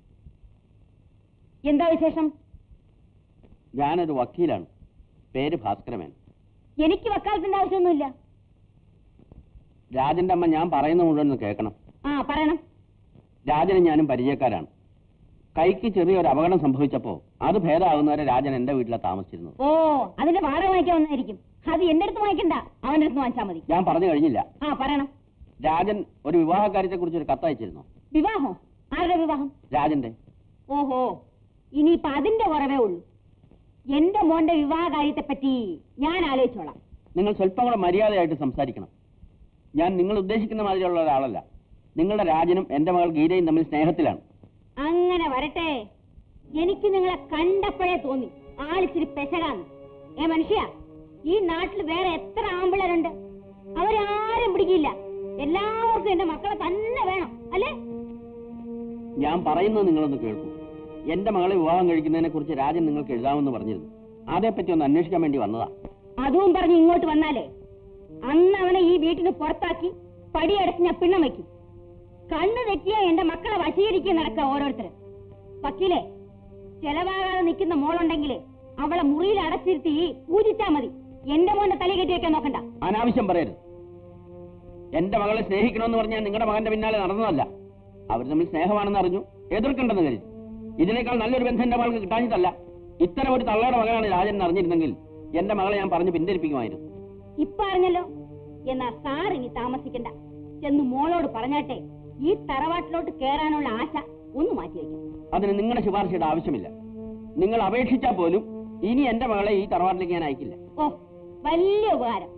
എന്താ വിശേഷം ഞാനൊരു വക്കീലാണ് പേര് ഭാസ്കരമേൻ എനിക്ക് വക്കാലത്തിന്റെ ആവശ്യമൊന്നുമില്ല രാജന്റെ അമ്മ ഞാൻ പറയുന്ന മുഴുവൻ ഒന്ന് കേൾക്കണം ആ പറയണം രാജനും ഞാനും പരിചയക്കാരാണ് കൈക്ക് ചെറിയൊരു അപകടം സംഭവിച്ചപ്പോ അത് ഭേദമാകുന്നവരെ രാജൻ എന്റെ വീട്ടിലാണ് താമസിച്ചിരുന്നത് ഓ അതിന്റെ വാടക വാങ്ങിക്കാൻ വന്നായിരിക്കും അത് എന്റെ അടുത്ത് വാങ്ങിക്കണ്ട അവന്റെ അടുത്ത് വാങ്ങിച്ചാൽ മതി ഞാൻ പറഞ്ഞു കഴിഞ്ഞില്ല ആ പറയണം രാജൻ ഒരു വിവാഹകാര്യത്തെ കുറിച്ച് ഒരു കത്തയച്ചിരുന്നു വിവാഹം ആരുടെ വിവാഹം രാജന്റെ ഓഹോ ഇനിയിപ്പൊ അതിന്റെ കുറവേ ഉള്ളൂ എന്റെ മോന്റെ വിവാഹ കാര്യത്തെ പറ്റി ഞാൻ ആലോചിച്ചോളാം നിങ്ങൾ സ്വല്പം കൂടെ മര്യാദയായിട്ട് സംസാരിക്കണം ഞാൻ നിങ്ങൾ ഉദ്ദേശിക്കുന്ന മാതിരിയുള്ള ഒരാളല്ല നിങ്ങളുടെ രാജനും എന്റെ മകൾ ഗീതയും തമ്മിൽ സ്നേഹത്തിലാണ് അങ്ങനെ വരട്ടെ എനിക്ക് നിങ്ങളെ കണ്ടപ്പോഴേ തോന്നി ആളിച്ചിരി പെശകാന്ന് ഏ മനുഷ്യ ഈ നാട്ടിൽ വേറെ എത്ര ആമ്പിളരുണ്ട് അവരാരും പിടിക്കില്ല എല്ലാവർക്കും എന്റെ മക്കളെ തന്നെ വേണം അല്ലേ ഞാൻ പറയുന്നത് നിങ്ങളൊന്ന് കേൾക്കൂ എന്റെ മകളെ വിവാഹം കഴിക്കുന്നതിനെ കുറിച്ച് രാജൻ നിങ്ങൾക്ക് എഴുതാമെന്ന് പറഞ്ഞിരുന്നു അതേപ്പറ്റി ഒന്ന് അന്വേഷിക്കാൻ വേണ്ടി വന്നതാ അതും പറഞ്ഞ് ഇങ്ങോട്ട് വന്നാലേ അന്ന് അവനെ ഈ വീട്ടിന് പുറത്താക്കി പടിയടച്ച് ഞാൻ പിണ്ണം വയ്ക്കും കണ്ണു തെറ്റിയ എന്റെ മക്കളെ വശീകരിക്കാൻ നടക്കുക ഓരോരുത്തര് വക്കീലെ ചെലവാകാതെ നിൽക്കുന്ന മോളുണ്ടെങ്കിലേ അവളെ മുറിയിൽ അടച്ചിരുത്തി പൂജിച്ചാ മതി എന്റെ മോന്റെ തല കെട്ടി വെക്കാൻ നോക്കണ്ട അനാവശ്യം പറയരുത് എന്റെ മകളെ സ്നേഹിക്കണമെന്ന് പറഞ്ഞാൽ നിങ്ങളുടെ മകന്റെ പിന്നാലെ നടന്നതല്ല അവർ തമ്മിൽ സ്നേഹമാണെന്ന് അറിഞ്ഞു എതിർക്കണ്ടെന്ന് കരുതി ഇതിനേക്കാൾ നല്ലൊരു ബന്ധം എന്റെ മകൾക്ക് കിട്ടാഞ്ഞിട്ടല്ല ഇത്തരം ഒരു തള്ളയുടെ മകനാണ് രാജൻ എന്ന് അറിഞ്ഞിരുന്നെങ്കിൽ എന്റെ മകളെ ഞാൻ പറഞ്ഞു പിന്തിരിപ്പിക്കുമായിരുന്നു ഇപ്പൊ അറിഞ്ഞല്ലോ എന്നാ സാർ ഇനി താമസിക്കണ്ട ചെന്ന് മോളോട് പറഞ്ഞാട്ടെ ഈ തറവാട്ടിലോട്ട് കേറാനുള്ള ആശ ഒന്ന് മാറ്റി വയ്ക്കാം അതിന് നിങ്ങളുടെ ശുപാർശയുടെ ആവശ്യമില്ല നിങ്ങൾ അപേക്ഷിച്ചാൽ പോലും ഇനി എന്റെ മകളെ ഈ തറവാട്ടിലേക്ക് ഞാൻ അയക്കില്ല ഓ വലിയ ഉപകാരം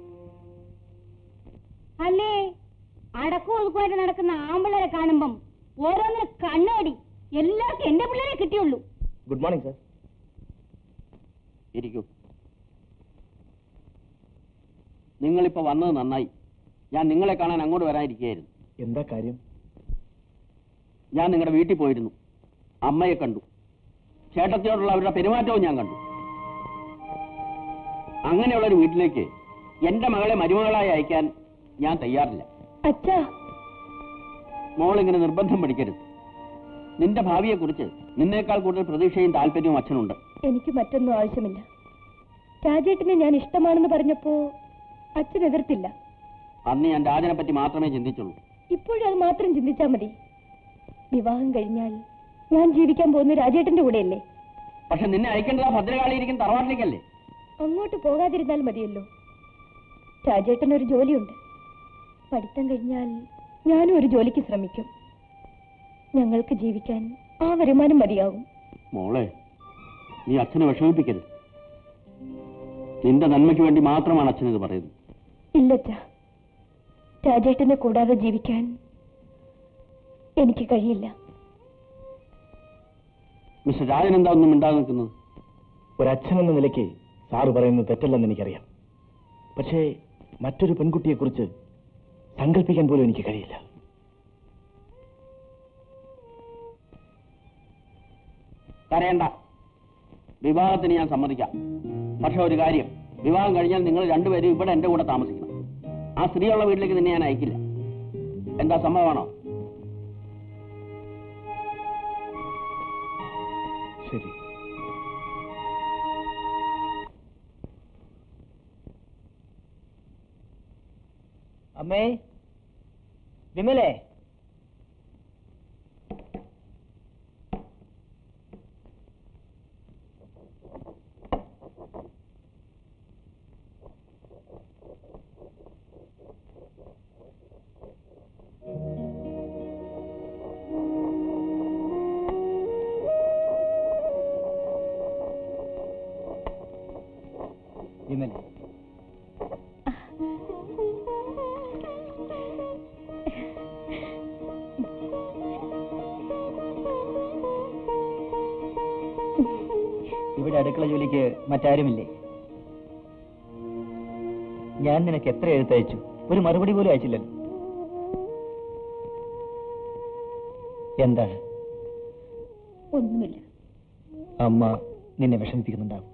അല്ലേ അടക്കം ഒതുക്കുമായിട്ട് നടക്കുന്ന ആമ്പിള്ളേരെ കാണുമ്പം ഓരോന്നിനും കണ്ണേടി എല്ലാവർക്കും എന്റെ പിള്ളേരെ കിട്ടിയുള്ളൂ ഗുഡ് മോർണിംഗ് സർ ഇരിക്കൂ നിങ്ങളിപ്പോ വന്നത് നന്നായി ഞാൻ നിങ്ങളെ കാണാൻ അങ്ങോട്ട് വരാനിരിക്കുകയായിരുന്നു എന്താ കാര്യം ഞാൻ നിങ്ങളുടെ വീട്ടിൽ പോയിരുന്നു അമ്മയെ കണ്ടു ചേട്ടത്തിയോടുള്ള അവരുടെ പെരുമാറ്റവും ഞാൻ കണ്ടു അങ്ങനെയുള്ള ഒരു വീട്ടിലേക്ക് എന്റെ മകളെ മരുമകളായി അയക്കാൻ ഞാൻ തയ്യാറില്ല അച്ഛാ മോളിങ്ങനെ നിർബന്ധം പിടിക്കരുത് നിന്റെ ഭാവിയെക്കുറിച്ച് നിന്നേക്കാൾ കൂടുതൽ പ്രതീക്ഷയും താല്പര്യവും അച്ഛനുണ്ട് എനിക്ക് മറ്റൊന്നും ആവശ്യമില്ല രാജേട്ടനെ ഞാൻ ഇഷ്ടമാണെന്ന് പറഞ്ഞപ്പോ അച്ഛൻ എതിർത്തില്ല അന്ന് ഞാൻ രാജനെ പറ്റി മാത്രമേ ചിന്തിച്ചുള്ളൂ ഇപ്പോഴും അത് മാത്രം ചിന്തിച്ചാൽ മതി വിവാഹം കഴിഞ്ഞാൽ ഞാൻ ജീവിക്കാൻ പോകുന്ന രാജേട്ടന്റെ കൂടെയല്ലേ പക്ഷെ നിന്നെ അയക്കേണ്ടത് ആ ഭദ്രകാളിയിരിക്കും തറവാട്ടിലേക്കല്ലേ അങ്ങോട്ട് പോകാതിരുന്നാൽ മതിയല്ലോ രാജേട്ടനൊരു ജോലിയുണ്ട് പഠിത്തം കഴിഞ്ഞാൽ ഞാനും ഒരു ജോലിക്ക് ശ്രമിക്കും ഞങ്ങൾക്ക് ജീവിക്കാൻ ആ വരുമാനം മതിയാകും മോളെ നീ അച്ഛനെ വിഷമിപ്പിക്കരുത് നിന്റെ നന്മയ്ക്ക് വേണ്ടി മാത്രമാണ് അച്ഛൻ ഇത് പറയുന്നത് ഇല്ലച്ച രാജേട്ടനെ കൂടാതെ ജീവിക്കാൻ എനിക്ക് കഴിയില്ല മിസ്റ്റർ രാജൻ എന്താ ഒന്നും മിണ്ടാതെ നിൽക്കുന്നത് ഒരച്ഛൻ എന്ന നിലയ്ക്ക് സാറ് പറയുന്നത് തെറ്റല്ലെന്ന് എനിക്കറിയാം പക്ഷേ മറ്റൊരു പെൺകുട്ടിയെക്കുറിച്ച് സങ്കല്പിക്കാൻ പോലും എനിക്ക് കഴിയില്ല കരയണ്ട വിവാഹത്തിന് ഞാൻ സമ്മതിക്കാം പക്ഷെ ഒരു കാര്യം വിവാഹം കഴിഞ്ഞാൽ നിങ്ങൾ രണ്ടുപേരും ഇവിടെ എന്റെ കൂടെ താമസിക്കണം ആ സ്ത്രീയുള്ള വീട്ടിലേക്ക് നിന്നെ ഞാൻ അയക്കില്ല എന്താ സമ്മതമാണോ ശരി അമ്മേ വിമലേ വിമല ഇവിടെ അടുക്കള ജോലിക്ക് മറ്റാരുമില്ലേ ഞാൻ നിനക്ക് എത്ര എഴുത്തയച്ചു ഒരു മറുപടി പോലും അയച്ചില്ലല്ലോ എന്താണ് ഒന്നുമില്ല അമ്മ നിന്നെ വിഷമിപ്പിക്കുന്നുണ്ടാവും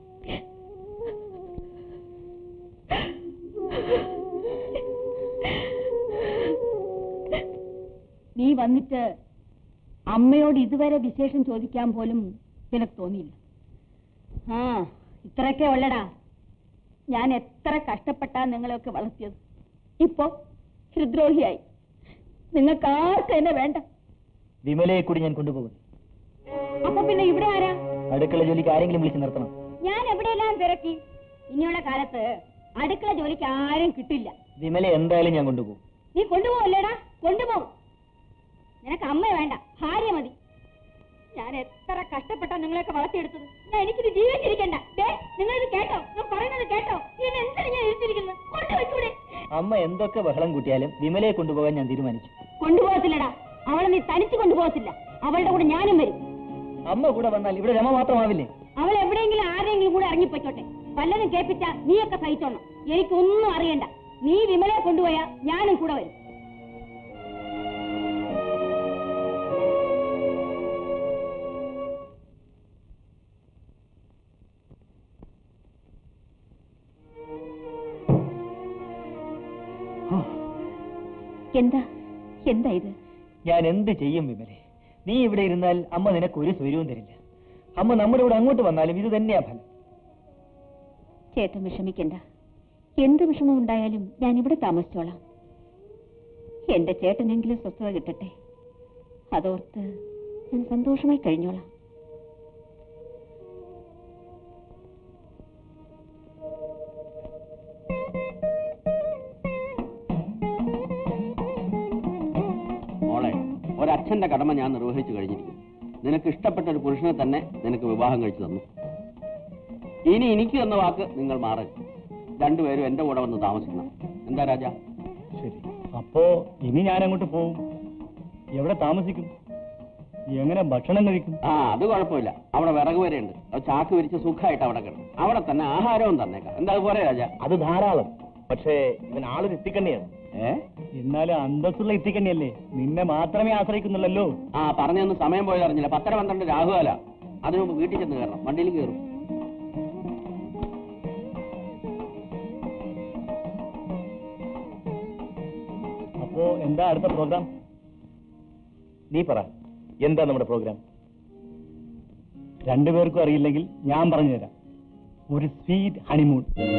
നീ വന്നിട്ട് അമ്മയോട് ഇതുവരെ വിശേഷം ചോദിക്കാൻ പോലും നിനക്ക് തോന്നിയില്ല ആ ഇത്രയൊക്കെ ഉള്ളടാ ഞാൻ എത്ര കഷ്ടപ്പെട്ടാ നിങ്ങളെയൊക്കെ വളർത്തിയത് ഇപ്പോ ഹൃദ്രോഹിയായി നിങ്ങൾക്ക് ആർക്കും എന്നെ വേണ്ട വിമലയെ കൂടി ഞാൻ കൊണ്ടുപോകുന്നു അപ്പൊ പിന്നെ ഇവിടെ ആരാ അടുക്കള ജോലിക്ക് ആരെങ്കിലും വിളിച്ച് നിർത്തണം ഞാൻ എവിടെയെല്ലാം തിരക്കി ഇനിയുള്ള കാലത്ത് അടുക്കള ജോലിക്ക് ആരും കിട്ടില്ല വിമല എന്തായാലും ഞാൻ കൊണ്ടുപോകും നീ കൊണ്ടുപോകല്ലേടാ കൊണ്ടുപോകും നിനക്ക് അമ്മ വേണ്ട ഭാര്യ മതി ഞാൻ എത്ര കഷ്ടപ്പെട്ടാ നിങ്ങളെയൊക്കെ വളർത്തിയെടുത്തത് ഞാൻ എനിക്കിത് ജീവിച്ചിരിക്കണ്ട ദേ നിങ്ങളിത് കേട്ടോ ഞാൻ പറയുന്നത് കേട്ടോ ഇനി എന്താണ് ഞാൻ എഴുതിയിരിക്കുന്നത് കൊണ്ടുവച്ചൂടെ അമ്മ എന്തൊക്കെ ബഹളം കൂട്ടിയാലും വിമലയെ കൊണ്ടുപോകാൻ ഞാൻ തീരുമാനിച്ചു കൊണ്ടുപോകത്തില്ലടാ അവളെ നീ തനിച്ച് കൊണ്ടുപോകത്തില്ല അവളുടെ കൂടെ ഞാനും വരും അമ്മ കൂടെ വന്നാൽ ഇവിടെ രമ മാത്രമാവില്ലേ അവൾ എവിടെയെങ്കിലും ആരെങ്കിലും കൂടെ ഇറങ്ങിപ്പോയിക്കോട്ടെ വല്ലതും കേൾപ്പിച്ചാ നീയൊക്കെ സഹിച്ചോണം എനിക്കൊന്നും അറിയണ്ട നീ വിമലയെ കൊണ്ടുപോയാ ഞാനും കൂടെ വരും എന്താ എന്താ ഇത് ഞാൻ എന്ത് ചെയ്യും വിമലെ നീ ഇവിടെ ഇരുന്നാൽ അമ്മ നിനക്ക് ഒരു സ്വരവും തരില്ല അമ്മ നമ്മുടെ ഇവിടെ അങ്ങോട്ട് വന്നാലും ഇത് തന്നെയാ ഫലം ചേട്ടൻ വിഷമിക്കണ്ട എന്ത് വിഷമം ഉണ്ടായാലും ഞാൻ ഇവിടെ താമസിച്ചോളാം എന്റെ ചേട്ടനെങ്കിലും സ്വസ്ഥത കിട്ടട്ടെ അതോർത്ത് ഞാൻ സന്തോഷമായി കഴിഞ്ഞോളാം മോളെ ഒരച്ഛന്റെ കടമ ഞാൻ നിർവഹിച്ചു കഴിഞ്ഞിരിക്കുന്നു നിനക്ക് ഇഷ്ടപ്പെട്ട ഒരു പുരുഷനെ തന്നെ നിനക്ക് വിവാഹം കഴിച്ചു തന്നു ഇനി എനിക്ക് തന്ന വാക്ക് നിങ്ങൾ മാറരുത് രണ്ടുപേരും എന്റെ കൂടെ വന്ന് താമസിക്കണം എന്താ രാജ ശരി അപ്പോ ഇനി ഞാൻ അങ്ങോട്ട് പോവും എവിടെ താമസിക്കും എങ്ങനെ ഭക്ഷണം കഴിക്കും ആ അത് കുഴപ്പമില്ല അവിടെ വിറക് വരെ ഉണ്ട് അത് ചാക്ക് വിരിച്ച് സുഖമായിട്ട് അവിടെ കിടക്കും അവിടെ തന്നെ ആഹാരവും തന്നേക്കാം എന്താ പോരെ രാജ അത് ധാരാളം പക്ഷേ ഇവൻ ആളൊരു എത്തിക്കണ്ണിയാണ് ഏ എന്നാലും അന്തസ്സുള്ള ഇത്തിക്കന്നെയല്ലേ നിന്നെ മാത്രമേ ആശ്രയിക്കുന്നുള്ളല്ലോ ആ പറഞ്ഞൊന്നും സമയം പോയത് അറിഞ്ഞില്ല പത്തര പന്ത്രണ്ട് രാഹുകാല അതിനു മുമ്പ് വീട്ടിൽ ചെന്ന് കയറണം വണ്ടിയിൽ കയറും അപ്പോ എന്താ അടുത്ത പ്രോഗ്രാം നീ പറ എന്താ നമ്മുടെ പ്രോഗ്രാം രണ്ടുപേർക്കും അറിയില്ലെങ്കിൽ ഞാൻ പറഞ്ഞുതരാം ഒരു സ്വീറ്റ് ഹണിമൂൺ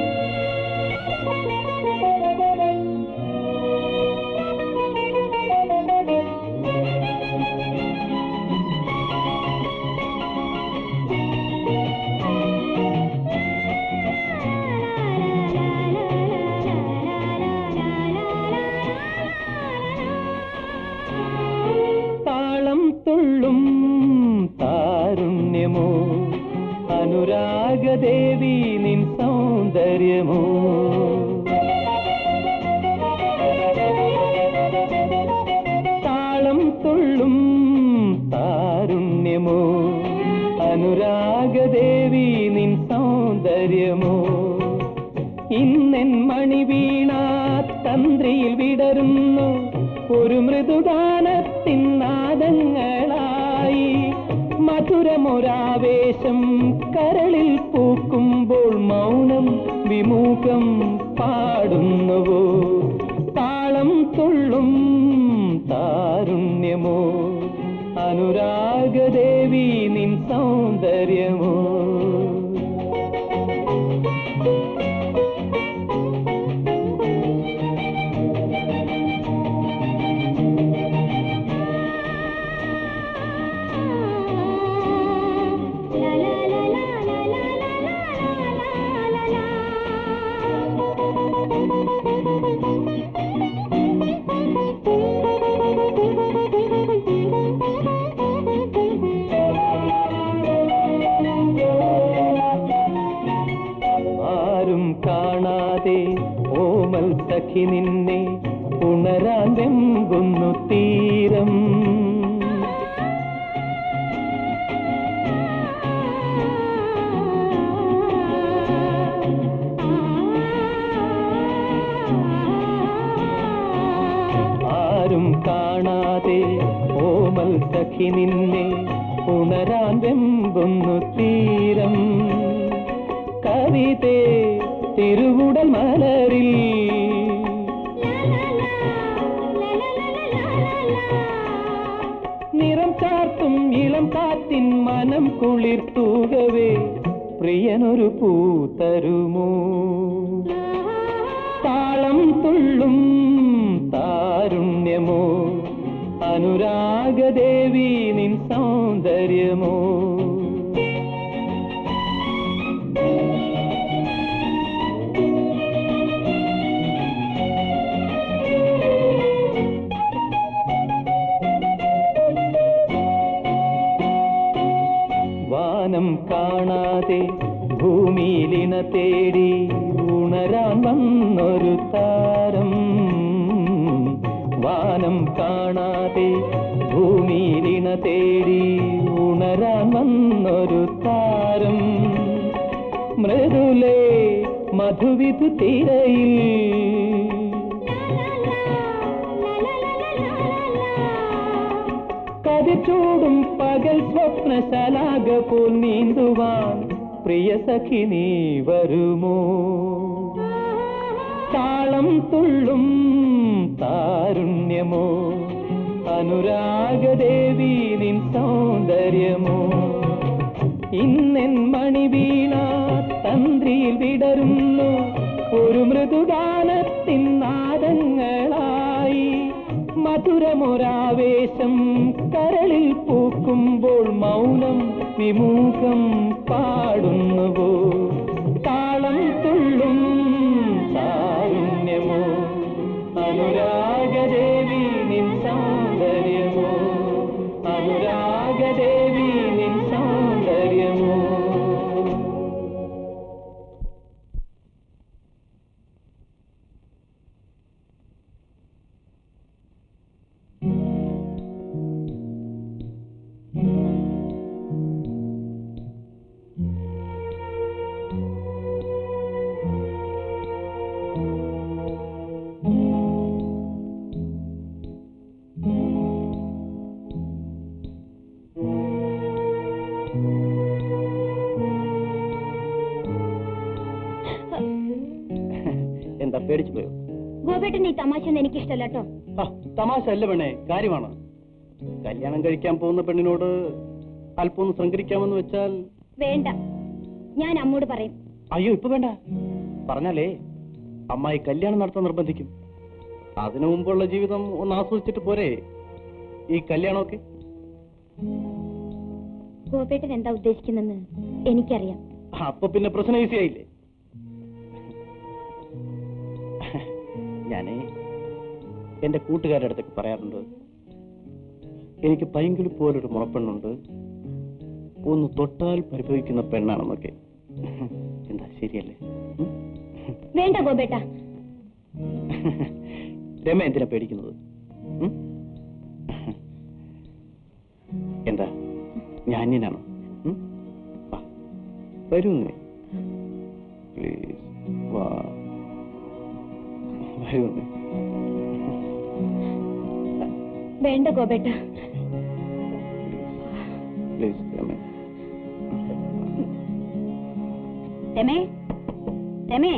താളം തുള്ളും താരുണ്യമോ അനുരാഗദേവി നിൻ സൗന്ദര്യമോ താളം തുള്ളും താരുണ്യമോ അനുരാഗദേവി നിൻ സൗന്ദര്യമോ ഇന്നെൻ മണിവീണ തന്ത്രിയിൽ വിടരുന്നു ഒരു മൃദുഗാനത്തിൻ നാദങ്ങളായി മധുരമൊരാവേശം കരളിൽ പൂക്കുമ്പോൾ മൗനം വിമുഖം പാടുന്നുവോ താളം തുള്ളും താരുണ്യമോ അനുരാഗദേവി നിൻ സൗന്ദര്യമോ ആരും കാണാതെ ഓമൽ സഖി നിന്നെ ഉണരാൻ വെമ്പുന്നു തീരം ആരും കാണാതെ ഓമൽ സഖി നിന്നെ ഉണരാൻ വെമ്പുന്നു തീരം കവിതേ തിരുവുടൽ മലരിൽ നിറം ചാർത്തും ഇളം കാറ്റിൻ മനം കുളിർത്തൂകവേ പ്രിയനൊരു പൂ തരുമോ താളം തുള്ളും താരുണ്യമോ അനുരാഗദേവി നിൻ സൗന്ദര്യമോ വാനം കാണാതെ ഭൂമിയിലിന തേടി ഉണരാൻ വന്നൊരു താരം വാനം കാണാതെ ഭൂമിയിലിന തേടി ഉണരാൻ വന്നൊരു താരം മൃദുലേ മധുവിധു തിരയിൽ കതിച്ചൂടും പകൽ സ്വപ്നശലാക പോൽ നീന്തുവാൻ പ്രിയ സഖി നീ വരുമോ താളം തുള്ളും താരുണ്യമോ അനുരാഗദേവി നിൻ സൗന്ദര്യമോ ഇന്നെൻ മണിവീണ തന്ത്രിയിൽ വിടരുന്നു ഒരു മൃദുഗാനത്തിൻ നാദങ്ങളായി മധുരമൊരാവേശം കരളിൽ പൂക്കുമ്പോൾ മൗനം വിമുഖം പാടുന്നുവോ താളം തുള്ളും താരുണ്യമോ അനുരാഗദേവി നിൻ സൗന്ദര്യമോ അനുരാഗദേവി നിൻ സൗന്ദര്യമോ എന്താ പേടിച്ചു പോയോ ഗോപേട്ടൻ ഈ തമാശ ഒന്നും എനിക്കിഷ്ടല്ല കേട്ടോ ആ തമാശ അല്ല പെണ്ണേ കാര്യമാണ് കല്യാണം കഴിക്കാൻ പോകുന്ന പെണ്ണിനോട് അല്പം ഒന്ന് ശൃംഖരിക്കാമെന്ന് വെച്ചാൽ വേണ്ട ഞാൻ അമ്മോട് പറയും അയ്യോ ഇപ്പൊ വേണ്ട പറഞ്ഞാലേ അമ്മായി കല്യാണം നടത്താൻ നിർബന്ധിക്കും അതിനു മുമ്പുള്ള ജീവിതം ഒന്ന് ആസ്വദിച്ചിട്ട് പോരെ ഈ കല്യാണമൊക്കെ ഗോപേട്ടൻ എന്താ ഉദ്ദേശിക്കുന്നെന്ന് എനിക്കറിയാം അപ്പൊ പിന്നെ പ്രശ്നം ഈസി ആയില്ലേ ഞാനേ എന്റെ കൂട്ടുകാരുടെ അടുത്തൊക്കെ പറയാറുണ്ട് എനിക്ക് പൈങ്കിളി പോലൊരു മുറപ്പെണ്ണുണ്ട് ഒന്ന് തൊട്ടാൽ പരിഭവിക്കുന്ന പെണ്ണാണെന്നൊക്കെ എന്താ ശരിയല്ലേ ഉം? വേണ്ട ഗോപേട്ട രമ എന്തിനാ പേടിക്കുന്നത് ഉം? എന്താ ഞാൻ അന്യനാണോ ഉം? വാ. വരൂ നീ പ്ലീസ് വാ വരൂ നീ വേണ്ട ഗോപേട്ട പ്ലീസ് രമ രമേ രമേ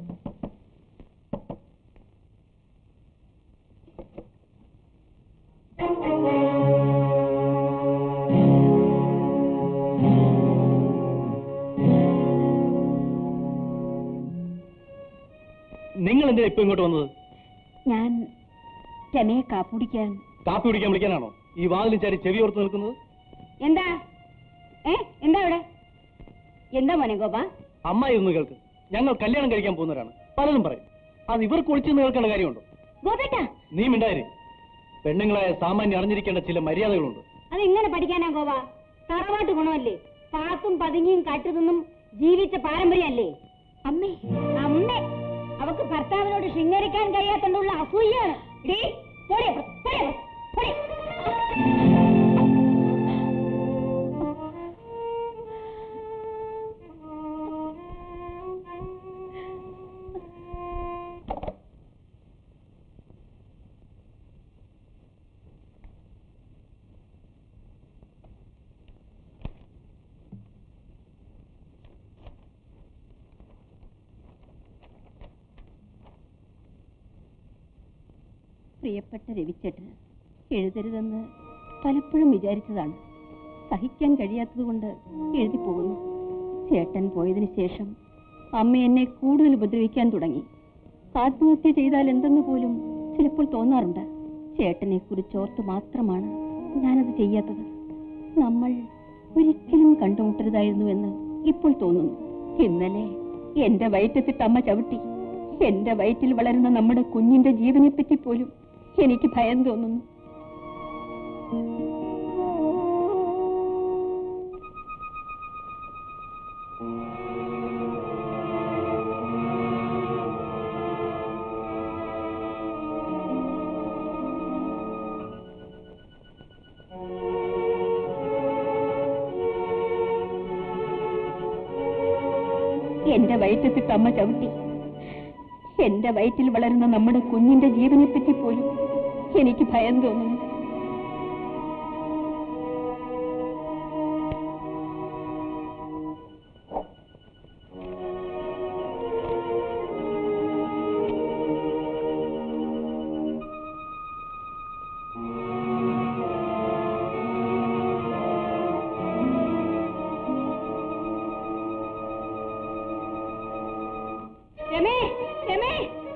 നിങ്ങൾ എന്തിനാ ഇപ്പൊ ഇങ്ങോട്ട് വന്നത് ഞാൻ രമയെ കാപ്പുടിക്കാൻ കാപ്പി കുടിക്കാൻ വിളിക്കാനാണോ ഈ വാതിലും ചാരി ചെവി ഓർത്ത് നിൽക്കുന്നത് എന്താ ഏ എന്താ ഇവിടെ എന്താ മോനെ ഗോപ അമ്മായി ഒന്ന് കേൾക്ക് ഞങ്ങൾ കല്യാണം കഴിക്കാൻ പോകുന്നവരാണ് പലതും പറയും അത് ഇവർക്ക് ഒളിച്ചു കേൾക്കേണ്ട കാര്യമുണ്ടോ ഗോപേട്ട നീ മിണ്ടായിരി പെണ്ണുങ്ങളായ സാമാന്യം അറിഞ്ഞിരിക്കേണ്ട ചില മര്യാദകളുണ്ട് അത് എങ്ങനെ പഠിക്കാനാ ഗോപ തറവാട്ട് ഗുണമല്ലേ പാത്തും പതുങ്ങിയും കാട്ടുതിന്നും ജീവിച്ച പാരമ്പര്യമല്ലേ അമ്മേ അമ്മേ അവക്ക് ഭർത്താവിനോട് ശൃംഗരിക്കാൻ കഴിയാത്തോണ്ടുള്ള അസൂയാണ് ഡീ, പോടി അപ്പുറത്ത്, പോടി അപ്പുറത്ത്, പോടി. പ്രിയപ്പെട്ട രവിച്ചേട്ടന് എഴുതരുതെന്ന് പലപ്പോഴും വിചാരിച്ചതാണ് സഹിക്കാൻ കഴിയാത്തതുകൊണ്ട് എഴുതി പോകുന്നു ചേട്ടൻ പോയതിനു ശേഷം അമ്മ എന്നെ കൂടുതൽ ഉപദ്രവിക്കാൻ തുടങ്ങി ആത്മഹത്യ ചെയ്താൽ എന്തെന്ന് പോലും ചിലപ്പോൾ തോന്നാറുണ്ട് ചേട്ടനെ കുറിച്ചോർത്ത് മാത്രമാണ് ഞാനത് ചെയ്യാത്തത് നമ്മൾ ഒരിക്കലും കണ്ടുമുട്ടരുതായിരുന്നുവെന്ന് ഇപ്പോൾ തോന്നുന്നു ഇന്നലെ എന്റെ വയറ്റത്തിട്ട് അമ്മ ചവിട്ടി എന്റെ വയറ്റിൽ വളരുന്ന നമ്മുടെ കുഞ്ഞിന്റെ ജീവനെ പറ്റി പോലും എനിക്ക് ഭയം തോന്നുന്നു എന്റെ വയറ്റത്തിട്ട് അമ്മ ചവിട്ടി എന്റെ വയറ്റിൽ വളരുന്ന നമ്മുടെ കുഞ്ഞിന്റെ ജീവനെ പറ്റി പോലും എനിക്ക് ഭയം തോന്നുന്നു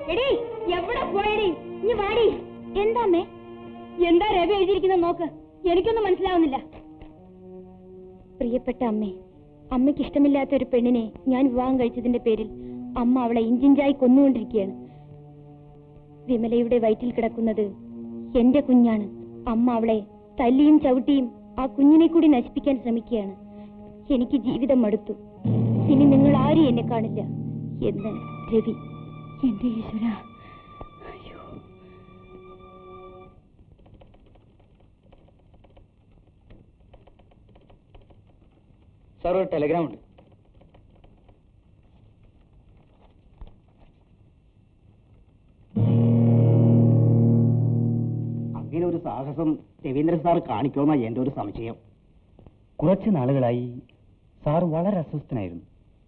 എടി എവിടെ പോയടി നീ വാടി എന്താ അമ്മേ എന്താ രവി എഴുതിയിരിക്കുന്നത് നോക്ക് എനിക്കൊന്നും മനസ്സിലാവുന്നില്ല പ്രിയപ്പെട്ട അമ്മേ അമ്മയ്ക്ക് ഇഷ്ടമില്ലാത്ത ഒരു പെണ്ണിനെ ഞാൻ വിവാഹം കഴിച്ചതിന്റെ പേരിൽ അമ്മ അവളെ ഇഞ്ചിഞ്ചായി കൊന്നുകൊണ്ടിരിക്കുകയാണ് വിമലയുടെ വയറ്റിൽ കിടക്കുന്നത് എന്റെ കുഞ്ഞാണ് അമ്മ അവളെ തല്ലിയും ചവിട്ടിയും ആ കുഞ്ഞിനെ കൂടി നശിപ്പിക്കാൻ ശ്രമിക്കുകയാണ് എനിക്ക് ജീവിതം മടുത്തു ഇനി നിങ്ങൾ ആരും എന്നെ കാണില്ല എന്ന് രവി എന്റെ ഈശ്വര സാർ ഒരു ടെലഗ്രാം ഉണ്ട് അങ്ങനെ ഒരു സാഹസം രവീന്ദ്രൻ സാർ കാണിക്കുമെന്നാ എന്റെ ഒരു സംശയം കുറച്ച് നാളുകളായി സാർ വളരെ അസ്വസ്ഥനായിരുന്നു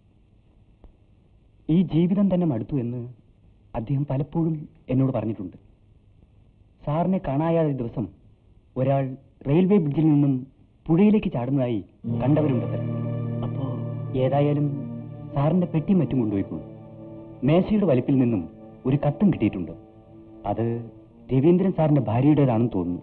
ഈ ജീവിതം തന്നെ മടുത്തു എന്ന് അദ്ദേഹം പലപ്പോഴും എന്നോട് പറഞ്ഞിട്ടുണ്ട് സാറിനെ കാണായാതെ ദിവസം ഒരാൾ റെയിൽവേ ബ്രിഡ്ജിൽ നിന്നും പുഴയിലേക്ക് ചാടുന്നതായി കണ്ടവരുണ്ടത് അപ്പോ ഏതായാലും സാറിന്റെ പെട്ടി മറ്റും കൊണ്ടുപോയിക്കോളൂ മേശയുടെ വലിപ്പിൽ നിന്നും ഒരു കത്തും കിട്ടിയിട്ടുണ്ട് അത് രവീന്ദ്രൻ സാറിന്റെ ഭാര്യയുടേതാണെന്ന് തോന്നുന്നു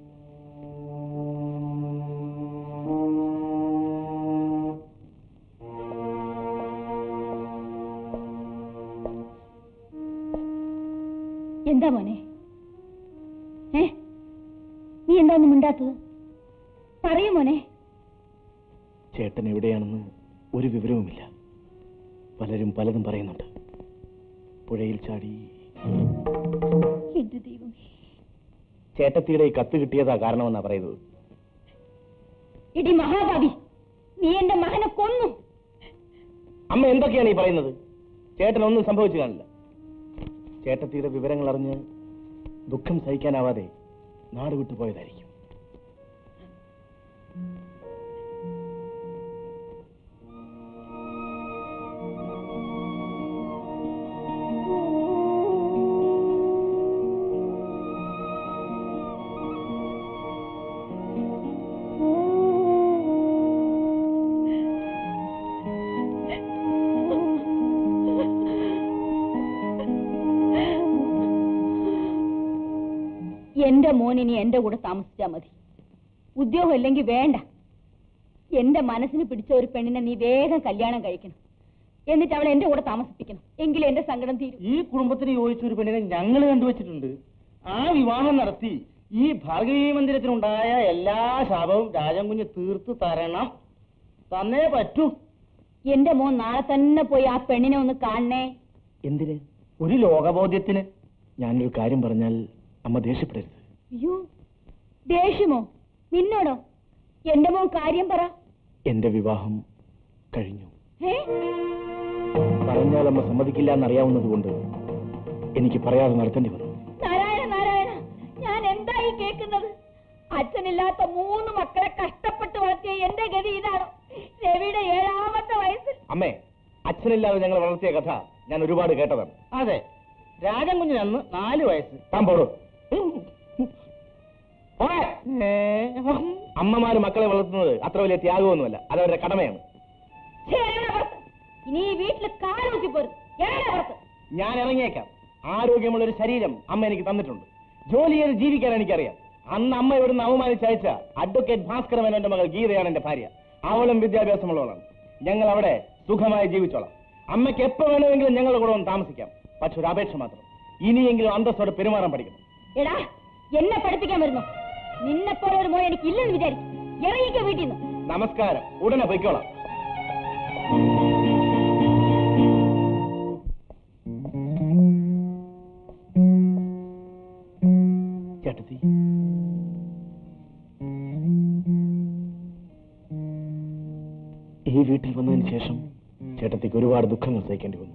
എന്താ മോനെ ഏ നീ എന്താ ഒന്നും മിണ്ടാത്തത് പറയൂ മോനെ ചേട്ടൻ എവിടെയാണെന്ന് ഒരു വിവരവുമില്ല പലരും പലതും പറയുന്നുണ്ട് പുഴയിൽ ചാടി എന്റെ ദൈവമേ ചേട്ടത്തിയുടെ ഈ കത്ത് കിട്ടിയതാ കാരണമെന്നാ പറയുന്നത് ഇടി മഹാഭാവി നീ എന്റെ മകനെ കൊന്നു അമ്മ എന്തൊക്കെയാണ് ഈ പറയുന്നത് ചേട്ടൻ ഒന്നും സംഭവിച്ചു കാണില്ല ചേട്ടത്തിയുടെ വിവരങ്ങൾ അറിഞ്ഞ് ദുഃഖം സഹിക്കാനാവാതെ നാട് വിട്ടു പോയതായിരിക്കും എന്റെ മോനിനി എന്റെ കൂടെ താമസിച്ചാ മതി ഉദ്യോഗം ഇല്ലെങ്കിൽ വേണ്ട എന്റെ മനസ്സിന് പിടിച്ച ഒരു പെണ്ണിനെ നീ വേഗം കല്യാണം കഴിക്കണം എന്നിട്ട് അവളെ എന്റെ കൂടെ താമസിപ്പിക്കണം എങ്കിലും എന്റെ സങ്കടം തീരും ഈ കുടുംബത്തിന് യോജിച്ച ഒരു പെണ്ണിനെ ഞങ്ങൾ കണ്ടുവച്ചിട്ടുണ്ട് ആ വിവാഹം നടത്തി ഈ ഭാർഗവീ മന്ദിരത്തിനുണ്ടായ എല്ലാ ശാപവും രാജൻ കുഞ്ഞ് തീർത്തു തരണം തന്നേ പറ്റൂ എന്റെ മോൻ നാളെ തന്നെ പോയി ആ പെണ്ണിനെ ഒന്ന് കാണണേ എന്തിന് ഒരു ലോകബോധ്യത്തിന് ഞാനൊരു കാര്യം പറഞ്ഞാൽ അമ്മ ദേഷ്യപ്പെടരുത് അയ്യോ ദേഷ്യമോ നിന്നോടോ എന്റെ മോൻ കാര്യം പറ എന്റെ വിവാഹം കഴിഞ്ഞു ഏ പറഞ്ഞാൽ അമ്മ സമ്മതിക്കില്ല എന്നറിയാവുന്നത് കൊണ്ട് എനിക്ക് പറയാതെ നടത്തേണ്ടി വന്നു നാരായണ നാരായണ ഞാൻ എന്തായി കേൾക്കുന്നത് അച്ഛനില്ലാത്ത മൂന്ന് മക്കളെ കഷ്ടപ്പെട്ട് വളർത്തിയ എന്റെ ഗതി ഇതാണ് രവിയുടെ ഏഴാമത്തെ വയസ്സിൽ അമ്മേ അച്ഛനില്ലാതെ ഞങ്ങൾ വളർത്തിയ കഥ ഞാൻ ഒരുപാട് കേട്ടതാണ് അതെ രാജൻ കുഞ്ഞിന് അന്ന് നാല് വയസ്സ് താൻ പോടൂ ഏ, അമ്മമാര് മക്കളെ വളർത്തുന്നത് അത്ര വലിയ ത്യാഗമൊന്നുമല്ല അതവരുടെ കടമയാണ് ഛേ, ഇറങ്ങടാ പുറത്ത്. ഇനി ഈ വീട്ടിൽ കാലൂത്തി പോരുത് എവിടെ പുറത്ത് ഞാൻ ഇറങ്ങിയേക്കാം ആരോഗ്യമുള്ള ഒരു ശരീരം അമ്മ എനിക്ക് തന്നിട്ടുണ്ട് ജോലി ചെയ്ത് ജീവിക്കാൻ എനിക്കറിയാം അന്ന് അമ്മ ഇവിടുന്ന് അവമാനിച്ചയച്ച അഡ്വക്കേറ്റ് ഭാസ്കര മേനോന്റെ മകൾ ഗീതയാണ് എന്റെ ഭാര്യ അവളും വിദ്യാഭ്യാസമുള്ളവളാണ് ഞങ്ങൾ അവിടെ സുഖമായി ജീവിച്ചോളാം അമ്മയ്ക്ക് എപ്പോ വേണമെങ്കിലും ഞങ്ങളുടെ കൂടെ ഒന്ന് താമസിക്കാം പക്ഷെ ഒരു അപേക്ഷ മാത്രം ഇനിയെങ്കിലും അന്തസ്സോടെ പെരുമാറാൻ പഠിക്കണം എടാ എന്നെ പഠിപ്പിക്കാൻ വരുന്നു നിന്നെപ്പോലെ ഒരു മോൻ എനിക്ക് ഇല്ലെന്ന് വിചാരിക്കും ഇറങ്ങിക്കോ വീട്ടിൽ നിന്ന് നമസ്കാരം ഉടനെ പൊയ്ക്കോളാം ചേട്ടത്തി ഈ വീട്ടിൽ വന്നതിന് ശേഷം ചേട്ടത്തിക്ക് ഒരുപാട് ദുഃഖങ്ങൾ സഹിക്കേണ്ടി വന്നു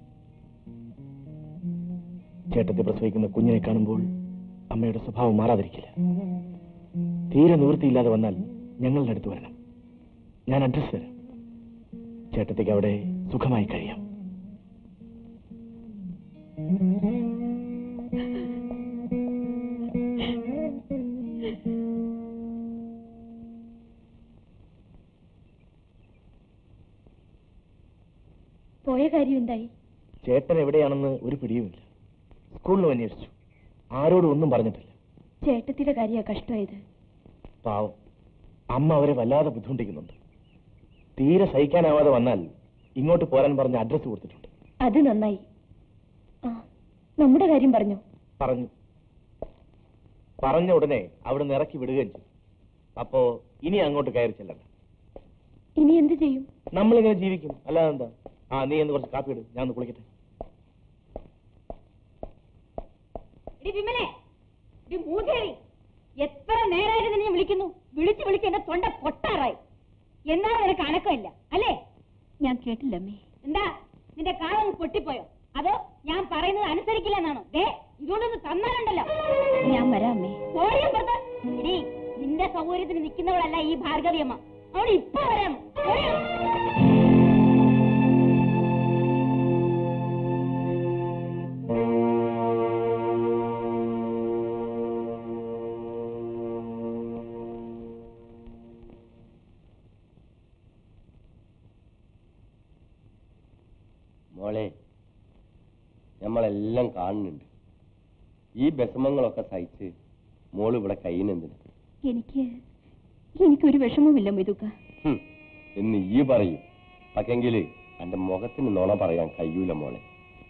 ചേട്ടത്തി പ്രസവിക്കുന്ന കുഞ്ഞിനെ കാണുമ്പോൾ അമ്മയുടെ സ്വഭാവം മാറാതിരിക്കില്ല തീരെ നിവൃത്തിയില്ലാതെ വന്നാൽ ഞങ്ങളുടെ അടുത്ത് വരണം ഞാൻ അഡ്രസ് തരാം ചേട്ടത്തിക്ക് അവിടെ സുഖമായി കഴിയാം പോയ കാര്യം എന്തായി ചേട്ടൻ എവിടെയാണെന്ന് ഒരു പിടിയുമില്ല സ്കൂളിലും അന്വേഷിച്ചു ആരോടും ഒന്നും പറഞ്ഞിട്ടില്ല ചേട്ടത്തിയുടെ കാര്യ കഷ്ടമായത് പാവം അമ്മ അവരെ വല്ലാതെ ബുദ്ധിമുട്ടിക്കുന്നുണ്ട് തീരെ സഹിക്കാനാവാതെ വന്നാൽ ഇങ്ങോട്ട് പോരാൻ പറഞ്ഞ അഡ്രസ്സ് കൊടുത്തിട്ടുണ്ട് അത് നന്നായി ആ നമ്മുടെ കാര്യം പറഞ്ഞു പറഞ്ഞു പറഞ്ഞ ഉടനെ അവിടെ ഇറക്കി വിടുകയും ചെയ്തു അപ്പോ ഇനി അങ്ങോട്ട് കയറി ചെല്ലണ്ട ഇനി എന്ത് ചെയ്യും നമ്മളിങ്ങനെ ജീവിക്കും അല്ലാതെ എന്താ ആ നീ എന്ന് കുറച്ച് കാപ്പി ഇട് ഞാൻ ഒന്ന് കുളിക്കട്ടെ എടി വിമലെ എടി മൂതേവി എത്ര നേരമായിട്ട് നിന്നെ ഞാൻ വിളിക്കുന്നു വിളിച്ച് വിളിച്ച് എന്റെ തൊണ്ട പൊട്ടാറായി എന്നാലും നിനക്ക് അനക്കമില്ല അല്ലേ ഞാൻ കേട്ടില്ല അമ്മേ എന്താ നിന്റെ കാലം പൊട്ടിപ്പോയോ അതോ ഞാൻ പറയുന്നത് അനുസരിക്കില്ല എന്നാണോ ദേ ഇതുകൊണ്ടൊന്ന് തന്നാലുണ്ടല്ലോ ഞാൻ വരാം അമ്മേ ഓടിയ പുറത്ത് എടി നിന്റെ സൗകര്യത്തിന് നിൽക്കുന്നവളല്ല ഈ ഭാർഗവിയമ്മ അവിടെ ഇപ്പൊ വരാം ഓടിയോ? മോളെ നമ്മളെല്ലാം കാണുന്നുണ്ട് ഈ വിഷമങ്ങളൊക്കെ സഹിച്ച് മോള് ഇവിടെ കഴിയുന്നെന്തിന് എനിക്ക് എനിക്കൊരു വിഷമവുമില്ല മൊയ്തുക്ക ഹും, എന്ന് ഈ പറയും പക്ഷെങ്കില് എന്റെ മുഖത്തിന് നുണ പറയാൻ കഴിയൂല മോളെ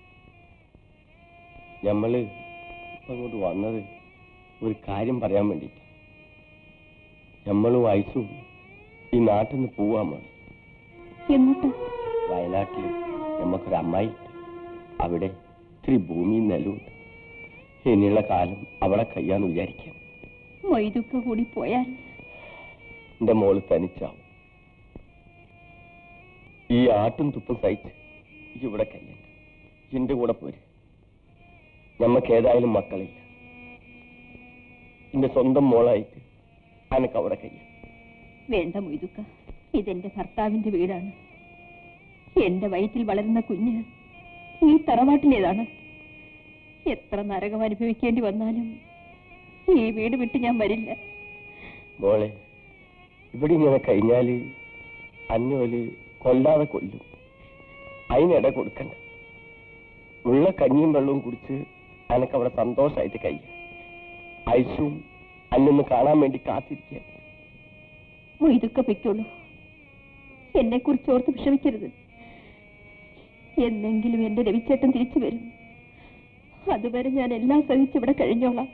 ഞമ്മള് ഇപ്പൊ അങ്ങോട്ട് വന്നത് ഒരു കാര്യം പറയാൻ വേണ്ടിട്ട് ഞമ്മള് വയസ്സും ഈ നാട്ടിൽ നിന്ന് പോവാ മോളെ എങ്ങോട്ടാ വയനാട്ടില് നമുക്കൊരു അമ്മായി അവിടെ ഇത്തിരി ഭൂമിയും നിലവുണ്ട് ഇനിയുള്ള കാലം അവിടെ കഴിയാന്ന് വിചാരിക്കാം മൊയ്തുക്ക കൂടി പോയാൽ എന്റെ മോള് തനിച്ചാവും ഈ ആട്ടും തുപ്പും സഹിച്ച് ഈ ഇവിടെ കഴിയണ്ട എന്റെ കൂടെ പോര് ഞമ്മക്ക് ഏതായാലും മക്കളില്ല എന്റെ സ്വന്തം മോളായിട്ട് അനക്ക് അവിടെ കഴിയാം വേണ്ട മൊയ്തുക്ക ഇതെന്റെ ഭർത്താവിന്റെ വീടാണ് എന്റെ വയറ്റിൽ വളരുന്ന കുഞ്ഞ് ഈ തറവാട്ടിലേതാണ് എത്ര നരകം അനുഭവിക്കേണ്ടി വന്നാലും ഈ വീട് വിട്ട് ഞാൻ വരില്ല മോളെ ഇവിടെ ഇങ്ങനെ കഴിഞ്ഞാല് അന്നോല് കൊല്ലാതെ കൊല്ലും അതിനിട കൊടുക്കണ്ട ഉള്ള കഞ്ഞിയും വെള്ളവും കുടിച്ച് അനക്ക് അവിടെ സന്തോഷമായിട്ട് കഴിയാം ഐസും അന്നൊന്ന് കാണാൻ വേണ്ടി കാത്തിരിക്കുക മൊയ്തുക്ക പൊയ്ക്കോളൂ എന്നെ കുറിച്ച് ഓർത്ത് വിഷമിക്കരുത് എന്നെങ്കിലും എന്റെ രവിച്ചേട്ടൻ തിരിച്ചു വരും അതുവരെ ഞാൻ എല്ലാം സഹിച്ച് ഇവിടെ കഴിഞ്ഞോളാം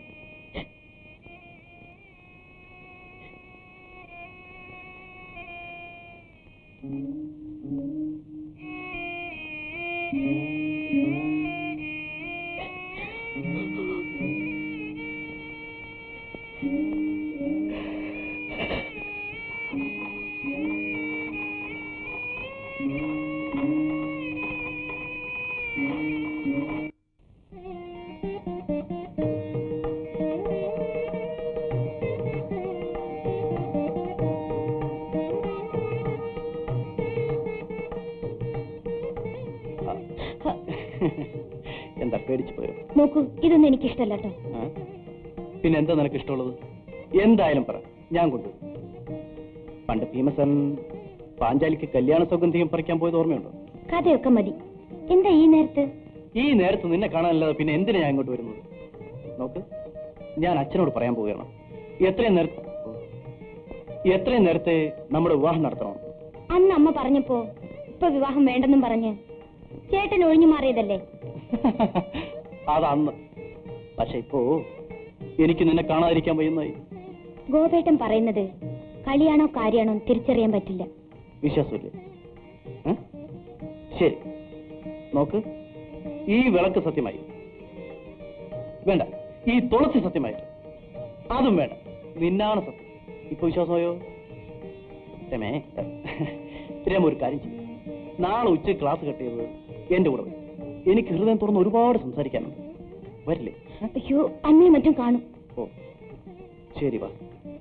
എന്താ പേടിച്ചു പോയോ നോക്കൂ ഇതൊന്നും എനിക്കിഷ്ടല്ല കേട്ടോ ആ? പിന്നെ എന്താ നിനക്ക് ഇഷ്ടമുള്ളത് എന്തായാലും പറ ഞാൻ കൊണ്ടുവരും പണ്ട് ഭീമസൻ പാഞ്ചാലിക്ക് കല്യാണ സൗഗന്ധികം പറിക്കാൻ പോയത് ഓർമ്മയുണ്ടോ കഥയൊക്കെ മതി എന്താ ഈ നേരത്ത് ഈ നേരത്ത് നിന്നെ കാണാനല്ലാതെ പിന്നെ എന്തിനാ ഞാൻ ഇങ്ങോട്ട് വരുന്നത് നോക്ക് ഞാൻ അച്ഛനോട് പറയാൻ പോവുകയാണ് എത്രയും നേരത്തെ എത്രയും നേരത്തെ നമ്മുടെ വിവാഹം നടത്തണം അന്ന് അമ്മ പറഞ്ഞപ്പോ ഇപ്പൊ വിവാഹം വേണ്ടെന്നും പറഞ്ഞ് ചേട്ടൻ ഒഴിഞ്ഞു മാറിയതല്ലേ അതന്ന് പക്ഷെ ഇപ്പോ എനിക്ക് നിന്നെ കാണാതിരിക്കാൻ വയ്യുന്നായി ഗോപേട്ടൻ പറയുന്നത് കളിയാണോ കാര്യാണോ തിരിച്ചറിയാൻ പറ്റില്ല വിശ്വാസമില്ലേ ഏ? ശരി നോക്ക് ഈ വിളക്ക് സത്യമായി വേണ്ട ഈ തുളസി സത്യമായിട്ട് അതും വേണ്ട നിന്നാണ് സത്യം ഇപ്പൊ വിശ്വാസമായോ രമേ രമ ഒരു കാര്യം ചെയ്യും നാളെ ഉച്ച ക്ലാസ് കട്ട് ചെയ്തത് എന്റെ കൂടെ വരും എനിക്ക് ഹൃദയം തുറന്ന് ഒരുപാട് സംസാരിക്കാനുണ്ട് വരില്ലേ അയ്യോ അമ്മയും മറ്റും കാണും ഓ ശരി വാ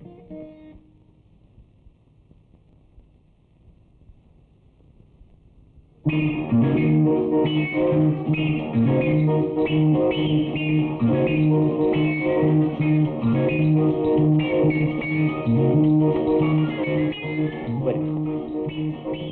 വരൂ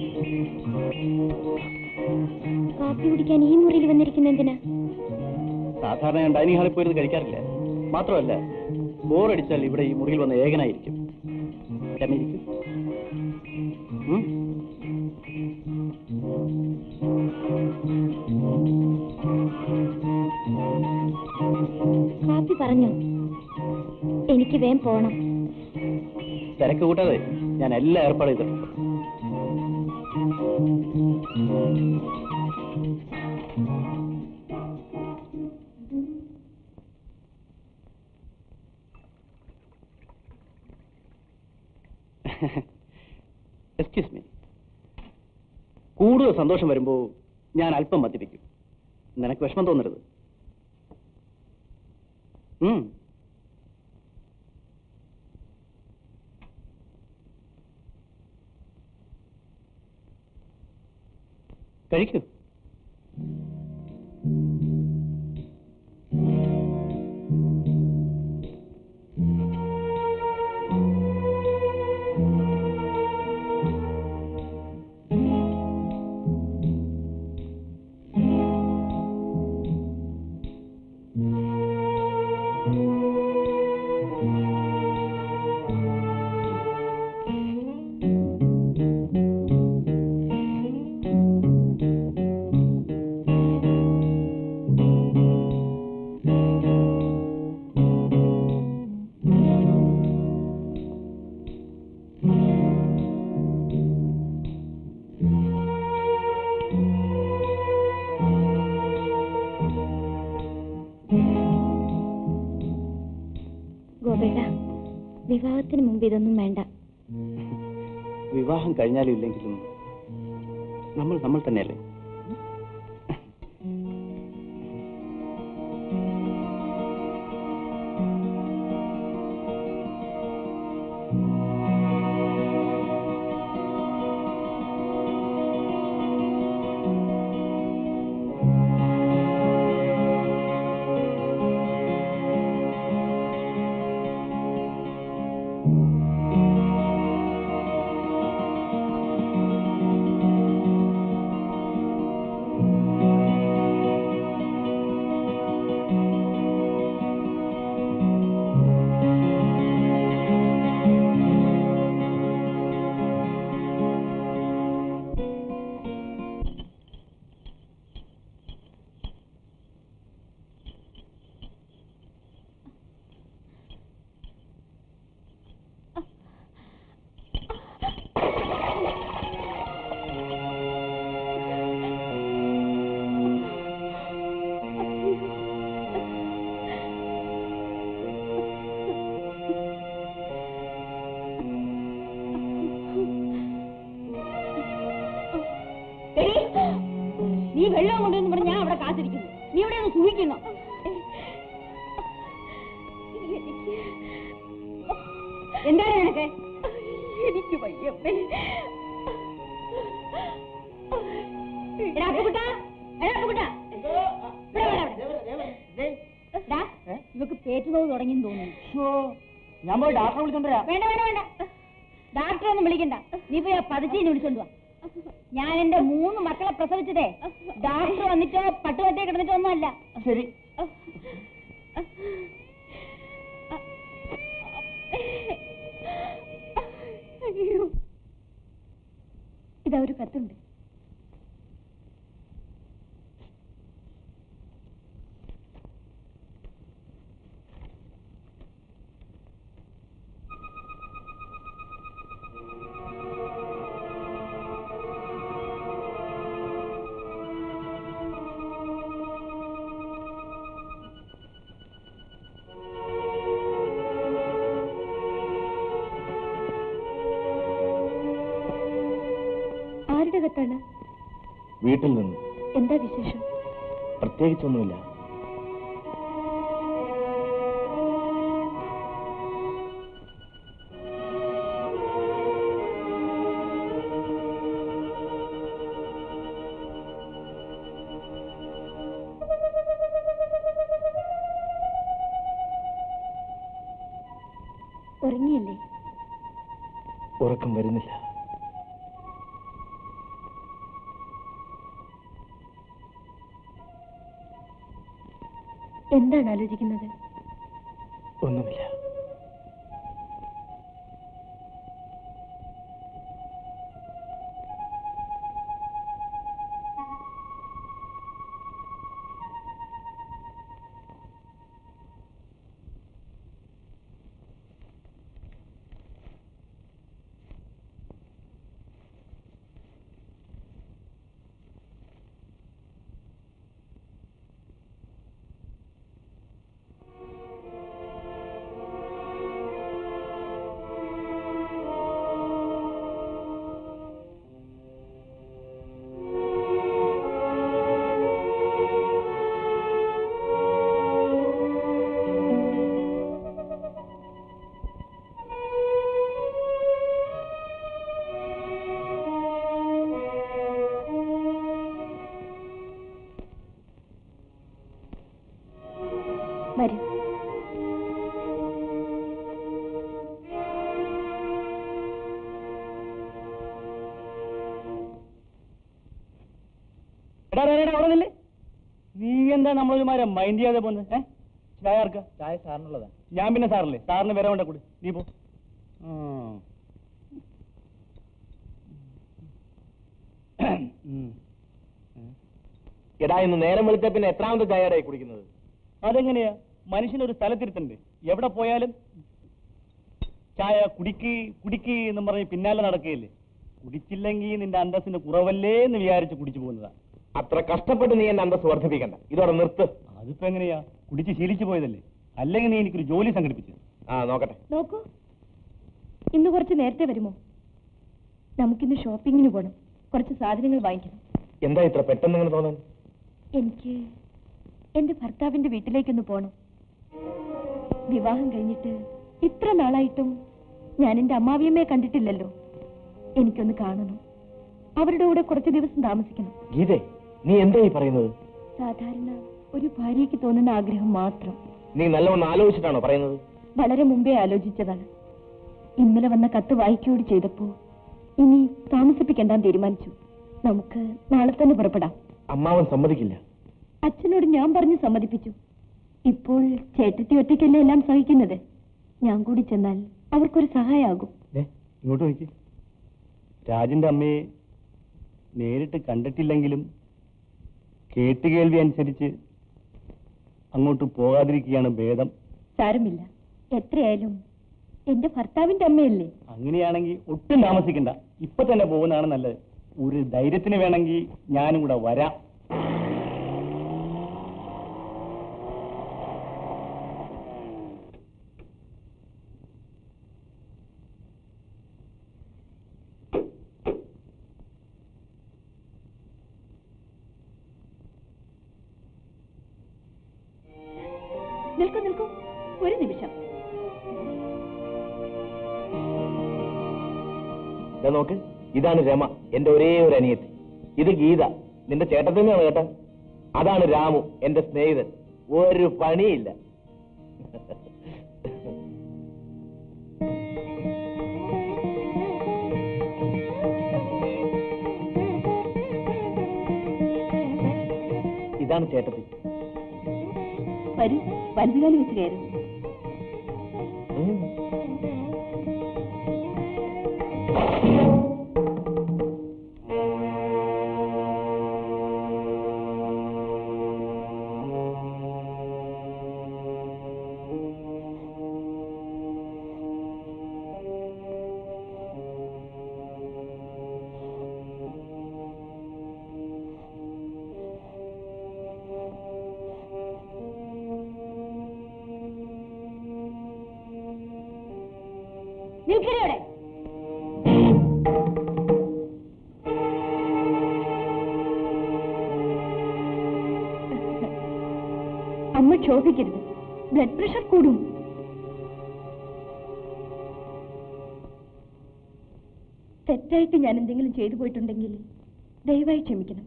കാപ്പി കുടിക്കാൻ ഈ മുറിയിൽ വന്നിരിക്കുന്ന എന്തിനാ സാധാരണ ഞാൻ ഡൈനിങ് ഹാളിൽ പോയിരുന്ന് കഴിക്കാറില്ല മാത്രമല്ല ബോറടിച്ചാൽ ഇവിടെ ഈ മുറിയിൽ വന്ന് ഏകനായിരിക്കും രമയിരിക്കും ഉം? കാപ്പി പറഞ്ഞു എനിക്ക് വേം പോണം തിരക്ക് കൂട്ടാതെ ഞാൻ എല്ലാം ഏർപ്പാട് ചെയ്തിട്ടുണ്ട് എക്സ്ക്യൂസ് മീ കൂടുതൽ സന്തോഷം വരുമ്പോൾ ഞാൻ അല്പം മദ്യപിക്കും നിനക്ക് വിഷമം തോന്നരുത് ഉം കഴിക്കൂ ഗോപേട്ട വിവാഹത്തിന് മുമ്പ് ഇതൊന്നും വേണ്ട വിവാഹം കഴിഞ്ഞാലും ഇല്ലെങ്കിലും നമ്മൾ നമ്മൾ തന്നെയല്ലേ എടീ, നീ വെള്ളം കൊണ്ടുവന്ന് പറഞ്ഞ് ഞാൻ അവിടെ കാത്തിരിക്കുന്നു നീ ഇവിടെ ഒന്ന് സൂഹിക്കുന്നു എന്താണ് നിനക്ക് എനിക്ക് വയ്യമ്മേ എടാ അപ്പുകുട്ടാ, എടാ അപ്പുകുട്ടാ. ഇവിടെ വാടാ, ഇവിടെ. ഡാ, ഇവക്ക് പേറ്റുനോവ് തുടങ്ങിയെന്ന് തോന്നുന്നു ഞാൻ പോയി ഡാക്ടറെ വിളിച്ചോണ്ടരാ വേണ്ട വേണ്ട വേണ്ട ഡാക്ടറെ ഒന്നും വിളിക്കണ്ട നീ പോയി ആ പതിച്ചീനെ വിളിച്ചോണ്ട് വാ ഞാൻ എന്റെ മൂന്ന് മക്കളെ പ്രസവിച്ചതേ ഡാക്ടർ വന്നിട്ടോ പട്ടുപറ്റേ കിടന്നിട്ടോ ഒന്നുമല്ല ശരി ഇതാ ഒരു കത്തുണ്ട് ആരുടെ കത്താണ് വീട്ടിൽ നിന്ന് എന്താ വിശേഷം പ്രത്യേകിച്ചൊന്നുമില്ല ഉറങ്ങിയില്ലേ ഉറക്കം വരുന്നില്ല എന്താണ് ആലോചിക്കുന്നത് ഒന്നുമില്ല വരൂ എടാ എടാ, എടാ, അവിടെ നില്ല്. നീ എന്താ നമ്മളൊരു മാരം മൈൻഡ് ചെയ്യാതെ പോന്ന് ഏ ചായ ആർക്കാ ചായ സാറിനുള്ളതാ ഞാൻ പിന്നെ സാറില്ലേ സാറിന് വരാൻ വേണ്ട കൂടി നീ പോ ആ. ഉം. എടാ ഇന്ന് നേരം വെളുത്ത പിന്നെ എത്രാമത്തെ ചായയായി കുടിക്കുന്നത് അതെങ്ങനെയാ മനുഷ്യനൊരു സ്ഥലത്തിരുത്തണ്ടേ എവിടെ പോയാലും ചായ കുടിക്ക് കുടിക്ക് എന്നും പറഞ്ഞ് പിന്നാലെ നടക്കുകയല്ലേ കുടിച്ചില്ലെങ്കിൽ നിന്റെ അന്തസ്സിന് കുറവല്ലേ എന്ന് വിചാരിച്ച് കുടിച്ചു പോകുന്നതാ അത്ര കഷ്ടപ്പെട്ട് നീ എന്റെ അന്തസ് വർദ്ധിപ്പിക്കണ്ട ഇതോടെ നിർത്ത് അതിപ്പോ എങ്ങനെയാ കുടിച്ച് ശീലിച്ചു പോയതല്ലേ അല്ലെങ്കിൽ നീ എനിക്കൊരു ജോലി സംഘടിപ്പിച്ചു ആ നോക്കട്ടെ നോക്കൂ ഇന്ന് കുറച്ച് നേരത്തെ വരുമോ നമുക്കിന്ന് ഷോപ്പിങ്ങിന് പോകണം കുറച്ച് സാധനങ്ങൾ വാങ്ങിക്കണം എന്താ ഇത്ര പെട്ടെന്ന് ഇങ്ങനെ തോന്നാൻ എനിക്ക് എന്റെ ഭർത്താവിന്റെ വീട്ടിലേക്കൊന്ന് പോകണം വിവാഹം കഴിഞ്ഞിട്ട് ഇത്ര നാളായിട്ടും ഞാൻ എന്റെ അമ്മാവിയമ്മയെ കണ്ടിട്ടില്ലല്ലോ എനിക്കൊന്ന് കാണണം അവരുടെ കൂടെ കുറച്ച് ദിവസം താമസിക്കണം ഗീതേ നീ എന്താ ഈ പറയുന്നത് സാധാരണ ഒരു ഭാര്യയ്ക്ക് തോന്നുന്ന ആഗ്രഹം മാത്രം നീ നല്ലവണ്ണം ആലോചിച്ചിട്ടാണോ പറയുന്നത് വളരെ മുമ്പേ ആലോചിച്ചതാണ് ഇന്നലെ വന്ന കത്ത് വായിക്കുകയോട് ചെയ്തപ്പോ ഇനി താമസിപ്പിക്കണ്ടാൻ തീരുമാനിച്ചു നമുക്ക് നാളെ തന്നെ പുറപ്പെടാം അമ്മാവൻ സമ്മതിക്കില്ല അച്ഛനോട് ഞാൻ പറഞ്ഞ് സമ്മതിപ്പിച്ചു ഇപ്പോൾ ചേട്ടത്തി ഒറ്റയ്ക്കല്ലേ എല്ലാം സഹിക്കുന്നത് ഞാൻ കൂടി ചെന്നാൽ അവർക്കൊരു സഹായമാകും ദേ, ഇങ്ങോട്ട് നോക്കി രാജന്റെ അമ്മയെ നേരിട്ട് കണ്ടിട്ടില്ലെങ്കിലും കേട്ടുകേൾവി അനുസരിച്ച് അങ്ങോട്ട് പോകാതിരിക്കുകയാണ് ഭേദം സാരമില്ല എത്രയായാലും എന്റെ ഭർത്താവിന്റെ അമ്മയല്ലേ അങ്ങനെയാണെങ്കിൽ ഒട്ടും താമസിക്കണ്ട ഇപ്പൊ തന്നെ പോകുന്നതാണ് നല്ലത് ഒരു ധൈര്യത്തിന് വേണമെങ്കിൽ ഞാനും കൂടെ വരാം നിൽക്കൂ നിൽക്കൂ ഒരു നിമിഷം ഇതാ നോക്ക് ഇതാണ് രമ എന്റെ ഒരേ ഒരു അനിയത്തി ഇത് ഗീത നിന്റെ ചേട്ടത്തിനാണ് കേട്ടാ അതാണ് രാമു എന്റെ സ്നേഹിതൻ ഒരു പണിയില്ല ഇതാണ് ചേട്ടത്തി വരൂ വലതുകാലി വെച്ച് കയറും ഉം. നിൽക്കണവിടെ അമ്മ ക്ഷോഭിക്കരുത് ബ്ലഡ് പ്രഷർ കൂടും തെറ്റായിട്ട് ഞാൻ എന്തെങ്കിലും ചെയ്തു പോയിട്ടുണ്ടെങ്കിൽ ദയവായി ക്ഷമിക്കണം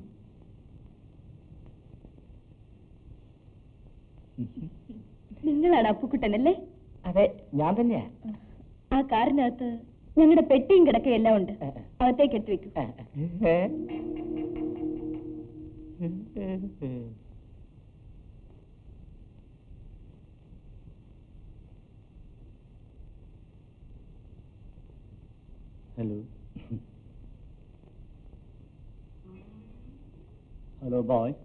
നിങ്ങളാണ് അപ്പുക്കുട്ടനല്ലേ അതെ ഞാൻ തന്നെയാ ആ കാറിനകത്ത് ഞങ്ങളുടെ പെട്ടിയും കിടക്കയും എല്ലാം ഉണ്ട് അകത്തേക്ക് എടുത്തു വെക്കൂ ഹലോ ഹലോ ബോയ്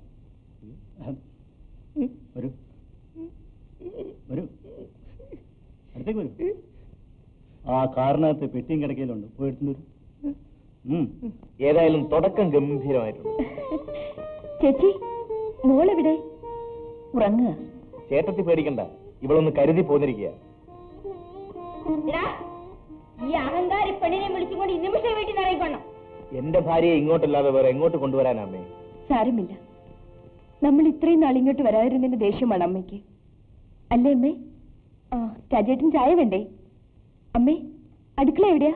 വരൂ വരൂ അടുത്തേക്ക് വരൂ ആ കാറിനകത്ത് പെട്ടിയും കിടക്കയിലുണ്ട് പോയി എടുത്തു വരൂ ഉം. ഏതായാലും തുടക്കം ഗംഭീരമായിട്ടുണ്ട് ചേച്ചി മോളെവിടെ ഉറങ്ങുക ചേട്ടത്തി പേടിക്കണ്ട ഇവളൊന്ന് കരുതി പോന്നിരിക്കുക എടാ, ഈ അഹങ്കാരി പെണ്ണിനെ വിളിച്ചുകൊണ്ട് ഈ നിമിഷം വീട്ടിൽ നിന്ന് ഇറങ്ങിക്കൊള്ളണം എന്റെ ഭാര്യയെ ഇങ്ങോട്ടല്ലാതെ വേറെ എങ്ങോട്ട് കൊണ്ടുവരാനാമേ സാരമില്ല നമ്മൾ ഇത്രയും നാൾ ഇങ്ങോട്ട് വരാതിരുന്നതിന്റെ ദേഷ്യമാണ് അമ്മയ്ക്ക് അല്ലേ അമ്മേ ആ രാജേട്ടൻ ചായ വേണ്ടേ അമ്മേ അടുക്കള എവിടെയാ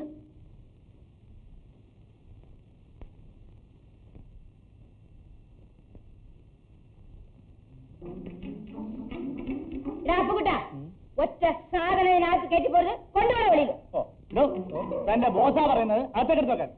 എടാ, അപ്പുകുട്ടാ, ഒറ്റ സാധനം ഇതിനകത്ത് കയറ്റിപ്പോരുത് കൊണ്ടുപോണ വെളിയിൽ ഓ ഇതോ, തന്റെ ബോസാ പറയുന്നത് അകത്തേക്ക് എടുത്ത് വെക്കാൻ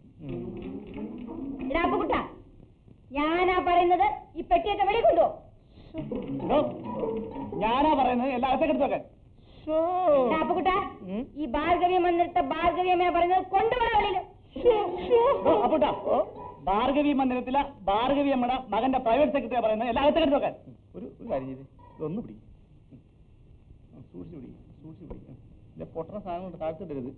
എടാ അപ്പുകുട്ട ഞാനാ പറയുന്നത് ഈ പെട്ടിയൊക്കെ വെളിയിൽ കൊണ്ടുപോ ഇതോ, ഞാനാ പറയുന്നത് എല്ലാം അകത്തേക്ക് എടുത്ത് വെക്കാൻ എടാ അപ്പുകുട്ട ഈ ഭാർഗവ്യം വന്നിട്ട് ഭാർഗവ്യമ്മ പറയുന്നത് കൊണ്ടുപോണ വെളിയിൽ ഓ, അപ്പൂട്ടാ ഭാർഗവി മന്ദിരത്തിലെ ഭാർഗവി അമ്മയുടെ മകന്റെ പ്രൈവറ്റ് സെക്രട്ടറി പറയുന്നത് എല്ലാം അകത്തേക്ക് എടുത്ത് വെക്കാൻ ഒരു ഒരു കാര്യം ചെയ്ത് ഇതൊന്ന് പിടി സൂക്ഷിച്ചു പിടി സൂക്ഷിച്ചു പിടി ഇല്ല പൊട്ടണ സാധനം കൊണ്ട് താഴ്ത്തിട്ടരുത്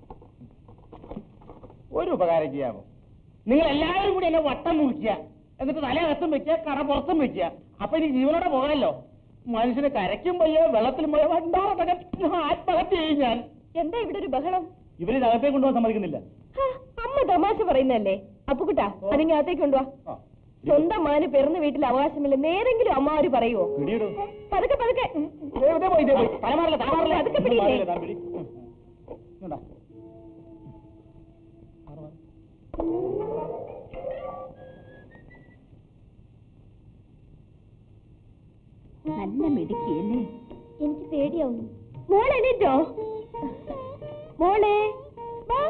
ഒരു ഉപകാരം ചെയ്യാമോ നിങ്ങൾ എല്ലാവരും കൂടി എന്നെ വട്ടം മുറിക്കുക എന്നിട്ട് തലയകത്തും വെക്കുക കട പുറത്തും വെക്കുക അപ്പൊ ഇനി ജീവനോടെ പോകാമല്ലോ മനുഷ്യന് കരയ്ക്കും പോയോ വെള്ളത്തിലും പോയോ വണ്ടാറൊക്കെ ആത്മഹത്യ ചെയ്യും ഞാൻ എന്താ ഇവിടെ ഒരു ബഹളം ഇവര് അകത്തേക്ക് കൊണ്ടുപോകാൻ സമ്മതിക്കുന്നില്ല ഹാ, അമ്മ തമാശ പറയുന്നല്ലേ അപ്പുകുട്ടാ അതിങ്ങ അകത്തേക്ക് കൊണ്ടുവാ ആ, സ്വന്തം മാന് പിറന്ന വീട്ടിൽ അവകാശമില്ല നേരെങ്കിലും അമ്മമാര് പറയുവോ പിടിയിടും പതുക്കെ പതുക്കെ ദേ, ദേ പോയി, ദേ പോയി. തല മാറില്ല, തല മാറില്ല. അതൊക്കെ പിടിയില്ലേ? മാറില്ല, താൻ പിടി. ഉം. ഇങ്ങോട്ടാ. മാറ്, മാറ്. നല്ല മിടുക്കിയല്ലേ എനിക്ക് പേടിയാവുന്നു മോളെ എണീറ്റോ മോളെ വാ.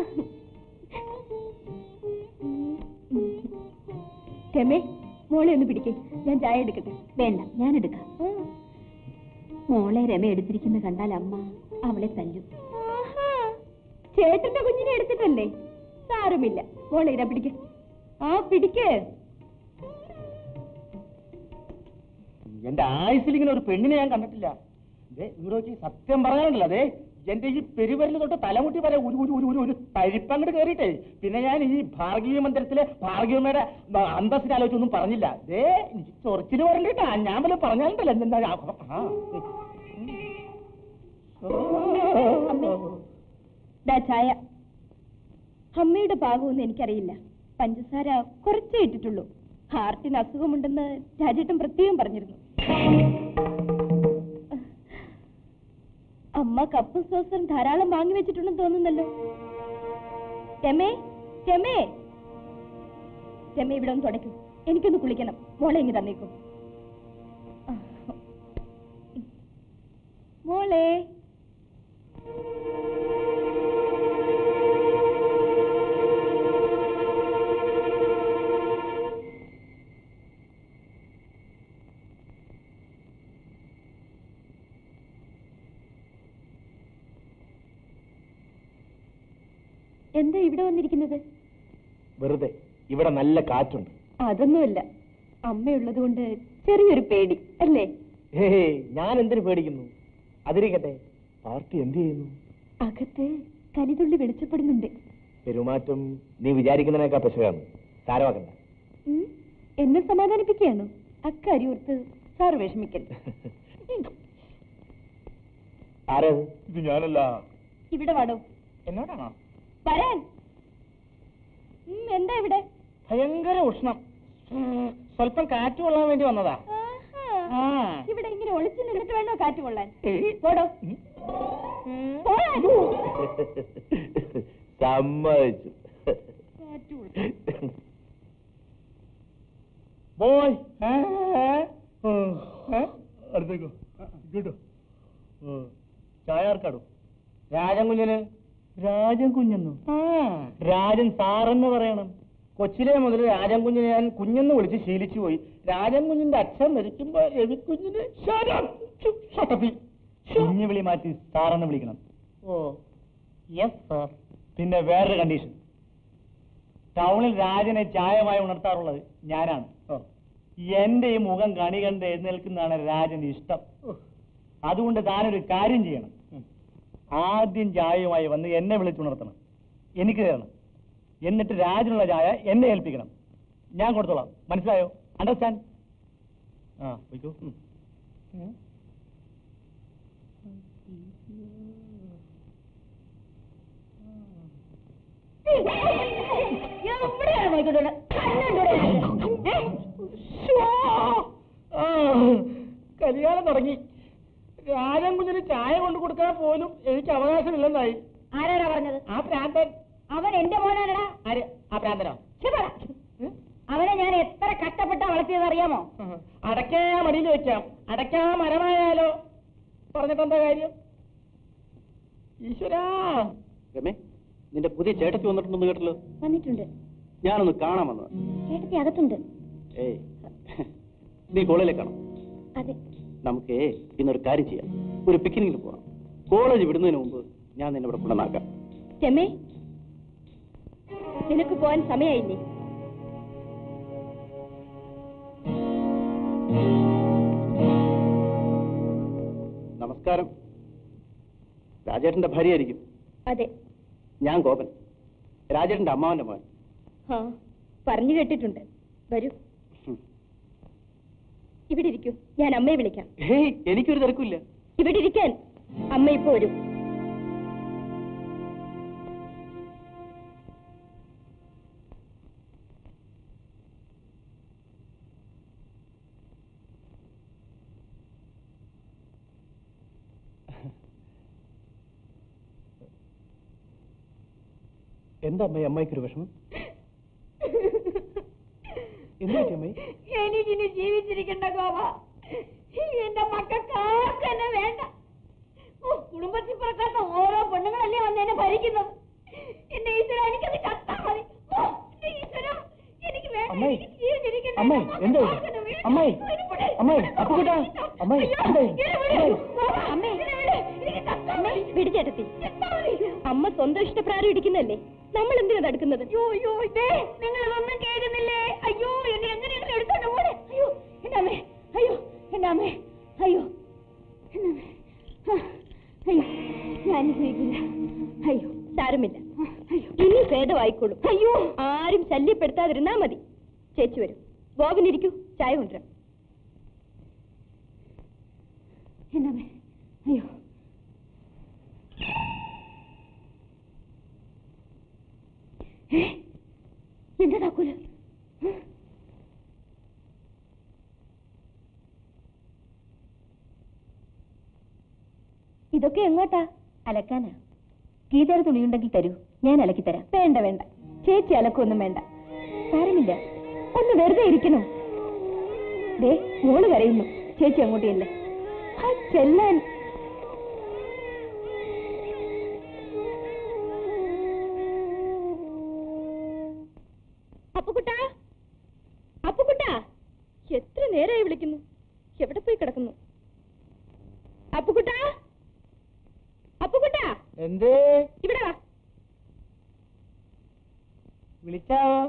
രമേ മോളെ ഒന്ന് പിടിക്കേ ഞാൻ ചായ എടുക്കട്ടെ വേണ്ട ഞാൻ എടുക്കാം മോളെ രമ എടുത്തിരിക്കുന്ന കണ്ടാൽ അമ്മ അവളെ തല്ലും ചേട്ടന്റെ കുഞ്ഞിനെ എടുത്തിട്ടല്ലേ സാരമില്ല മോളെ ഇതാ പിടിക്ക ആ പിടിക്കേ എന്റെ ആയുസിൽ ഇങ്ങനെ ഒരു പെണ്ണിനെ ഞാൻ കണ്ടിട്ടില്ല ദേ ഇവിടെ വെച്ച് സത്യം പറയാനുണ്ടല്ലോ അതെ എന്റെ ഈ പെരുവരിൽ തൊട്ട് തലമുട്ടി വരെ ഒരു ഒരു ഒരു ഒരു ഒരു തരിപ്പങ്ങോട്ട് കയറിയിട്ടേ പിന്നെ ഞാൻ ഈ ഭാർഗവീയ മന്ദിരത്തിലെ ഭാർഗവമ്മയുടെ അന്തസ്സിനെ ആലോചിച്ചൊന്നും പറഞ്ഞില്ല ദേ എനിക്ക് ചൊറിച്ചില് വരണ്ടിട്ടാ ഞാൻ വല്ല പറഞ്ഞാലുണ്ടല്ലോ എന്താ ആ ദാ ചായ അമ്മയുടെ പാകമൊന്നും എനിക്കറിയില്ല പഞ്ചസാര കുറച്ചേ ഇട്ടിട്ടുള്ളൂ ഹാർട്ടിന് അസുഖമുണ്ടെന്ന് രാജേട്ടൻ പ്രത്യേകം പറഞ്ഞിരുന്നു അമ്മ കപ്പും സോസറും ധാരാളം വാങ്ങി വെച്ചിട്ടുണ്ടെന്ന് തോന്നുന്നല്ലോ രമേ രമേ രമേ ഇവിടെ ഒന്ന് തുടയ്ക്കൂ എനിക്കൊന്ന് കുളിക്കണം മോളെ ഇങ്ങ് തന്നേക്കൂ ആ. മോളെ എന്താ ഇവിടെ വന്നിരിക്കുന്നത് വെറുതെ ഇവിടെ നല്ല കാറ്റുണ്ട് അതൊന്നുമല്ല അമ്മയുള്ളത് കൊണ്ട് ചെറിയൊരു പേടി അല്ലേ ഹേ ഞാൻ എന്തിനു പേടിക്കുന്നു അതിരിക്കട്ടെ പാർട്ടി എന്ത് ചെയ്യുന്നു അകത്ത് കലിതുള്ളി വെളിച്ചപ്പെടുന്നുണ്ട് പെരുമാറ്റം നീ വിചാരിക്കുന്നതിനേക്കാൾ പെശകാണ് സാരമാക്കണ്ട ഉം? എന്നെ സമാധാനിപ്പിക്കുകയാണോ അക്കാര്യം ഓർത്ത് സാറ് വിഷമിക്കരുത് ആരത് ഇത് ഞാനല്ല ഇവിടെ വാടോ എന്നോടാണോ വരാൻ ഉം, എന്താ ഇവിടെ ഭയങ്കര ഉഷ്ണം ഉം, സ്വല്പം കാറ്റ് കൊള്ളാൻ വേണ്ടി വന്നതാ ആഹാ. ആ. ഇവിടെ ഇങ്ങനെ ഒളിച്ചു നിന്നിട്ട് വേണോ കാറ്റ് കൊള്ളാൻ പോടോ പോടാൻ. സമ്മതിച്ചു കാറ്റ് കൊള്ളാൻ. ബോയ് അടുത്തേക്കോ കേട്ടോ ചായ ആർക്കാടോ രാജൻ കുഞ്ഞന് രാജൻ കുഞ്ഞെന്നു രാജൻ സാറെന്ന് പറയണം കൊച്ചിലെ മുതൽ രാജൻ കുഞ്ഞിനെ ഞാൻ കുഞ്ഞെന്ന് വിളിച്ച് ശീലിച്ചു പോയി രാജൻ കുഞ്ഞിന്റെ അച്ഛൻ മരിക്കുമ്പോ രവിക്കുഞ്ഞിന് കുഞ്ഞു വിളി മാറ്റി സാറെന്ന് വിളിക്കണം ഓ യെസ് സാർ പിന്നെ വേറൊരു കണ്ടീഷൻ ടൗണിൽ രാജനെ ചായമായി ഉണർത്താറുള്ളത് ഞാനാണ് എന്റെ ഈ മുഖം കണി കണ്ട് എഴുന്നേൽക്കുന്നതാണ് രാജന് ഇഷ്ടം അതുകൊണ്ട് താനൊരു കാര്യം ചെയ്യണം ആദ്യം ചായയുമായി വന്ന് എന്നെ വിളിച്ചുണർത്തണം എനിക്ക് തരണം എന്നിട്ട് രാജനുള്ള ചായ എന്നെ ഏൽപ്പിക്കണം ഞാൻ കൊടുത്തോളാം മനസ്സിലായോ അണ്ടർസ്റ്റാൻഡ് ആ പോയിക്കോ ഉം. ഉം. എവിടെയാണ് പോയിക്കൊണ്ടുള്ളത് കണ്ണുണ്ടൂടെ ശ്ശോ! ആ, കലികാലം തുടങ്ങി രാജൻ കുഞ്ഞിന് ചായ കൊണ്ട് കൊടുക്കാൻ പോലും എനിക്ക് അവകാശമില്ലെന്നായി ആരാടാ പറഞ്ഞത് ആ പ്രാന്തൻ അവൻ എന്റെ മോനാണടാ ആര് ആ പ്രാന്തനോ ശ്ശെ, പറ. അവനെ ഞാൻ എത്ര കഷ്ടപ്പെട്ടാ വളർത്തിയത് അറിയാമോ അടയ്ക്കാ മടിയിൽ വെക്കാം അടയ്ക്കാ മരമായാലോ പറഞ്ഞിട്ടെന്താ കാര്യം ഈശ്വരാ രമേ നിന്റെ പുതിയ ചേട്ടത്തി വന്നിട്ടുണ്ടെന്ന് കേട്ടല്ലോ വന്നിട്ടുണ്ട് ഞാനൊന്ന് കാണാൻ വന്നത് ചേട്ടത്തി അകത്തുണ്ട് ഏയ് നീ കോളേജിലേക്കാണോ അതെ നമുക്ക് ഇന്നൊരു കാര്യം ചെയ്യാം ഒരു പിക്നിക്കിന് പോകാം കോളേജ് വിടുന്നതിന് മുമ്പ് ഞാൻ നിന്നെ ഇവിടെ കൊണ്ടുവന്നാക്കാം ചെമ്മേ നിനക്ക് പോവാൻ സമയമായില്ലേ നമസ്കാരം രാജേട്ടന്റെ ഭാര്യയായിരിക്കും അതെ ഞാൻ ഗോപൻ രാജേട്ടന്റെ അമ്മാവന്റെ മോൻ ആ പറഞ്ഞു കേട്ടിട്ടുണ്ട് വരൂ ഹും. ഇവിടെ ഇരിക്കൂ ഞാൻ അമ്മയെ വിളിക്കാം ഹേയ് എനിക്കൊരു തിരക്കില്ല ഇവിടെ ഇരിക്കാൻ അമ്മ ഇപ്പൊ വരും എന്താ അമ്മേ അമ്മായിക്കൊരു വിഷമം എന്ത് പറ്റി അമ്മേ എനിക്കിനി ജീവിച്ചിരിക്കണ്ട ഗോപ എന്റെ മക്കൾക്ക് ആർക്കും എന്നെ വേണ്ട ഓ, കുടുംബത്തിൽ പിറക്കാത്ത ഓരോ പെണ്ണുങ്ങളല്ലേ വന്ന് എന്നെ ഭരിക്കുന്നത് എന്റെ ഈശ്വര എനിക്കത് ചത്താ മതി ഓ, എന്റെ ഈശ്വര എനിക്ക് വേണ്ട അമ്മേ, എനിക്ക് ജീവിച്ചിരിക്കണ്ട. അമ്മേ, എന്റെ മക്കൾക്ക് എന്തോ? ആർക്കും എന്നെ വേണ്ട. അമ്മേ, എന്നെ വിട്. അമ്മേ, എന്നെ അപ്പുകുട്ടാ, അമ്മേ, അയ്യോ, എന്തേ? എന്നെ വിട്. അമ്മേ. ഗോപ, എന്നെ വിട്. എനിക്ക് ചത്താ മതി. വിട് ചേട്ടത്തി ചത്താ മതി. അമ്മ സ്വന്തം ഇഷ്ടപ്രകാരം ഇടിക്കുന്നല്ലേ നമ്മൾ എന്തിനാ തടുക്കുന്നത് അയ്യോ അയ്യോ ഇതേ നിങ്ങൾ ഇതൊന്നും കേൾക്കുന്നില്ലേ അയ്യോ എന്നെ എങ്ങനെയെങ്കിലും എടുത്തോണ്ട് പോടെ അയ്യോ എന്റെ അമ്മേ അയ്യോ എന്റെ അമ്മേ അയ്യോ എന്റെ അമ്മേ ആ, അയ്യോ ഞാൻ ജീവിക്കില്ല അയ്യോ സാരമില്ല അയ്യോ ഇനി ഭേദമായിക്കോളും അയ്യോ ആരും ശല്യപ്പെടുത്താതിരുന്നാ മതി ചേച്ചി വരും ഗോവിനിരിക്കൂ ചായ കൊണ്ടുവരാം എന്റെ അമ്മേ അയ്യോ ഏ, എന്റെ താക്കോല് ഇതൊക്കെ എങ്ങോട്ടാ അലക്കാനാ ഗീതയുടെ തുണിയുണ്ടെങ്കിൽ തരൂ ഞാൻ അലക്കി തരാം വേണ്ട വേണ്ട ചേച്ചി അലക്കൊന്നും വേണ്ട സാരമില്ല ഒന്ന് വെറുതെ ഇരിക്കണോ ദേ മോള് കരയുന്നു ചേച്ചി അങ്ങോട്ടില്ല ചെല്ലാൻ അപ്പുകുട്ടാ അപ്പുകുട്ടാ എത്ര നേരമായി വിളിക്കുന്നു എവിടെ പോയി കിടക്കുന്നു അപ്പുകുട്ടാ അപ്പുകുട്ടാ എന്തേ ഇവിടെ വാ വിളിച്ചാവോ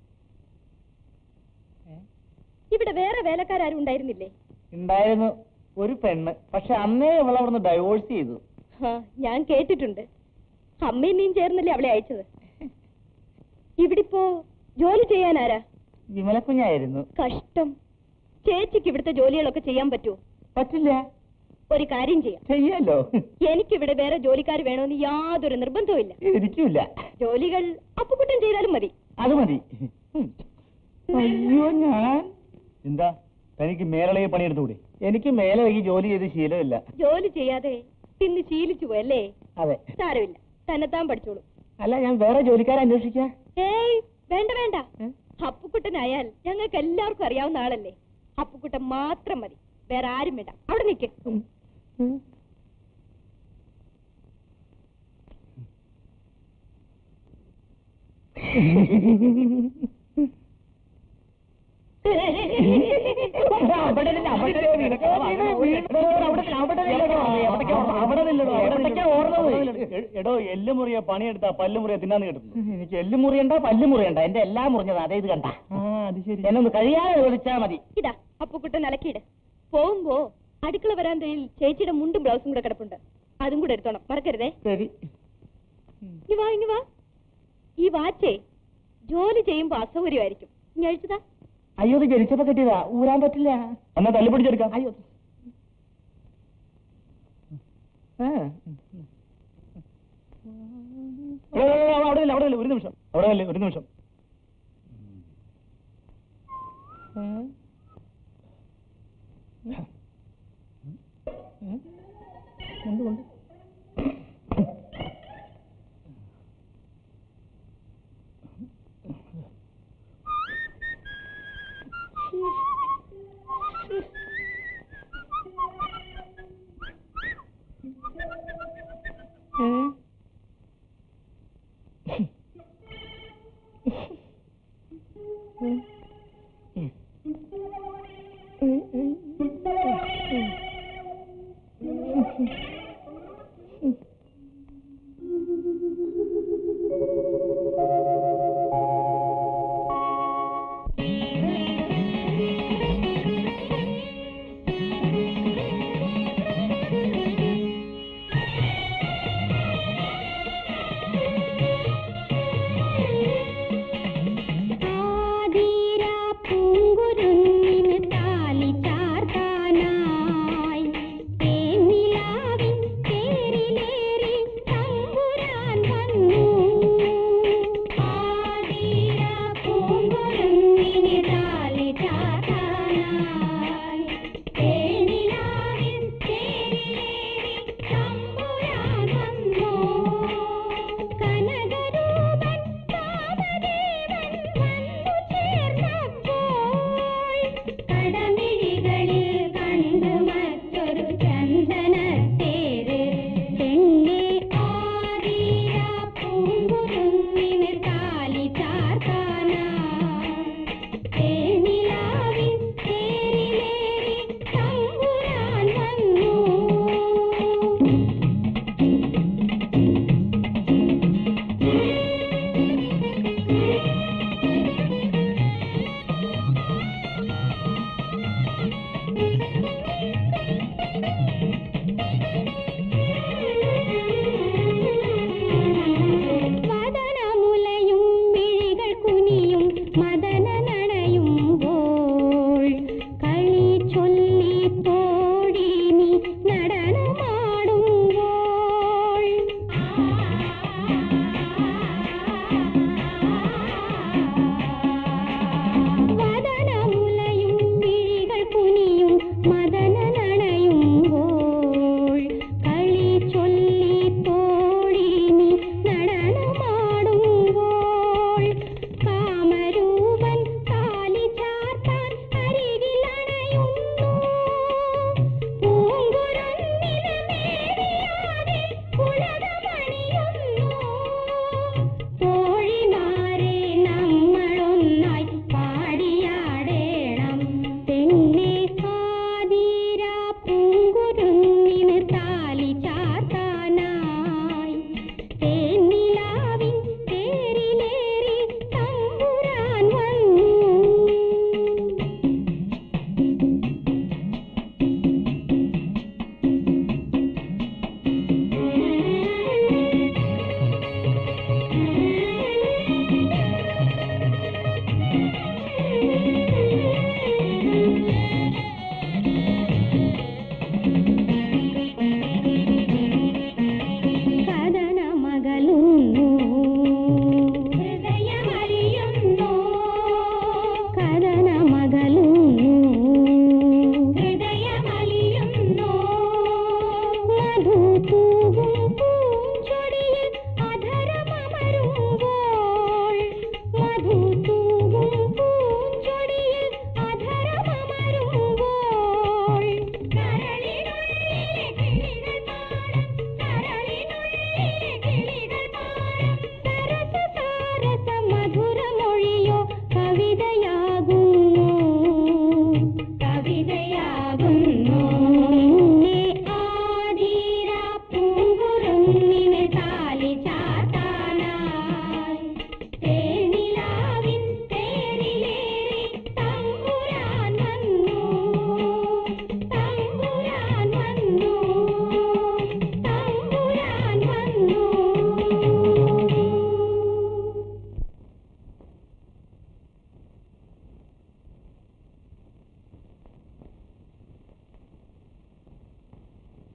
ഇവിടെ വേറെ വേലക്കാരും ഉണ്ടായിരുന്നില്ലേ ഉണ്ടായിരുന്നു ഒരു പെണ്ണ് പക്ഷെ അന്നേ ഇവളവിടുന്ന് ഡൈവോഴ്സ് ചെയ്തു ആ ഞാൻ കേട്ടിട്ടുണ്ട് അമ്മയും നീയും ചേർന്നല്ലേ അവളെ അയച്ചത് ഇവിടിപ്പോ ജോലി ചെയ്യാൻ ആരാ വിമലക്കുഞ്ഞായിരുന്നു കഷ്ടം ചേച്ചിക്ക് ഇവിടുത്തെ ജോലികളൊക്കെ ചെയ്യാൻ പറ്റുമോ പറ്റില്ല ഒരു കാര്യം ചെയ്യാം ചെയ്യല്ലോ എനിക്കിവിടെ വേറെ ജോലിക്കാർ വേണമെന്ന് യാതൊരു നിർബന്ധവും ഇല്ല ഇരിക്കൂല ജോലികൾ അപ്പുകുട്ടൻ ചെയ്താലും മതി അത് മതി ഉം. അയ്യോ ഞാൻ എന്താ തനിക്ക് മേലളകി പണിയെടുത്തുകൂടെ എനിക്ക് മേലളകി ജോലി ചെയ്ത് ശീലമില്ല ജോലി ചെയ്യാതെ തിന്ന് ശീലിച്ചു പോയല്ലേ അതെ സാരമില്ല തന്നെത്താൻ പഠിച്ചോളൂ അല്ല ഞാൻ വേറെ ജോലിക്കാരെ അന്വേഷിക്കാം ഏയ് വേണ്ട വേണ്ട ഏ? അപ്പുക്കുട്ടനായാൽ ഞങ്ങൾക്ക് എല്ലാവർക്കും അറിയാവുന്ന ആളല്ലേ അപ്പുക്കുട്ടൻ മാത്രം മതി വേറെ ആരും വേണ്ട അവിടെ നിൽക്ക് അവിടെ ഇരുന്ന് അവിടെ നിനക്ക് എടോ എല്ല് മുറിയ പണിയെടുത്താ പല്ല് മുറിയ തിന്നാന്ന് കേട്ടു എനിക്ക് എല്ല് മുറിയണ്ട പല്ല് മുറിയണ്ട എന്റെ എല്ലാം മുറിഞ്ഞത് അതേ ഇത് കണ്ട അത് ശരി എന്നെ ഒന്ന് കഴിയാതെ വിളിച്ചാ മതി ഇതാ അപ്പുക്കുട്ടൻ അലക്കിയിട് പോകുമ്പോ അടുക്കള വരാന്തയിൽ ചേച്ചിയുടെ മുണ്ടും ബ്ലൗസും കൂടെ കിടപ്പുണ്ട് അതും കൂടെ എടുത്തോണം മറക്കരുതേ ശരി ഇനി വാ ഇനി വാ ഈ വാച്ചേ ജോലി ചെയ്യുമ്പോ അസൗകര്യമായിരിക്കും ഇനി അഴിച്ചതാ അയ്യോ ഇത് ജനിച്ചപ്പോ കിട്ടിയതാ ഊരാൻ പറ്റില്ല എന്നാ തല്ലി പിടിച്ചെടുക്കാം അയ്യോ ആ. എടോ, എടോ, എടോ, അവിടെ നില്ല അവിടെ നില്ല ഒരു നിമിഷം അവിടെ നില്ല ഒരു നിമിഷം ആതിര പൂങ്കുരുന്നു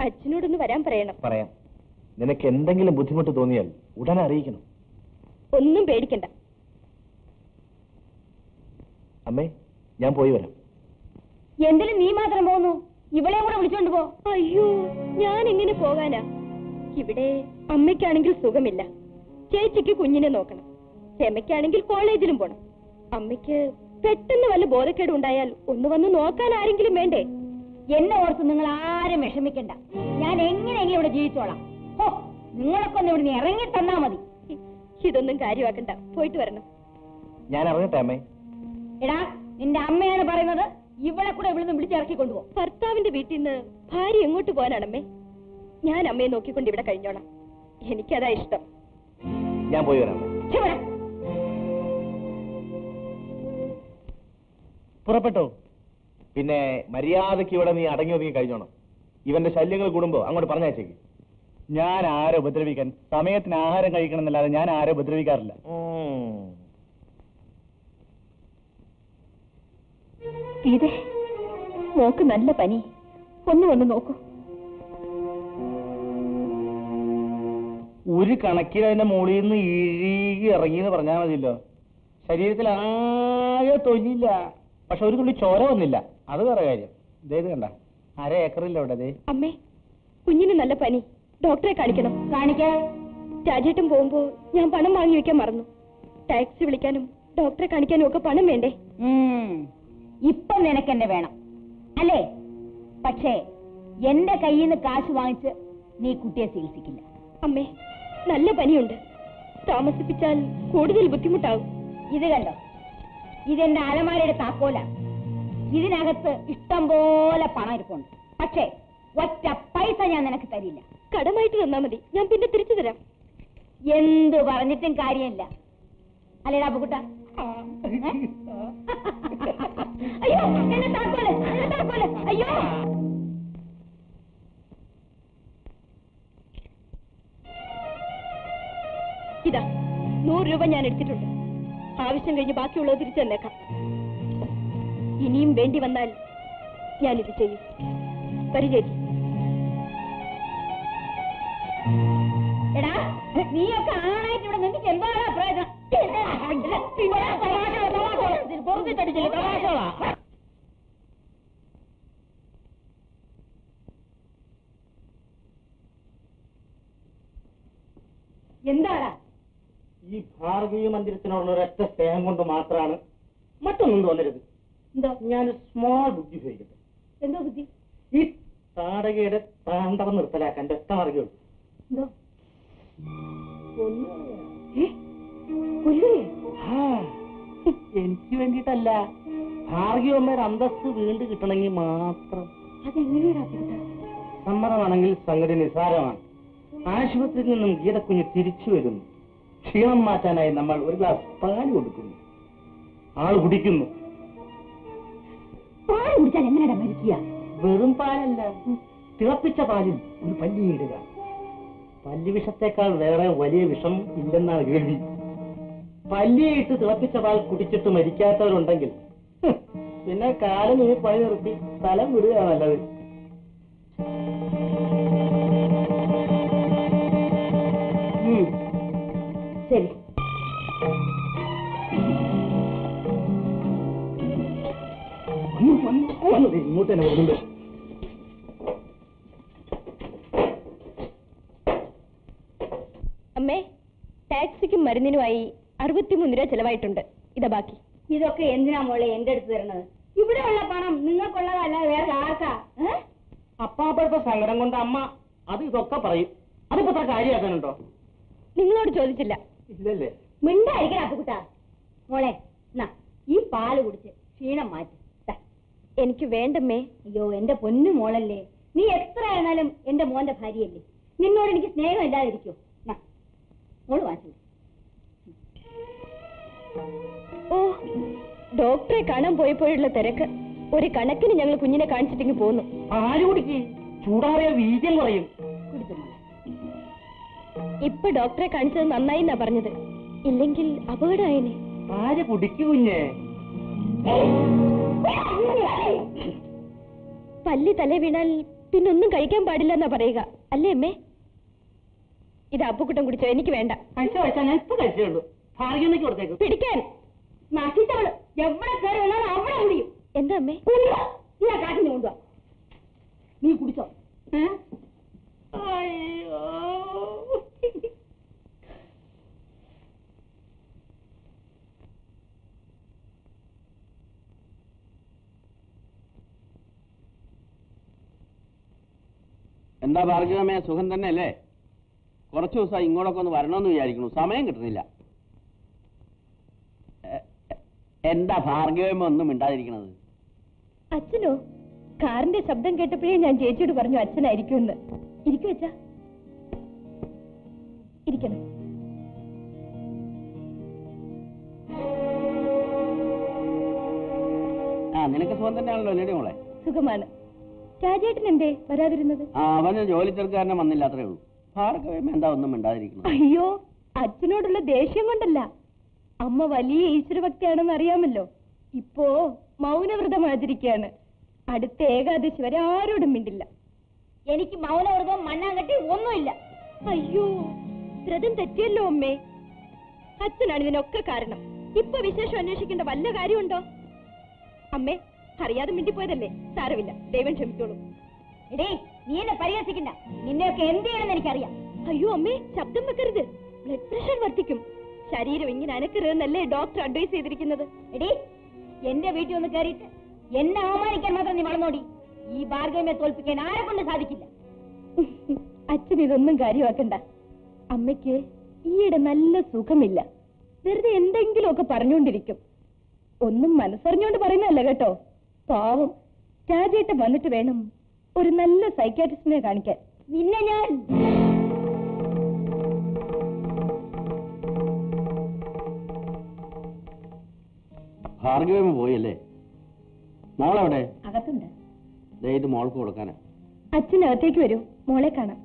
അച്ഛനോടൊന്ന് വരാൻ പറയണം പറയാം നിനക്ക് എന്തെങ്കിലും ബുദ്ധിമുട്ട് തോന്നിയാൽ ഉടനെ അറിയിക്കണം ഒന്നും പേടിക്കണ്ട അമ്മേ ഞാൻ പോയി വരാം എന്തിനും നീ മാത്രം പോന്നു ഇവളെ കൂടെ വിളിച്ചോണ്ട് പോ അയ്യോ ഞാൻ എങ്ങനെ പോകാനാ ഇവിടെ അമ്മയ്ക്കാണെങ്കിൽ സുഖമില്ല ചേച്ചിക്ക് കുഞ്ഞിനെ നോക്കണം രമയ്ക്കാണെങ്കിൽ കോളേജിലും പോണം അമ്മയ്ക്ക് പെട്ടെന്ന് വല്ല ബോധക്കേട് ഉണ്ടായാൽ ഒന്ന് വന്ന് നോക്കാൻ ആരെങ്കിലും വേണ്ടേ എന്നെ ഓർത്ത് നിങ്ങൾ ആരും വിഷമിക്കണ്ട ഞാൻ എങ്ങനെയെങ്കിലും ഇവിടെ ജീവിച്ചോളാം ഹോ നിങ്ങളൊക്കെ ഒന്ന് ഇവിടെ ഇറങ്ങി തന്നാ മതി ഇതൊന്നും കാര്യമാക്കണ്ട പോയിട്ട് വരണം ഞാൻ ഇറങ്ങട്ടെ അമ്മേ എടാ നിന്റെ അമ്മയാണ് പറയുന്നത് ഇവളെ കൂടെ ഇവിടുന്ന് വിളിച്ചിറക്കി കൊണ്ടുപോ ഭർത്താവിന്റെ വീട്ടിൽ നിന്ന് ഭാര്യ എങ്ങോട്ട് പോകാനാണമ്മേ ഞാൻ അമ്മയെ നോക്കിക്കൊണ്ട് ഇവിടെ കഴിഞ്ഞോളാം എനിക്കതാ ഇഷ്ടം ഞാൻ പോയി വരാം അമ്മേ. ഇവിടെ പുറപ്പെട്ടോ പിന്നെ മര്യാദയ്ക്ക് ഇവിടെ നീ അടങ്ങി ഒതുങ്ങി കഴിഞ്ഞോണം ഇവന്റെ ശല്യങ്ങൾ കൂടുമ്പോ അങ്ങോട്ട് പറഞ്ഞയച്ചേക്ക് ഞാൻ ആരെ ഉപദ്രവിക്കാൻ സമയത്തിന് ആഹാരം കഴിക്കണം എന്നല്ലാതെ ഞാൻ ആരെ ഉപദ്രവിക്കാറില്ല ഗീതേ മോക്ക് നല്ല പനി ഒന്ന് വന്ന് നോക്കൂ ഒരു കണക്കിന് അതിന്റെ മുകളിൽ നിന്ന് ഇഴുകി ഇറങ്ങി എന്ന് പറഞ്ഞാൽ മതിയല്ലോ ശരീരത്തിൽ ആകെ തൊല്ലില്ല പക്ഷെ ഒരു തുള്ളി ചോര വന്നില്ല അത് വേറെ കാര്യം ഇതേത് കണ്ട അര ഏക്കറില്ല അവിടെ ദേ അമ്മേ കുഞ്ഞിന് നല്ല പനി ഡോക്ടറെ കാണിക്കണം കാണിക്കേ രാജേട്ടൻ പോകുമ്പോ ഞാൻ പണം വാങ്ങി വെക്കാൻ മറന്നു ടാക്സി വിളിക്കാനും ഡോക്ടറെ കാണിക്കാനും ഒക്കെ പണം വേണ്ടേ ഉം. ഇപ്പൊ നിനക്ക് എന്നെ വേണം അല്ലേ പക്ഷേ എന്റെ കയ്യിൽ നിന്ന് കാശ് വാങ്ങിച്ച് നീ കുട്ടിയെ ചികിത്സിക്കില്ല അമ്മേ നല്ല പനിയുണ്ട് താമസിപ്പിച്ചാൽ കൂടുതൽ ബുദ്ധിമുട്ടാവും ഇത് കണ്ടോ ഇതെന്റെ അലമാരയുടെ താക്കോല ഇതിനകത്ത് ഇഷ്ടം പോലെ പണം ഇരിപ്പുണ്ട് പക്ഷേ ഒറ്റ പൈസ ഞാൻ നിനക്ക് തരില്ല കടമായിട്ട് തന്നാ മതി ഞാൻ പിന്നെ തിരിച്ചു തരാം എന്തു പറഞ്ഞിട്ടും കാര്യമില്ല അല്ലേടാ അപ്പുക്കുട്ട അയ്യോ എന്നെ താക്കോല് എന്നെ താക്കോല് അയ്യോ ഇതാ നൂറ് രൂപ ഞാൻ എടുത്തിട്ടുണ്ട് ആവശ്യം കഴിഞ്ഞ് ബാക്കിയുള്ളത് തിരിച്ചു തന്നേക്കാം ഇനിയും വേണ്ടി വന്നാൽ ഞാനിത് ചെയ്യും വരി ചേച്ചി എടാ നീയൊക്കെ ആണായിട്ട് ഇവിടെ നിന്നിട്ട് എന്താണ് പ്രയോജനം പൊറുതിട്ടടിച്ചില്ല തമാശകളാ എന്താടാ ഈ ഭാർഗവീയ മന്ദിരത്തിനോടുള്ള ഒരൊറ്റ സ്നേഹം കൊണ്ട് മാത്രമാണ് മറ്റൊന്നും തോന്നരുത് എന്തോ ഞാൻ സ്മോൾ ബുദ്ധി ഉപയോഗിക്കട്ടെ എന്തോ ബുദ്ധി ഈ താടകയുടെ താണ്ഡവം നിർത്തലാക്കാൻ ഒറ്റ മാർഗമുള്ളൂ എന്തോ ആ, എനിക്ക് വേണ്ടിയിട്ടല്ല ഭാർഗവമ്മയുടെ അന്തസ്സ് വീണ്ടും കിട്ടണമെങ്കിൽ മാത്രം അതെങ്ങനെയാ സമ്മതമാണെങ്കിൽ സംഗതി നിസ്സാരമാണ് ആശുപത്രിയിൽ നിന്നും ഗീതക്കുഞ്ഞ് തിരിച്ചു വരുന്നു ക്ഷീണം മാറ്റാനായി നമ്മൾ ഒരു ഗ്ലാസ് പാല് കൊടുക്കുന്നു ആൾ കുടിക്കുന്നു പാല് കുടിച്ചാൽ എങ്ങനെയാ മരിക്കുക വെറും പാലല്ല തിളപ്പിച്ച പാലിൽ ഒരു പല്ലി ഇടുക പല്ലി വിഷത്തേക്കാൾ വേറെ വലിയ വിഷം ഇല്ലെന്നാണ് കേൾവി പല്ലിയിട്ട് തിളപ്പിച്ച പാൽ കുടിച്ചിട്ട് മരിക്കാത്തവരുണ്ടെങ്കിൽ ഹ്, പിന്നെ കാലം ഈ പണി നിർത്തി സ്ഥലം വിടുക നല്ലത് ഉം. ശരി വന്നു, വന്നു, വന്നു. ദേ, ഇങ്ങോട്ട് തന്നെ വരുന്നുണ്ട് അമ്മേ ടാക്സിക്കും മരുന്നിനുമായി അറുപത്തിമൂന്ന് രൂപ ചെലവായിട്ടുണ്ട് ഇതാ ബാക്കി ഇതൊക്കെ എന്തിനാ മോളെ എന്റെ അടുത്ത് തരുന്നത് ഇവിടെ ഉള്ള പണം നിങ്ങൾക്കുള്ളതല്ല വേറെ ആർക്കാ ഏ? അപ്പാപ്പഴത്തെ സങ്കടം കൊണ്ട് അമ്മ അത് ഇതൊക്കെ പറയും അതിപ്പോ അത്ര കാര്യമാക്കാനുണ്ടോ നിങ്ങളോട് ചോദിച്ചില്ല ഇല്ലല്ലേ മിണ്ടായിരിക്കണം അപ്പുകുട്ടാ മോളെ എന്നാ ഈ പാല് കുടിച്ച് ക്ഷീണം മാറ്റി ദാ. എനിക്ക് വേണ്ടമ്മേ അയ്യോ എന്റെ പൊന്നു മോളല്ലേ നീ എത്ര ആയിരുന്നാലും എന്റെ മോന്റെ ഭാര്യയല്ലേ നിന്നോട് എനിക്ക് സ്നേഹം ഇല്ലാതിരിക്കോ എന്നാ, മോള് വാങ്ങിച്ചു ഓ ഡോക്ടറെ കാണാൻ പോയപ്പോഴുള്ള തിരക്ക് ഒരു കണക്കിന് ഞങ്ങൾ കുഞ്ഞിനെ കാണിച്ചിട്ടിങ്ങ് പോന്നു ആര് കുടിക്ക് ചൂടാറിയ വീര്യം കുറയും കുടിച്ചു മോളെ ഇപ്പൊ ഡോക്ടറെ കാണിച്ചത് നന്നായി എന്നാ പറഞ്ഞത് ഇല്ലെങ്കിൽ അപകടമായേനെ ആര് കുടിക്കു കുഞ്ഞേ പല്ലി തല വീണാൽ പിന്നൊന്നും കഴിക്കാൻ പാടില്ല എന്നാ പറയുക അല്ലേ അമ്മേ ഇത് അപ്പുക്കുട്ടം കുടിച്ചോ എനിക്ക് വേണ്ട കഴിച്ച കഴിച്ചാൽ ഞാൻ ഇപ്പൊ കഴിച്ചേ ഉള്ളൂ ഭാഗ്യമ്മയ്ക്ക് കൊടുത്തേക്കും പിടിക്കാൻ നശിച്ചവള് എവിടെ കയറി വന്നാലും അവിടെ കുടിയും എന്താ അമ്മേ നീ ആ കാട്ടിന് കൊണ്ടുവാ നീ കുടിച്ചോ ഏ? അയ്യോ എന്താ ഭാർഗവമേ സുഖം തന്നെ അല്ലേ കുറച്ച് ദിവസം ഇങ്ങോട്ടൊക്കെ ഒന്ന് വരണമെന്ന് വിചാരിക്കണു സമയം കിട്ടുന്നില്ല എ- എ- എന്താ ഭാർഗവമ ഒന്നും മിണ്ടാതിരിക്കണത് അച്ഛനോ കാറിന്റെ ശബ്ദം കേട്ടപ്പോഴേ ഞാൻ ചേച്ചിയോട് പറഞ്ഞു അച്ഛനായിരിക്കും എന്ന് ഇരിക്കു വെച്ചാ ഇരിക്കണം ആ നിനക്ക് സുഖം തന്നെയാണല്ലോ ലേഡി മോളെ സുഖമാണ് രാജേട്ടൻ എന്തേ വരാതിരുന്നത് ആ അവന് ജോലി ചെറുക്കാരനെ വന്നില്ല അത്രേ ഉള്ളൂ ഭാർഗവമ എന്താ ഒന്നും മിണ്ടാതിരിക്കണത് അയ്യോ അച്ഛനോടുള്ള ദേഷ്യം കൊണ്ടല്ല അമ്മ വലിയ ഈശ്വരഭക്തിയാണെന്ന് അറിയാമല്ലോ ഇപ്പോ മൗനവ്രതം ആചരിക്കുകയാണ് അടുത്ത ഏകാദശി വരെ ആരോടും മിണ്ടില്ല എനിക്ക് മൗനവ്രതവും മണ്ണാങ്കട്ടി ഒന്നുമില്ല അയ്യോ വ്രതം തെറ്റിയല്ലോ അമ്മേ അച്ഛനാണ് ഇതിനൊക്കെ കാരണം ഇപ്പൊ വിശേഷം അന്വേഷിക്കേണ്ട വല്ല കാര്യമുണ്ടോ അമ്മേ അറിയാതെ മിണ്ടിപ്പോയതല്ലേ സാരമില്ല ദൈവം ക്ഷമിച്ചോളൂ എടേ നീ എന്നെ പരിഹസിക്കണ്ട നിന്നെയൊക്കെ എന്ത് ചെയ്യണമെന്ന് എനിക്കറിയാം അയ്യോ അമ്മേ ശബ്ദം വെക്കരുത് ബ്ലഡ് പ്രഷർ വർദ്ധിക്കും ശരീരം ഇങ്ങനെ അനക്കരുതെന്നല്ലേ ഡോക്ടർ അഡ്വൈസ് ചെയ്തിരിക്കുന്നത് എടേ എന്റെ വീട്ടിൽ ഒന്ന് കയറിയിട്ട് എന്നെ അവമാനിക്കാൻ മാത്രം നീ വളർന്നോടി ഈ ഭാർഗവനെ തോൽപ്പിക്കാൻ ആരെ കൊണ്ട് സാധിക്കില്ല അച്ഛൻ ഇതൊന്നും കാര്യമാക്കണ്ട അമ്മയ്ക്ക് ഈയിടെ നല്ല സുഖമില്ല വെറുതെ എന്തെങ്കിലുമൊക്കെ പറഞ്ഞുകൊണ്ടിരിക്കും ഒന്നും മനസ്സറിഞ്ഞുകൊണ്ട് പറയുന്നതല്ല കേട്ടോ പാവം രാജേട്ടൻ വന്നിട്ട് വേണം ഒരു നല്ല സൈക്കാട്രിസ്റ്റിനെ കാണിക്കാൻ നിന്നെ ഞാൻ ഭാർഗവമ പോയല്ലേ മോളെവിടെ അകത്തുണ്ട് ദേ ഇത് മോൾക്ക് കൊടുക്കാനാ അച്ഛനകത്തേക്ക് വരൂ മോളെ കാണാം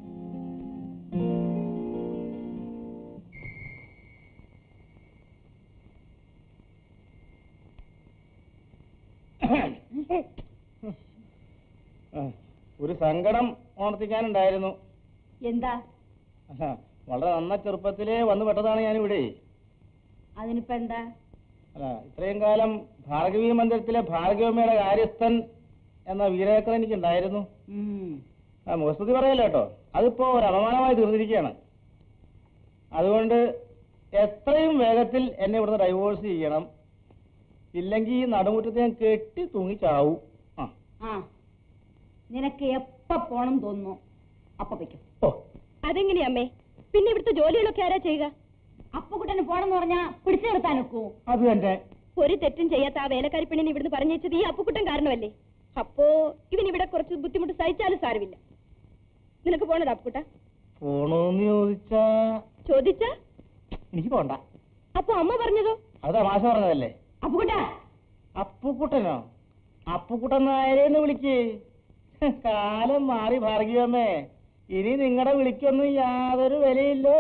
ഒരു സങ്കടം ഓർത്തിക്കാനുണ്ടായിരുന്നു എന്താ അല്ല, വളരെ നന്ന ചെറുപ്പത്തിലേ വന്നു പെട്ടതാണ് ഞാനിവിടെ അതിനിപ്പോ എന്താ അല്ല ഇത്രയും കാലം ഭാർഗവീ മന്ദിരത്തിലെ ഭാർഗവമ്മയുടെ കാര്യസ്ഥൻ എന്ന വീരേക്കർ എനിക്കുണ്ടായിരുന്നു ആ മുഖസ്തുതി പറയല്ലോ കേട്ടോ അതിപ്പോ ഒരു അപമാനമായി തീർന്നിരിക്കുകയാണ് അതുകൊണ്ട് എത്രയും വേഗത്തിൽ എന്നെ ഇവിടുന്ന് ഡൈവോഴ്സ് ചെയ്യണം ഇല്ലെങ്കിൽ ഈ നടുമുറ്റത്ത് ഞാൻ കെട്ടി തൂങ്ങി ചാവും ആ ആ നിനക്ക് എപ്പ പോണം തോന്നുന്നു അപ്പൊ വയ്ക്കും ഓ അതെങ്ങനെയാ അമ്മേ പിന്നെ ഇവിടുത്തെ ജോലികളൊക്കെ ആരാ ചെയ്യുക അപ്പുകുട്ടന് പോണെന്ന് പറഞ്ഞാ പിടിച്ചു നിർത്താൻ ഒക്കൂ അത് തന്നെ ഒരു തെറ്റും ചെയ്യാത്ത ആ വേലക്കാരി പെണ്ണിനെ ഇവിടുന്ന് പറഞ്ഞയച്ചത് ഈ അപ്പുക്കുട്ടൻ കാരണമല്ലേ അപ്പോ ഇവൻ ഇവിടെ കുറച്ച് ബുദ്ധിമുട്ട് സഹിച്ചാലും സാരമില്ല നിനക്ക് പോണത് അപ്പുക്കുട്ട പോണോന്ന് ചോദിച്ചാ ചോദിച്ചാ എനിക്ക് പോണ്ട അപ്പൊ അമ്മ പറഞ്ഞതോ അത് തമാശ പറഞ്ഞതല്ലേ അപ്പുകുട്ട അപ്പുക്കുട്ടനോ അപ്പുക്കുട്ടൻ നായരെന്ന് വിളിക്ക് കാലം മാറി ഭാർഗിയമ്മേ ഇനി നിങ്ങളുടെ വിളിക്കൊന്നും യാതൊരു വിലയില്ലോ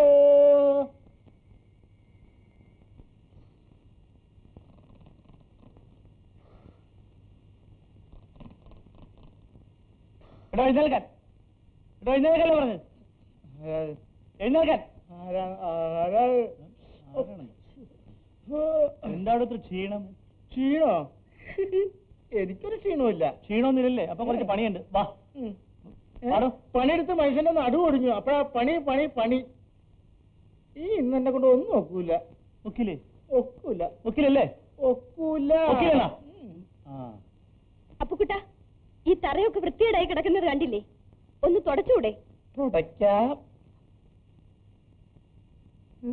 എടോ എഴുന്നേൽക്കാൻ എടോ എഴുന്നേൽക്കല്ലേ പറഞ്ഞത് ആരാ- എഴുന്നേൽക്കാൻ ആരാ- ആരാ- എന്താണ് ഇത്ര ക്ഷീണം ക്ഷീണോ എനിക്കൊരു ക്ഷീണമില്ല ക്ഷീണമൊന്നുമില്ലല്ലേ അപ്പൊ കുറച്ച് പണിയുണ്ട് വാ ആടോ, പണിയെടുത്ത് മനുഷ്യന്റെ നടു ഒടിഞ്ഞു അപ്പഴാ പണി പണി പണി ഈ ഇന്ന് എന്നെ കൊണ്ട് ഒന്നും ഒക്കൂല ഒക്കില്ലേ ഒക്കൂല ഒക്കില്ലല്ലേ ഒക്കൂല അപ്പുക്കുട്ട ഈ തറയൊക്കെ വൃത്തിയേടായി കിടക്കുന്നത് കണ്ടില്ലേ ഒന്ന് തുടച്ചുകൂടെ തുടയ്ക്കാം ഉം.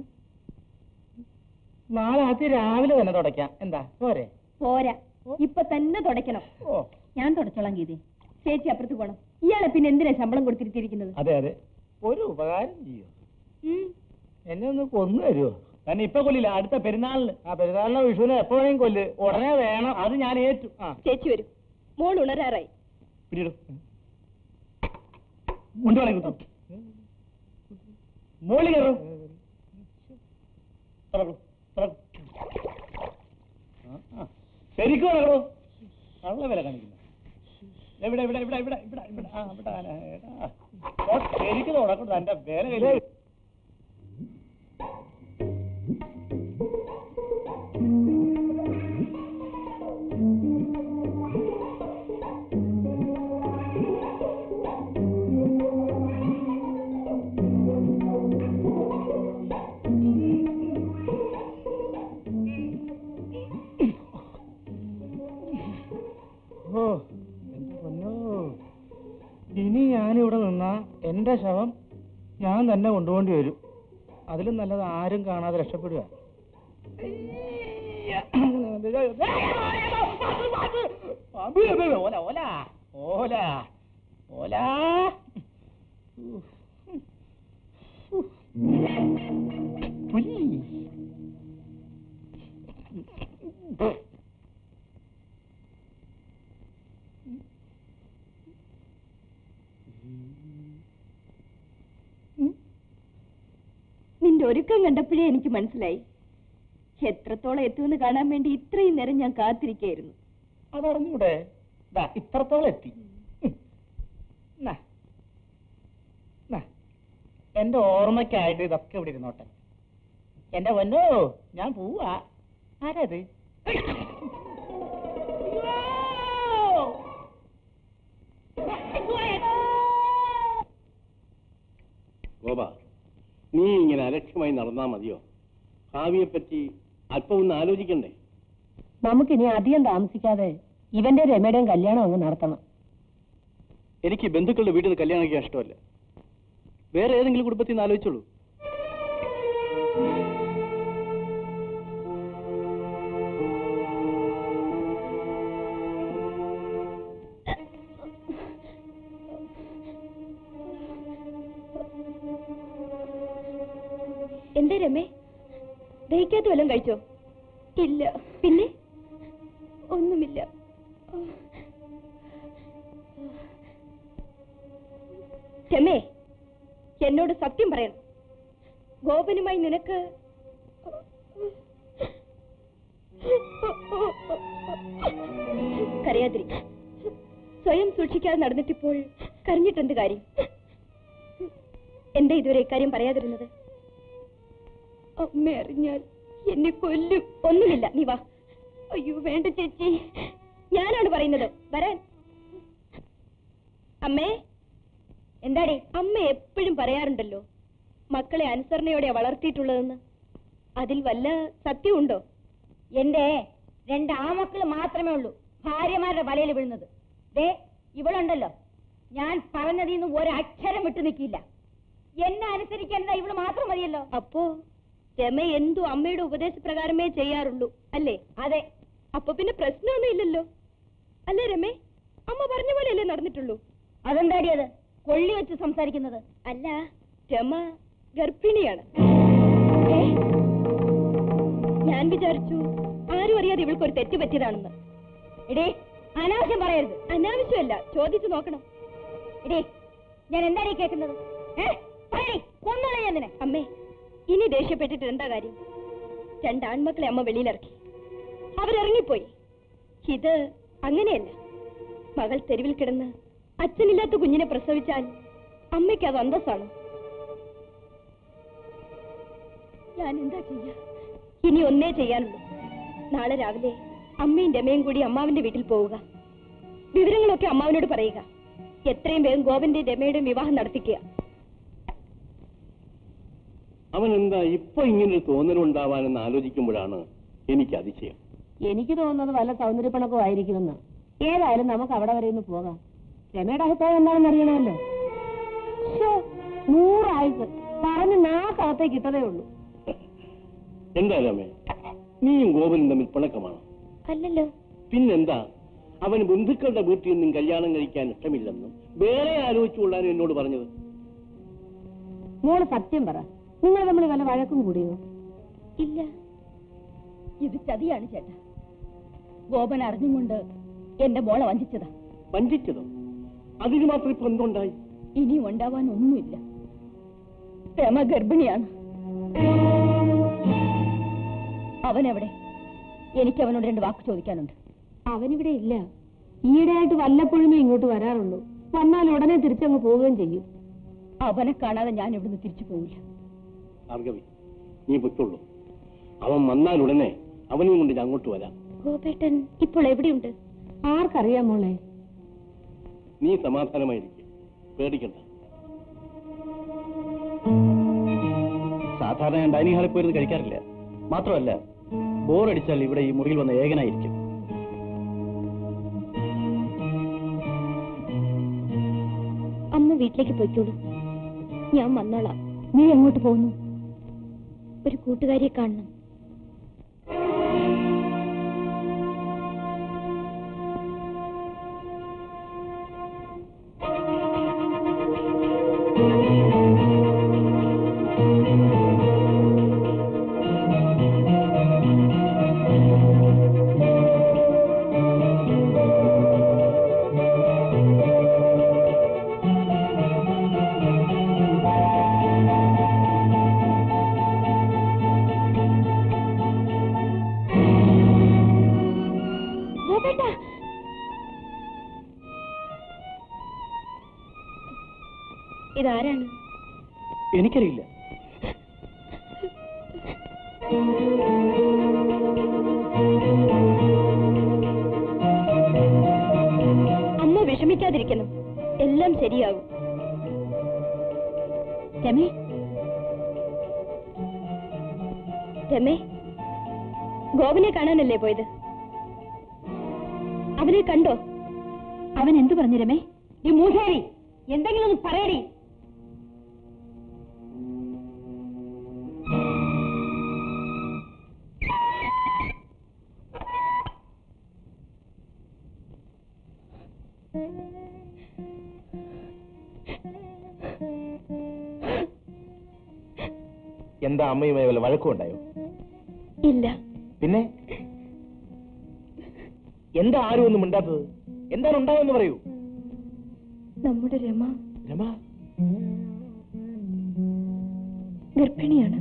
നാളെ ആദ്യം രാവിലെ തന്നെ തുടയ്ക്കാം എന്താ പോരെ പോരാ ഇപ്പൊ തന്നെ തുടയ്ക്കണം ഓ ഞാൻ തുടച്ചോളാം ഗീതേ ചേച്ചി അപ്പുറത്ത് പോണം ഇയാളെ പിന്നെ എന്തിനാ ശമ്പളം കൊടുത്തിരിക്കുന്നത് അതെ അതെ ഒരു ഉപകാരം ചെയ്യോ എന്നെ ഒന്ന് കൊന്നു തരുമോ തന്നെ ഇപ്പൊ കൊല്ലില്ല അടുത്ത പെരുന്നാളിന് ആ പെരുന്നാളിനോ വിഷുവിനോ എപ്പോ വേണമെങ്കിലും കൊല്ല് ഉടനെ വേണം അത് ഞാൻ ഏറ്റു ആ ചേച്ചി വരൂ മോൾ ഉണരാറായി പിടിയിടും കൊണ്ടുപോണേ കുത്തും മോളി കയറും തുറക്കൂ തുറക്കൂ ആ, ആ. ശരിക്കും നടക്കണോ കള്ള വില കാണിക്കുന്നു ഇവിടെ ഇവിടെ ഇവിടെ ഇവിടെ ഇവിടെ ഇവിടെ ആ ഇവിടെ ആന, എടാ. ഓ, ശരിക്ക് തുടക്കം എന്റെ വേല കയ്യിൽ ഓ എന്റെ പൊന്നോ ഇനി ഞാനിവിടെ നിന്നാ എന്റെ ശവം ഞാൻ തന്നെ കൊണ്ടുപോകേണ്ടി വരും അതിലും നല്ലത് ആരും കാണാതെ രക്ഷപ്പെടുക ഓല ഓല ഓല ഓല പുലി നിന്റെ ഒരുക്കം കണ്ടപ്പോഴേ എനിക്ക് മനസ്സിലായി എത്രത്തോളം എത്തുമെന്ന് കാണാൻ വേണ്ടി ഇത്രയും നേരം ഞാൻ കാത്തിരിക്കായിരുന്നു അതറിഞ്ഞൂടെ ദാ ഇത്രത്തോളം എത്തി ഉം. നാ. നാ. എന്റെ ഓർമ്മയ്ക്കായിട്ട് ഇതൊക്കെ ഇവിടെ ഇരുന്നോട്ടെ എന്റെ പൊന്നോ ഞാൻ പോവാ ആരാത് ഗോപ നീ ഇങ്ങനെ അലക്ഷ്യമായി നടന്നാ മതിയോ ഭാവിയെപ്പറ്റി അല്പം ഒന്ന് ആലോചിക്കണ്ടേ നമുക്കിനി അധികം താമസിക്കാതെ ഇവന്റെ രമയുടെയും കല്യാണം അങ്ങ് നടത്തണം എനിക്ക് ബന്ധുക്കളുടെ വീട്ടിൽ നിന്ന് കല്യാണം കഴിക്കാൻ ഇഷ്ടമല്ല വേറെ ഏതെങ്കിലും കുടുംബത്തിൽ നിന്ന് ആലോചിച്ചോളൂ എന്താ രമേ ദഹിക്കാത്ത വല്ലതും കഴിച്ചോ ഇല്ല പിന്നെ ഒന്നുമില്ല രമേ എന്നോട് സത്യം പറയണം ഗോപനുമായി നിനക്ക് കരയാതിരി സ്വയം സൂക്ഷിക്കാതെ നടന്നിട്ടിപ്പോൾ കരഞ്ഞിട്ടെന്ത് കാര്യം എന്താ ഇതുവരെ ഇക്കാര്യം പറയാതിരുന്നത് അമ്മ അറിഞ്ഞാൽ എന്നെ കൊല്ലും ഒന്നുമില്ല നീ വാ അയ്യോ വേണ്ട ചേച്ചി ഞാനാണ് പറയുന്നത് വരാൻ അമ്മേ എന്താടി അമ്മ എപ്പോഴും പറയാറുണ്ടല്ലോ മക്കളെ അനുസരണയോടെ വളർത്തിയിട്ടുള്ളതെന്ന് അതിൽ വല്ല സത്യമുണ്ടോ എന്റെ രണ്ട് ആമക്കൾ മാത്രമേ ഉള്ളൂ ഭാര്യമാരുടെ വലയിൽ വീഴുന്നത് ദേ ഇവളുണ്ടല്ലോ ഞാൻ പറഞ്ഞതിൽ നിന്ന് ഒരക്ഷരം വിട്ടു നിൽക്കില്ല എന്നെ അനുസരിക്കേണ്ടത് ഇവള് മാത്രം മതിയല്ലോ അപ്പോ രമ എന്തു അമ്മയുടെ ഉപദേശപ്രകാരമേ ചെയ്യാറുള്ളൂ അല്ലേ അതെ അപ്പൊ പിന്നെ പ്രശ്നമൊന്നും ഇല്ലല്ലോ അല്ലേ രമേ അമ്മ പറഞ്ഞ പോലെയല്ലേ നടന്നിട്ടുള്ളൂ അതെന്താടി അത് കൊള്ളി വെച്ച് സംസാരിക്കുന്നത് അല്ല രമ ഗർഭിണിയാണ് ഏ? ഞാൻ വിചാരിച്ചു ആരും അറിയാതെ ഇവൾക്കൊരു തെറ്റ് പറ്റിയതാണെന്ന് എടേ അനാവശ്യം പറയരുത് അനാവശ്യമല്ല ചോദിച്ചു നോക്കണം എടേ ഞാൻ എന്താടി കേൾക്കുന്നത് ഏ പറയടി കൊന്നോളെ ഞാൻ നിന്നെ അമ്മേ ഇനി ദേഷ്യപ്പെട്ടിട്ട് എന്താ കാര്യം രണ്ട് ആൺമക്കളെ അമ്മ വെളിയിലിറക്കി അവരിറങ്ങിപ്പോയി ഇത് അങ്ങനെയല്ല മകൾ തെരുവിൽ കിടന്ന് അച്ഛനില്ലാത്ത കുഞ്ഞിനെ പ്രസവിച്ചാൽ അമ്മയ്ക്ക് അത് അന്തസ്സാണോ ഞാൻ എന്താ ചെയ്യാ ഇനി ഒന്നേ ചെയ്യാനുള്ളൂ നാളെ രാവിലെ അമ്മയും രമയും കൂടി അമ്മാവിന്റെ വീട്ടിൽ പോവുക വിവരങ്ങളൊക്കെ അമ്മാവിനോട് പറയുക എത്രയും വേഗം ഗോവിന്റെയും രമയുടെയും വിവാഹം നടത്തിക്കുക അവൻ എന്താ ഇപ്പൊ ഇങ്ങനൊരു തോന്നലുണ്ടാവാനെന്ന് ആലോചിക്കുമ്പോഴാണ് എനിക്ക് അതിശയം എനിക്ക് തോന്നുന്നത് വല്ല സൗന്ദര്യപ്പണക്കോ ആയിരിക്കുമെന്ന് ഏതായാലും നമുക്ക് അവിടെ വരെ ഒന്ന് പോകാം രമയുടെ അഭിപ്രായം എന്താണെന്ന് അറിയണമല്ലോ ശ്ശോ, നൂറായുസ് പറഞ്ഞ് നാക്കകത്തേക്ക് കിട്ടതേ ഉള്ളൂ എന്താ രമേ നീയും ഗോപനും തമ്മിൽ പിണക്കമാണ് അല്ലല്ലോ പിന്നെന്താ അവന് ബന്ധുക്കളുടെ വീട്ടിൽ നിന്നും കല്യാണം കഴിക്കാൻ ഇഷ്ടമില്ലെന്നും വേറെ ആലോചിച്ചുകൊള്ളാനും എന്നോട് പറഞ്ഞത് മോള് സത്യം പറ നിങ്ങൾ തമ്മിൽ വല്ല വഴക്കും കൂടിയോ ഇല്ല ഇത് ചതിയാണ് ചേട്ടാ ഗോപൻ അറിഞ്ഞുകൊണ്ട് എന്റെ മോളെ വഞ്ചിച്ചതാ വഞ്ചിച്ചതോ അതിന് മാത്രം ഇപ്പൊ എന്തുണ്ടായി ഇനിയും ഉണ്ടാവാൻ ഒന്നുമില്ല രമ ഗർഭിണിയാണ് അവനെവിടെ എനിക്ക് അവനോട് രണ്ട് വാക്ക് ചോദിക്കാനുണ്ട് അവനിവിടെ ഇല്ല ഈയിടെയായിട്ട് വല്ലപ്പോഴുമേ ഇങ്ങോട്ട് വരാറുള്ളൂ വന്നാൽ ഉടനെ തിരിച്ചങ്ങ് പോവുകയും ചെയ്യും അവനെ കാണാതെ ഞാൻ ഇവിടുന്ന് തിരിച്ചു പോവില്ല ഭാർഗവി നീ പൊയ്ക്കൊള്ളൂ അവൻ വന്നാൽ ഉടനെ അവനെയും കൊണ്ട് ഞാൻ അങ്ങോട്ട് വരാം ഗോപേട്ടൻ ഇപ്പോൾ എവിടെയുണ്ട് ആർക്കറിയാം മോളെ നീ സമാധാനമായിരിക്കും പേടിക്കണ്ട സാധാരണ ഞാൻ ഡൈനിങ് ഹാളിൽ പോയിരുന്ന് കഴിക്കാറില്ല മാത്രമല്ല ബോറടിച്ചാൽ ഇവിടെ ഈ മുറിയിൽ വന്ന ഏകനായിരിക്കും അമ്മ വീട്ടിലേക്ക് പോയിക്കോളൂ ഞാൻ വന്നോളാം നീ എങ്ങോട്ട് പോകുന്നു ഒരു കൂട്ടുകാരിയെ കാണണം ഗോപേട്ട ഇതാരാണ് എനിക്കറിയില്ല അമ്മ വിഷമിക്കാതിരിക്കണം എല്ലാം ശരിയാകും രമേ രമേ ഗോപനെ കാണാനല്ലേ പോയത് അവനെ കണ്ടോ അവൻ എന്തു പറഞ്ഞു രമേ ഈ മൂശേരി എന്തെങ്കിലും ഒന്ന് പറയടി എന്താ അമ്മയുമായി വല്ല വഴക്കമുണ്ടായോ ഇല്ല പിന്നെ എന്താ ആരും ഒന്നും മിണ്ടാത്തത് എന്താണ് ഉണ്ടായെന്ന് പറയൂ നമ്മുടെ രമ രമ ഗർഭിണിയാണ്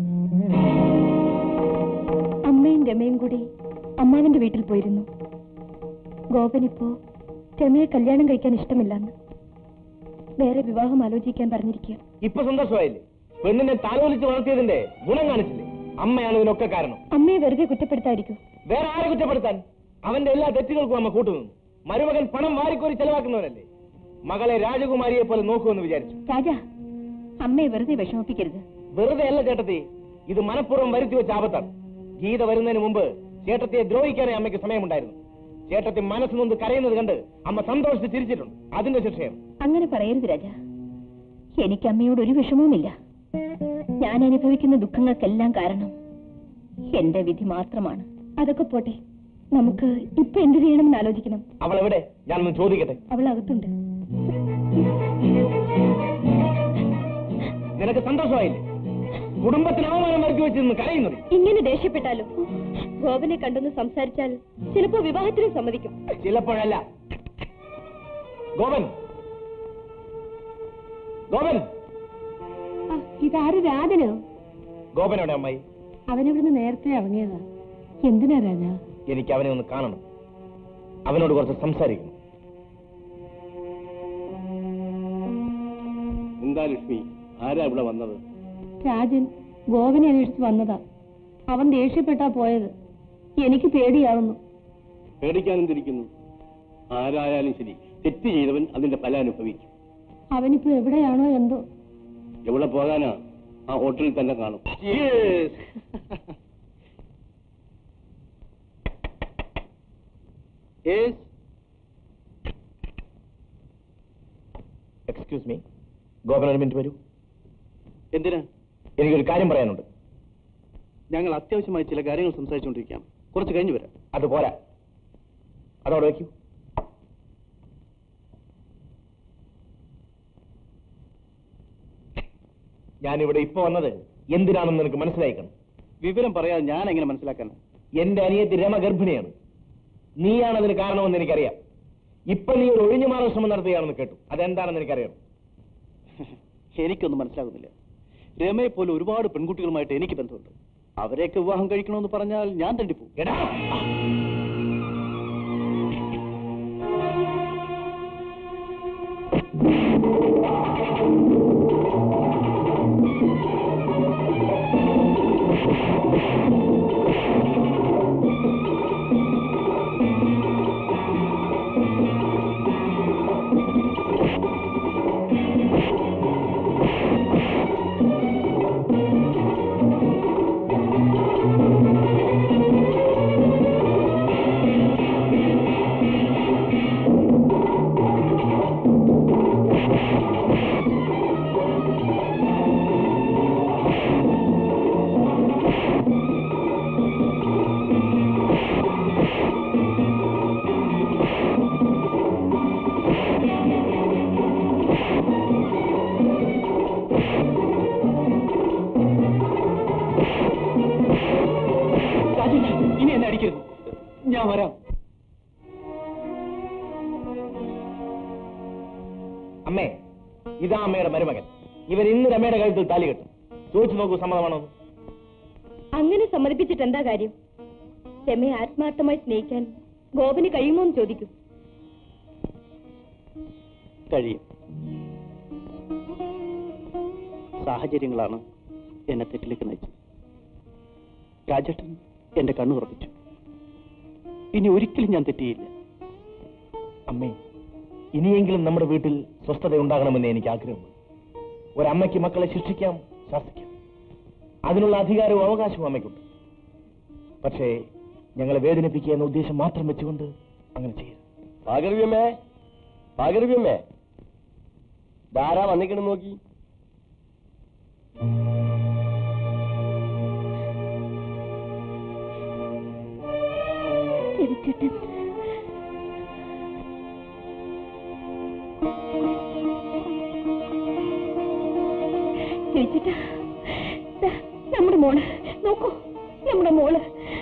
അമ്മയും രമയും കൂടി അമ്മാവിന്റെ വീട്ടിൽ പോയിരുന്നു ഗോപനിപ്പോ രമയെ കല്യാണം കഴിക്കാൻ ഇഷ്ടമില്ലെന്ന് വേറെ വിവാഹം ആലോചിക്കാൻ പറഞ്ഞിരിക്കുക ഇപ്പൊ സന്തോഷമായില്ലേ പെണ്ണിനെ താലോലിച്ച് വളർത്തിയതിന്റെ ഗുണം കാണിച്ചില്ലേ അമ്മയാണ് ഇതിനൊക്കെ കാരണം അമ്മയെ വെറുതെ കുറ്റപ്പെടുത്തായിരിക്കും വേറെ ആരെ കുറ്റപ്പെടുത്താൻ അവന്റെ എല്ലാ തെറ്റുകൾക്കും അമ്മ കൂട്ടുനിന്നു മരുമകൻ പണം വാരിക്കോരി ചെലവാക്കുന്നവനല്ലേ മകളെ രാജകുമാരിയെ പോലെ നോക്കുമെന്ന് വിചാരിച്ചു രാജ അമ്മയെ വെറുതെ വിഷമിപ്പിക്കരുത് വെറുതെ അല്ല ചേട്ടത്തി ഇത് മനഃപൂർവ്വം വരുത്തി വെച്ച ആപത്താണ് ഗീത വരുന്നതിന് മുമ്പ് ചേട്ടത്തിയെ ദ്രോഹിക്കാനേ അമ്മയ്ക്ക് സമയമുണ്ടായിരുന്നു ചേട്ടത്തി മനസ്സ് നൊന്ന് കരയുന്നത് കണ്ട് അമ്മ സന്തോഷിച്ച് ചിരിച്ചിട്ടുണ്ട് അതിന്റെ ശിക്ഷയാണ് അങ്ങനെ പറയരുത് രാജ എനിക്ക് അമ്മയോട് ഒരു വിഷമവുമില്ല ഞാൻ അനുഭവിക്കുന്ന ദുഃഖങ്ങൾക്കെല്ലാം കാരണം എന്റെ വിധി മാത്രമാണ് അതൊക്കെ പോട്ടെ നമുക്ക് ഇപ്പൊ എന്ത് ചെയ്യണമെന്ന് ആലോചിക്കണം അവൾ എവിടെ ഞാനൊന്ന് ചോദിക്കട്ടെ അവൾ അകത്തുണ്ട് നിനക്ക് സന്തോഷമായില്ലേ കുടുംബത്തിന് അവമാനം വരുത്തി വെച്ചിരുന്ന് കരയുന്നത് ഇങ്ങനെ ദേഷ്യപ്പെട്ടാലോ ഗോപനെ കണ്ടൊന്ന് സംസാരിച്ചാൽ ചിലപ്പോ വിവാഹത്തിന് സമ്മതിക്കും ചിലപ്പോഴല്ല ഗോപൻ ഗോപൻ ഇതാര് രാജനോ ഗോപനോടെ അമ്മായി അവനിവിടുന്ന് നേരത്തെ ഇറങ്ങിയതാ എന്തിനാ രാജ എനിക്ക് അവനെ ഒന്ന് കാണണം അവനോട് കുറച്ച് സംസാരിക്കണം എന്താ ലക്ഷ്മി ആരാ ഇവിടെ വന്നത് രാജൻ ഗോപനെ അന്വേഷിച്ച് വന്നതാ അവൻ ദേഷ്യപ്പെട്ടാ പോയത് എനിക്ക് പേടിയാവുന്നു പേടിക്കാനും തിരിക്കുന്നു ആരായാലും ശരി തെറ്റ് ചെയ്തവൻ അതിന്റെ ഫലം അനുഭവിക്കും അവനിപ്പോ എവിടെയാണോ എന്തോ എവിടെ പോകാനാ ആ ഹോട്ടലിൽ തന്നെ കാണും എക്സ്ക്യൂസ് മീ ഗോപൻ ഒരു മിനിറ്റ് വരൂ എന്തിനാ എനിക്കൊരു കാര്യം പറയാനുണ്ട് ഞങ്ങൾ അത്യാവശ്യമായി ചില കാര്യങ്ങൾ സംസാരിച്ചുകൊണ്ടിരിക്കാം കുറച്ച് കഴിഞ്ഞു വരാം അത് പോരാ അതോടെ വയ്ക്കൂ ഞാനിവിടെ ഇപ്പൊ വന്നത് എന്തിനാണെന്ന് നിനക്ക് മനസ്സിലായിക്കണം വിവരം പറയാതെ ഞാൻ എങ്ങനെ മനസ്സിലാക്കാൻ എന്റെ അനിയത്തി രമ ഗർഭിണിയാണ് നീയാണ് അതിന് കാരണമെന്ന് എനിക്കറിയാം ഇപ്പൊ നീ ഒരു ഒഴിഞ്ഞുമാറൽ ശ്രമം നടത്തുകയാണെന്ന് കേട്ടു അതെന്താണെന്ന് എനിക്കറിയാം എനിക്കൊന്നും മനസ്സിലാകുന്നില്ല രമയെ പോലെ ഒരുപാട് പെൺകുട്ടികളുമായിട്ട് എനിക്ക് ബന്ധമുണ്ട് അവരെയൊക്കെ വിവാഹം കഴിക്കണമെന്ന് പറഞ്ഞാൽ ഞാൻ തണ്ടിപ്പോവും എടാ അമ്മേ ഇതാ അമ്മയുടെ മരുമകൻ ഇവൻ ഇന്ന് രമയുടെ കഴുത്തിൽ താലി കെട്ടും ചോദിച്ചു നോക്കൂ സമ്മതമാണോ എന്ന്. അങ്ങനെ സമ്മതിപ്പിച്ചിട്ട് എന്താ കാര്യം രമയെ ആത്മാർത്ഥമായി സ്നേഹിക്കാൻ ഗോപന് കഴിയുമോ എന്ന് ചോദിക്കൂ കഴിയും സാഹചര്യങ്ങളാണ് എന്നെ തെറ്റിലേക്ക് നയിച്ചത് രാജേട്ടൻ എന്റെ കണ്ണു തുറപ്പിച്ചു ഇനി ഒരിക്കലും ഞാൻ തെറ്റിയില്ല അമ്മേ ഇനിയെങ്കിലും നമ്മുടെ വീട്ടിൽ സ്വസ്ഥത ഉണ്ടാകണമെന്ന് എനിക്ക് ആഗ്രഹമുണ്ട് ഒരമ്മയ്ക്ക് മക്കളെ ശിക്ഷിക്കാം ശാസിക്കാം അതിനുള്ള അധികാരവും അവകാശവും അമ്മയ്ക്കുണ്ട് പക്ഷേ ഞങ്ങളെ വേദനിപ്പിക്കുക എന്ന ഉദ്ദേശം മാത്രം വെച്ചുകൊണ്ട് അങ്ങനെ ചെയ്യരുത് ഭാഗർവ്യമ്മേ ഭാഗർവ്യമ്മേ ധാരാ വന്നിക്കണം നോക്കി രവിച്ചേട്ടൻ രവിച്ചേട്ടാ ദാ, നമ്മുടെ മോള് നോക്കൂ നമ്മുടെ മോള്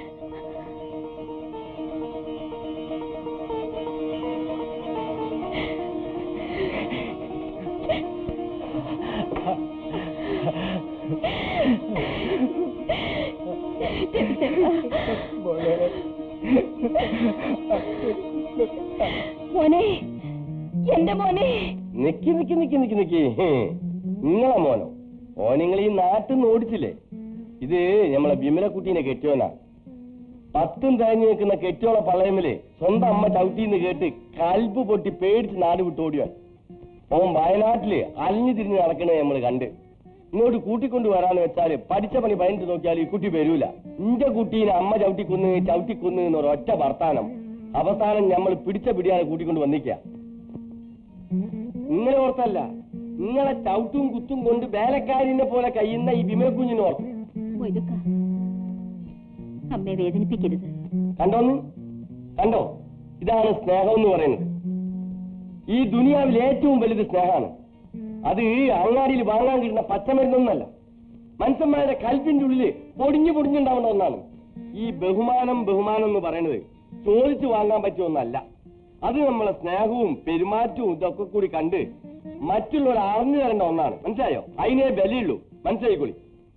മോനെ എന്റെ മോനെ നിക്കി നിക്കി നിക്കി നിക്കി നിക്കി നിങ്ങളെ മോനോ ഓ നിങ്ങൾ ഈ നാട്ടിൽ നിന്ന് ഓടിച്ചില്ലേ ഇത് നമ്മളെ വിമലക്കുട്ടീനെ കെട്ടിയോനാ പത്തും തേഞ്ഞു നിൽക്കുന്ന കെട്ടിയോളെ പള്ളയമില് സ്വന്തം അമ്മ ചവിട്ടിന്ന് കേട്ട് കൽപ്പ് പൊട്ടി പേടിച്ച് നാട് വിട്ട് ഓടിയാൻ ഓൻ വയനാട്ടില് അലിഞ്ഞു തിരിഞ്ഞ് നടക്കണേ നമ്മൾ കണ്ട് ഇങ്ങോട്ട് കൂട്ടിക്കൊണ്ട് വരാന്ന് വെച്ചാല് പഠിച്ച പണി പതിനെട്ട് നോക്കിയാൽ ഈ കുട്ടി വരൂല ഇന്റെ കുട്ടീനെ അമ്മ ചവിട്ടിക്കൊന്ന് ചവിട്ടിക്കൊന്ന് എന്നൊരു ഒറ്റ വർത്താനം അവസാനം നമ്മൾ പിടിച്ച പിടിയാണ് കൂട്ടിക്കൊണ്ട് വന്നിക്ക നിങ്ങളെ ഓർത്തല്ല നിങ്ങളെ ചവിട്ടും കുത്തും കൊണ്ട് വേലക്കാരിനെ പോലെ കഴിയുന്ന ഈ വിമലക്കുഞ്ഞിനെ ഓർത്തു മൊയ്തുക്ക അമ്മയെ വേദനിപ്പിക്കരുത് കണ്ടോന്ന് കണ്ടോ ഇതാണ് സ്നേഹം എന്ന് പറയുന്നത് ഈ ദുനിയാവിൽ ഏറ്റവും വലുത് സ്നേഹമാണ് അത് അങ്ങാടിയിൽ വാങ്ങാൻ കിട്ടുന്ന പച്ചമരുന്നൊന്നല്ല മനുഷ്യന്മാരുടെ കൽപ്പിന്റെ ഉള്ളില് പൊടിഞ്ഞു പൊടിഞ്ഞുണ്ടാവേണ്ട ഒന്നാണ് ഈ ബഹുമാനം ബഹുമാനം എന്ന് പറയുന്നത് ചോദിച്ചു വാങ്ങാൻ പറ്റിയ ഒന്നല്ല അത് നമ്മളെ സ്നേഹവും പെരുമാറ്റവും ഇതൊക്കെ കൂടി കണ്ട് മറ്റുള്ളവർ അറിഞ്ഞു തരേണ്ട ഒന്നാണ് മനസ്സിലായോ അതിനേ വിലയുള്ളൂ മനസ്സിലായിക്കോളി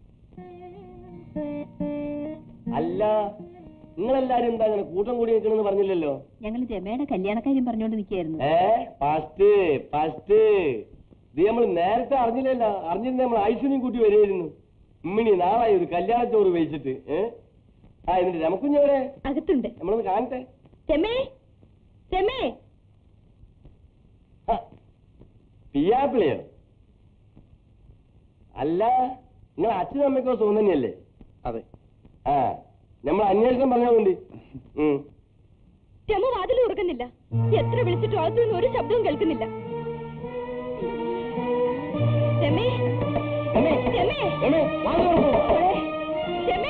അല്ല നിങ്ങളെല്ലാരും എന്താ അങ്ങനെ കൂട്ടം കൂടി നിൽക്കണമെന്ന് പറഞ്ഞില്ലല്ലോ ഞങ്ങൾ രമയുടെ കല്യാണക്കാര്യം പറഞ്ഞുകൊണ്ട് നിൽക്കുകയായിരുന്നു ഏ ഫസ്റ്റ് ഫസ്റ്റ് ഇത് നമ്മൾ നേരത്തെ അറിഞ്ഞില്ലല്ലോ അറിഞ്ഞിരുന്ന നമ്മൾ ഐശ്വര്യം കൂട്ടി വരികയായിരുന്നു ഉമ്മിണി നാളായി ഒരു കല്യാണ ചോറ് വെച്ചിട്ട് ഏ ആ എന്നിട്ട് രമക്കുഞ്ഞവരെ അകത്തുണ്ട് നമ്മളൊന്ന് കാണട്ടെ രമേ രമേ പിയാപ്പിളയോ അല്ല നിങ്ങൾ അച്ഛനും അമ്മയ്ക്കോ സുഖം തന്നെയല്ലേ അതെ ആ നമ്മൾ അന്വേഷണം പറഞ്ഞോണ്ട് ഉം രമ വാതിൽ തുറക്കുന്നില്ല എത്ര വിളിച്ചിട്ടും അകത്തു നിന്ന് ഒരു ശബ്ദവും കേൾക്കുന്നില്ല രമേ രമേ, രമേ രമേ, വാതിൽ തുറക്കൂ. രമേ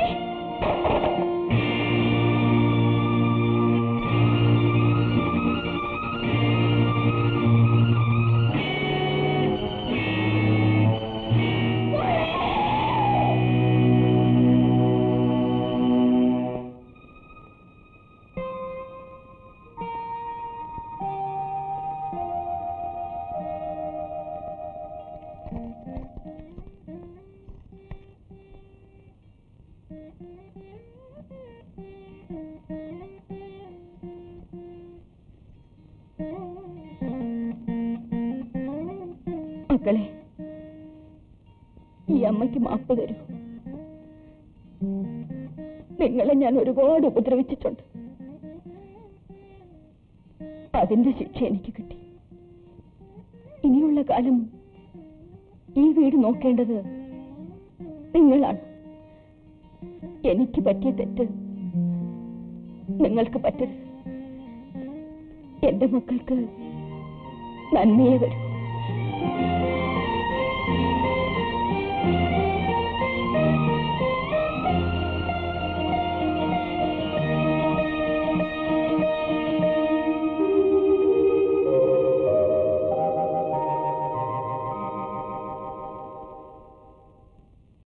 മക്കളെ ഈ അമ്മയ്ക്ക് മാപ്പ് തരൂ നിങ്ങളെ ഞാൻ ഒരുപാട് ഉപദ്രവിച്ചിട്ടുണ്ട് അതിന്റെ ശിക്ഷ എനിക്ക് കിട്ടി ഇനിയുള്ള കാലം ഈ വീട് നോക്കേണ്ടത് നിങ്ങളാണ് എനിക്ക് പറ്റിയ തെറ്റ് നിങ്ങൾക്ക് പറ്റരുത് എന്റെ മക്കൾക്ക് നന്മയെ വരൂ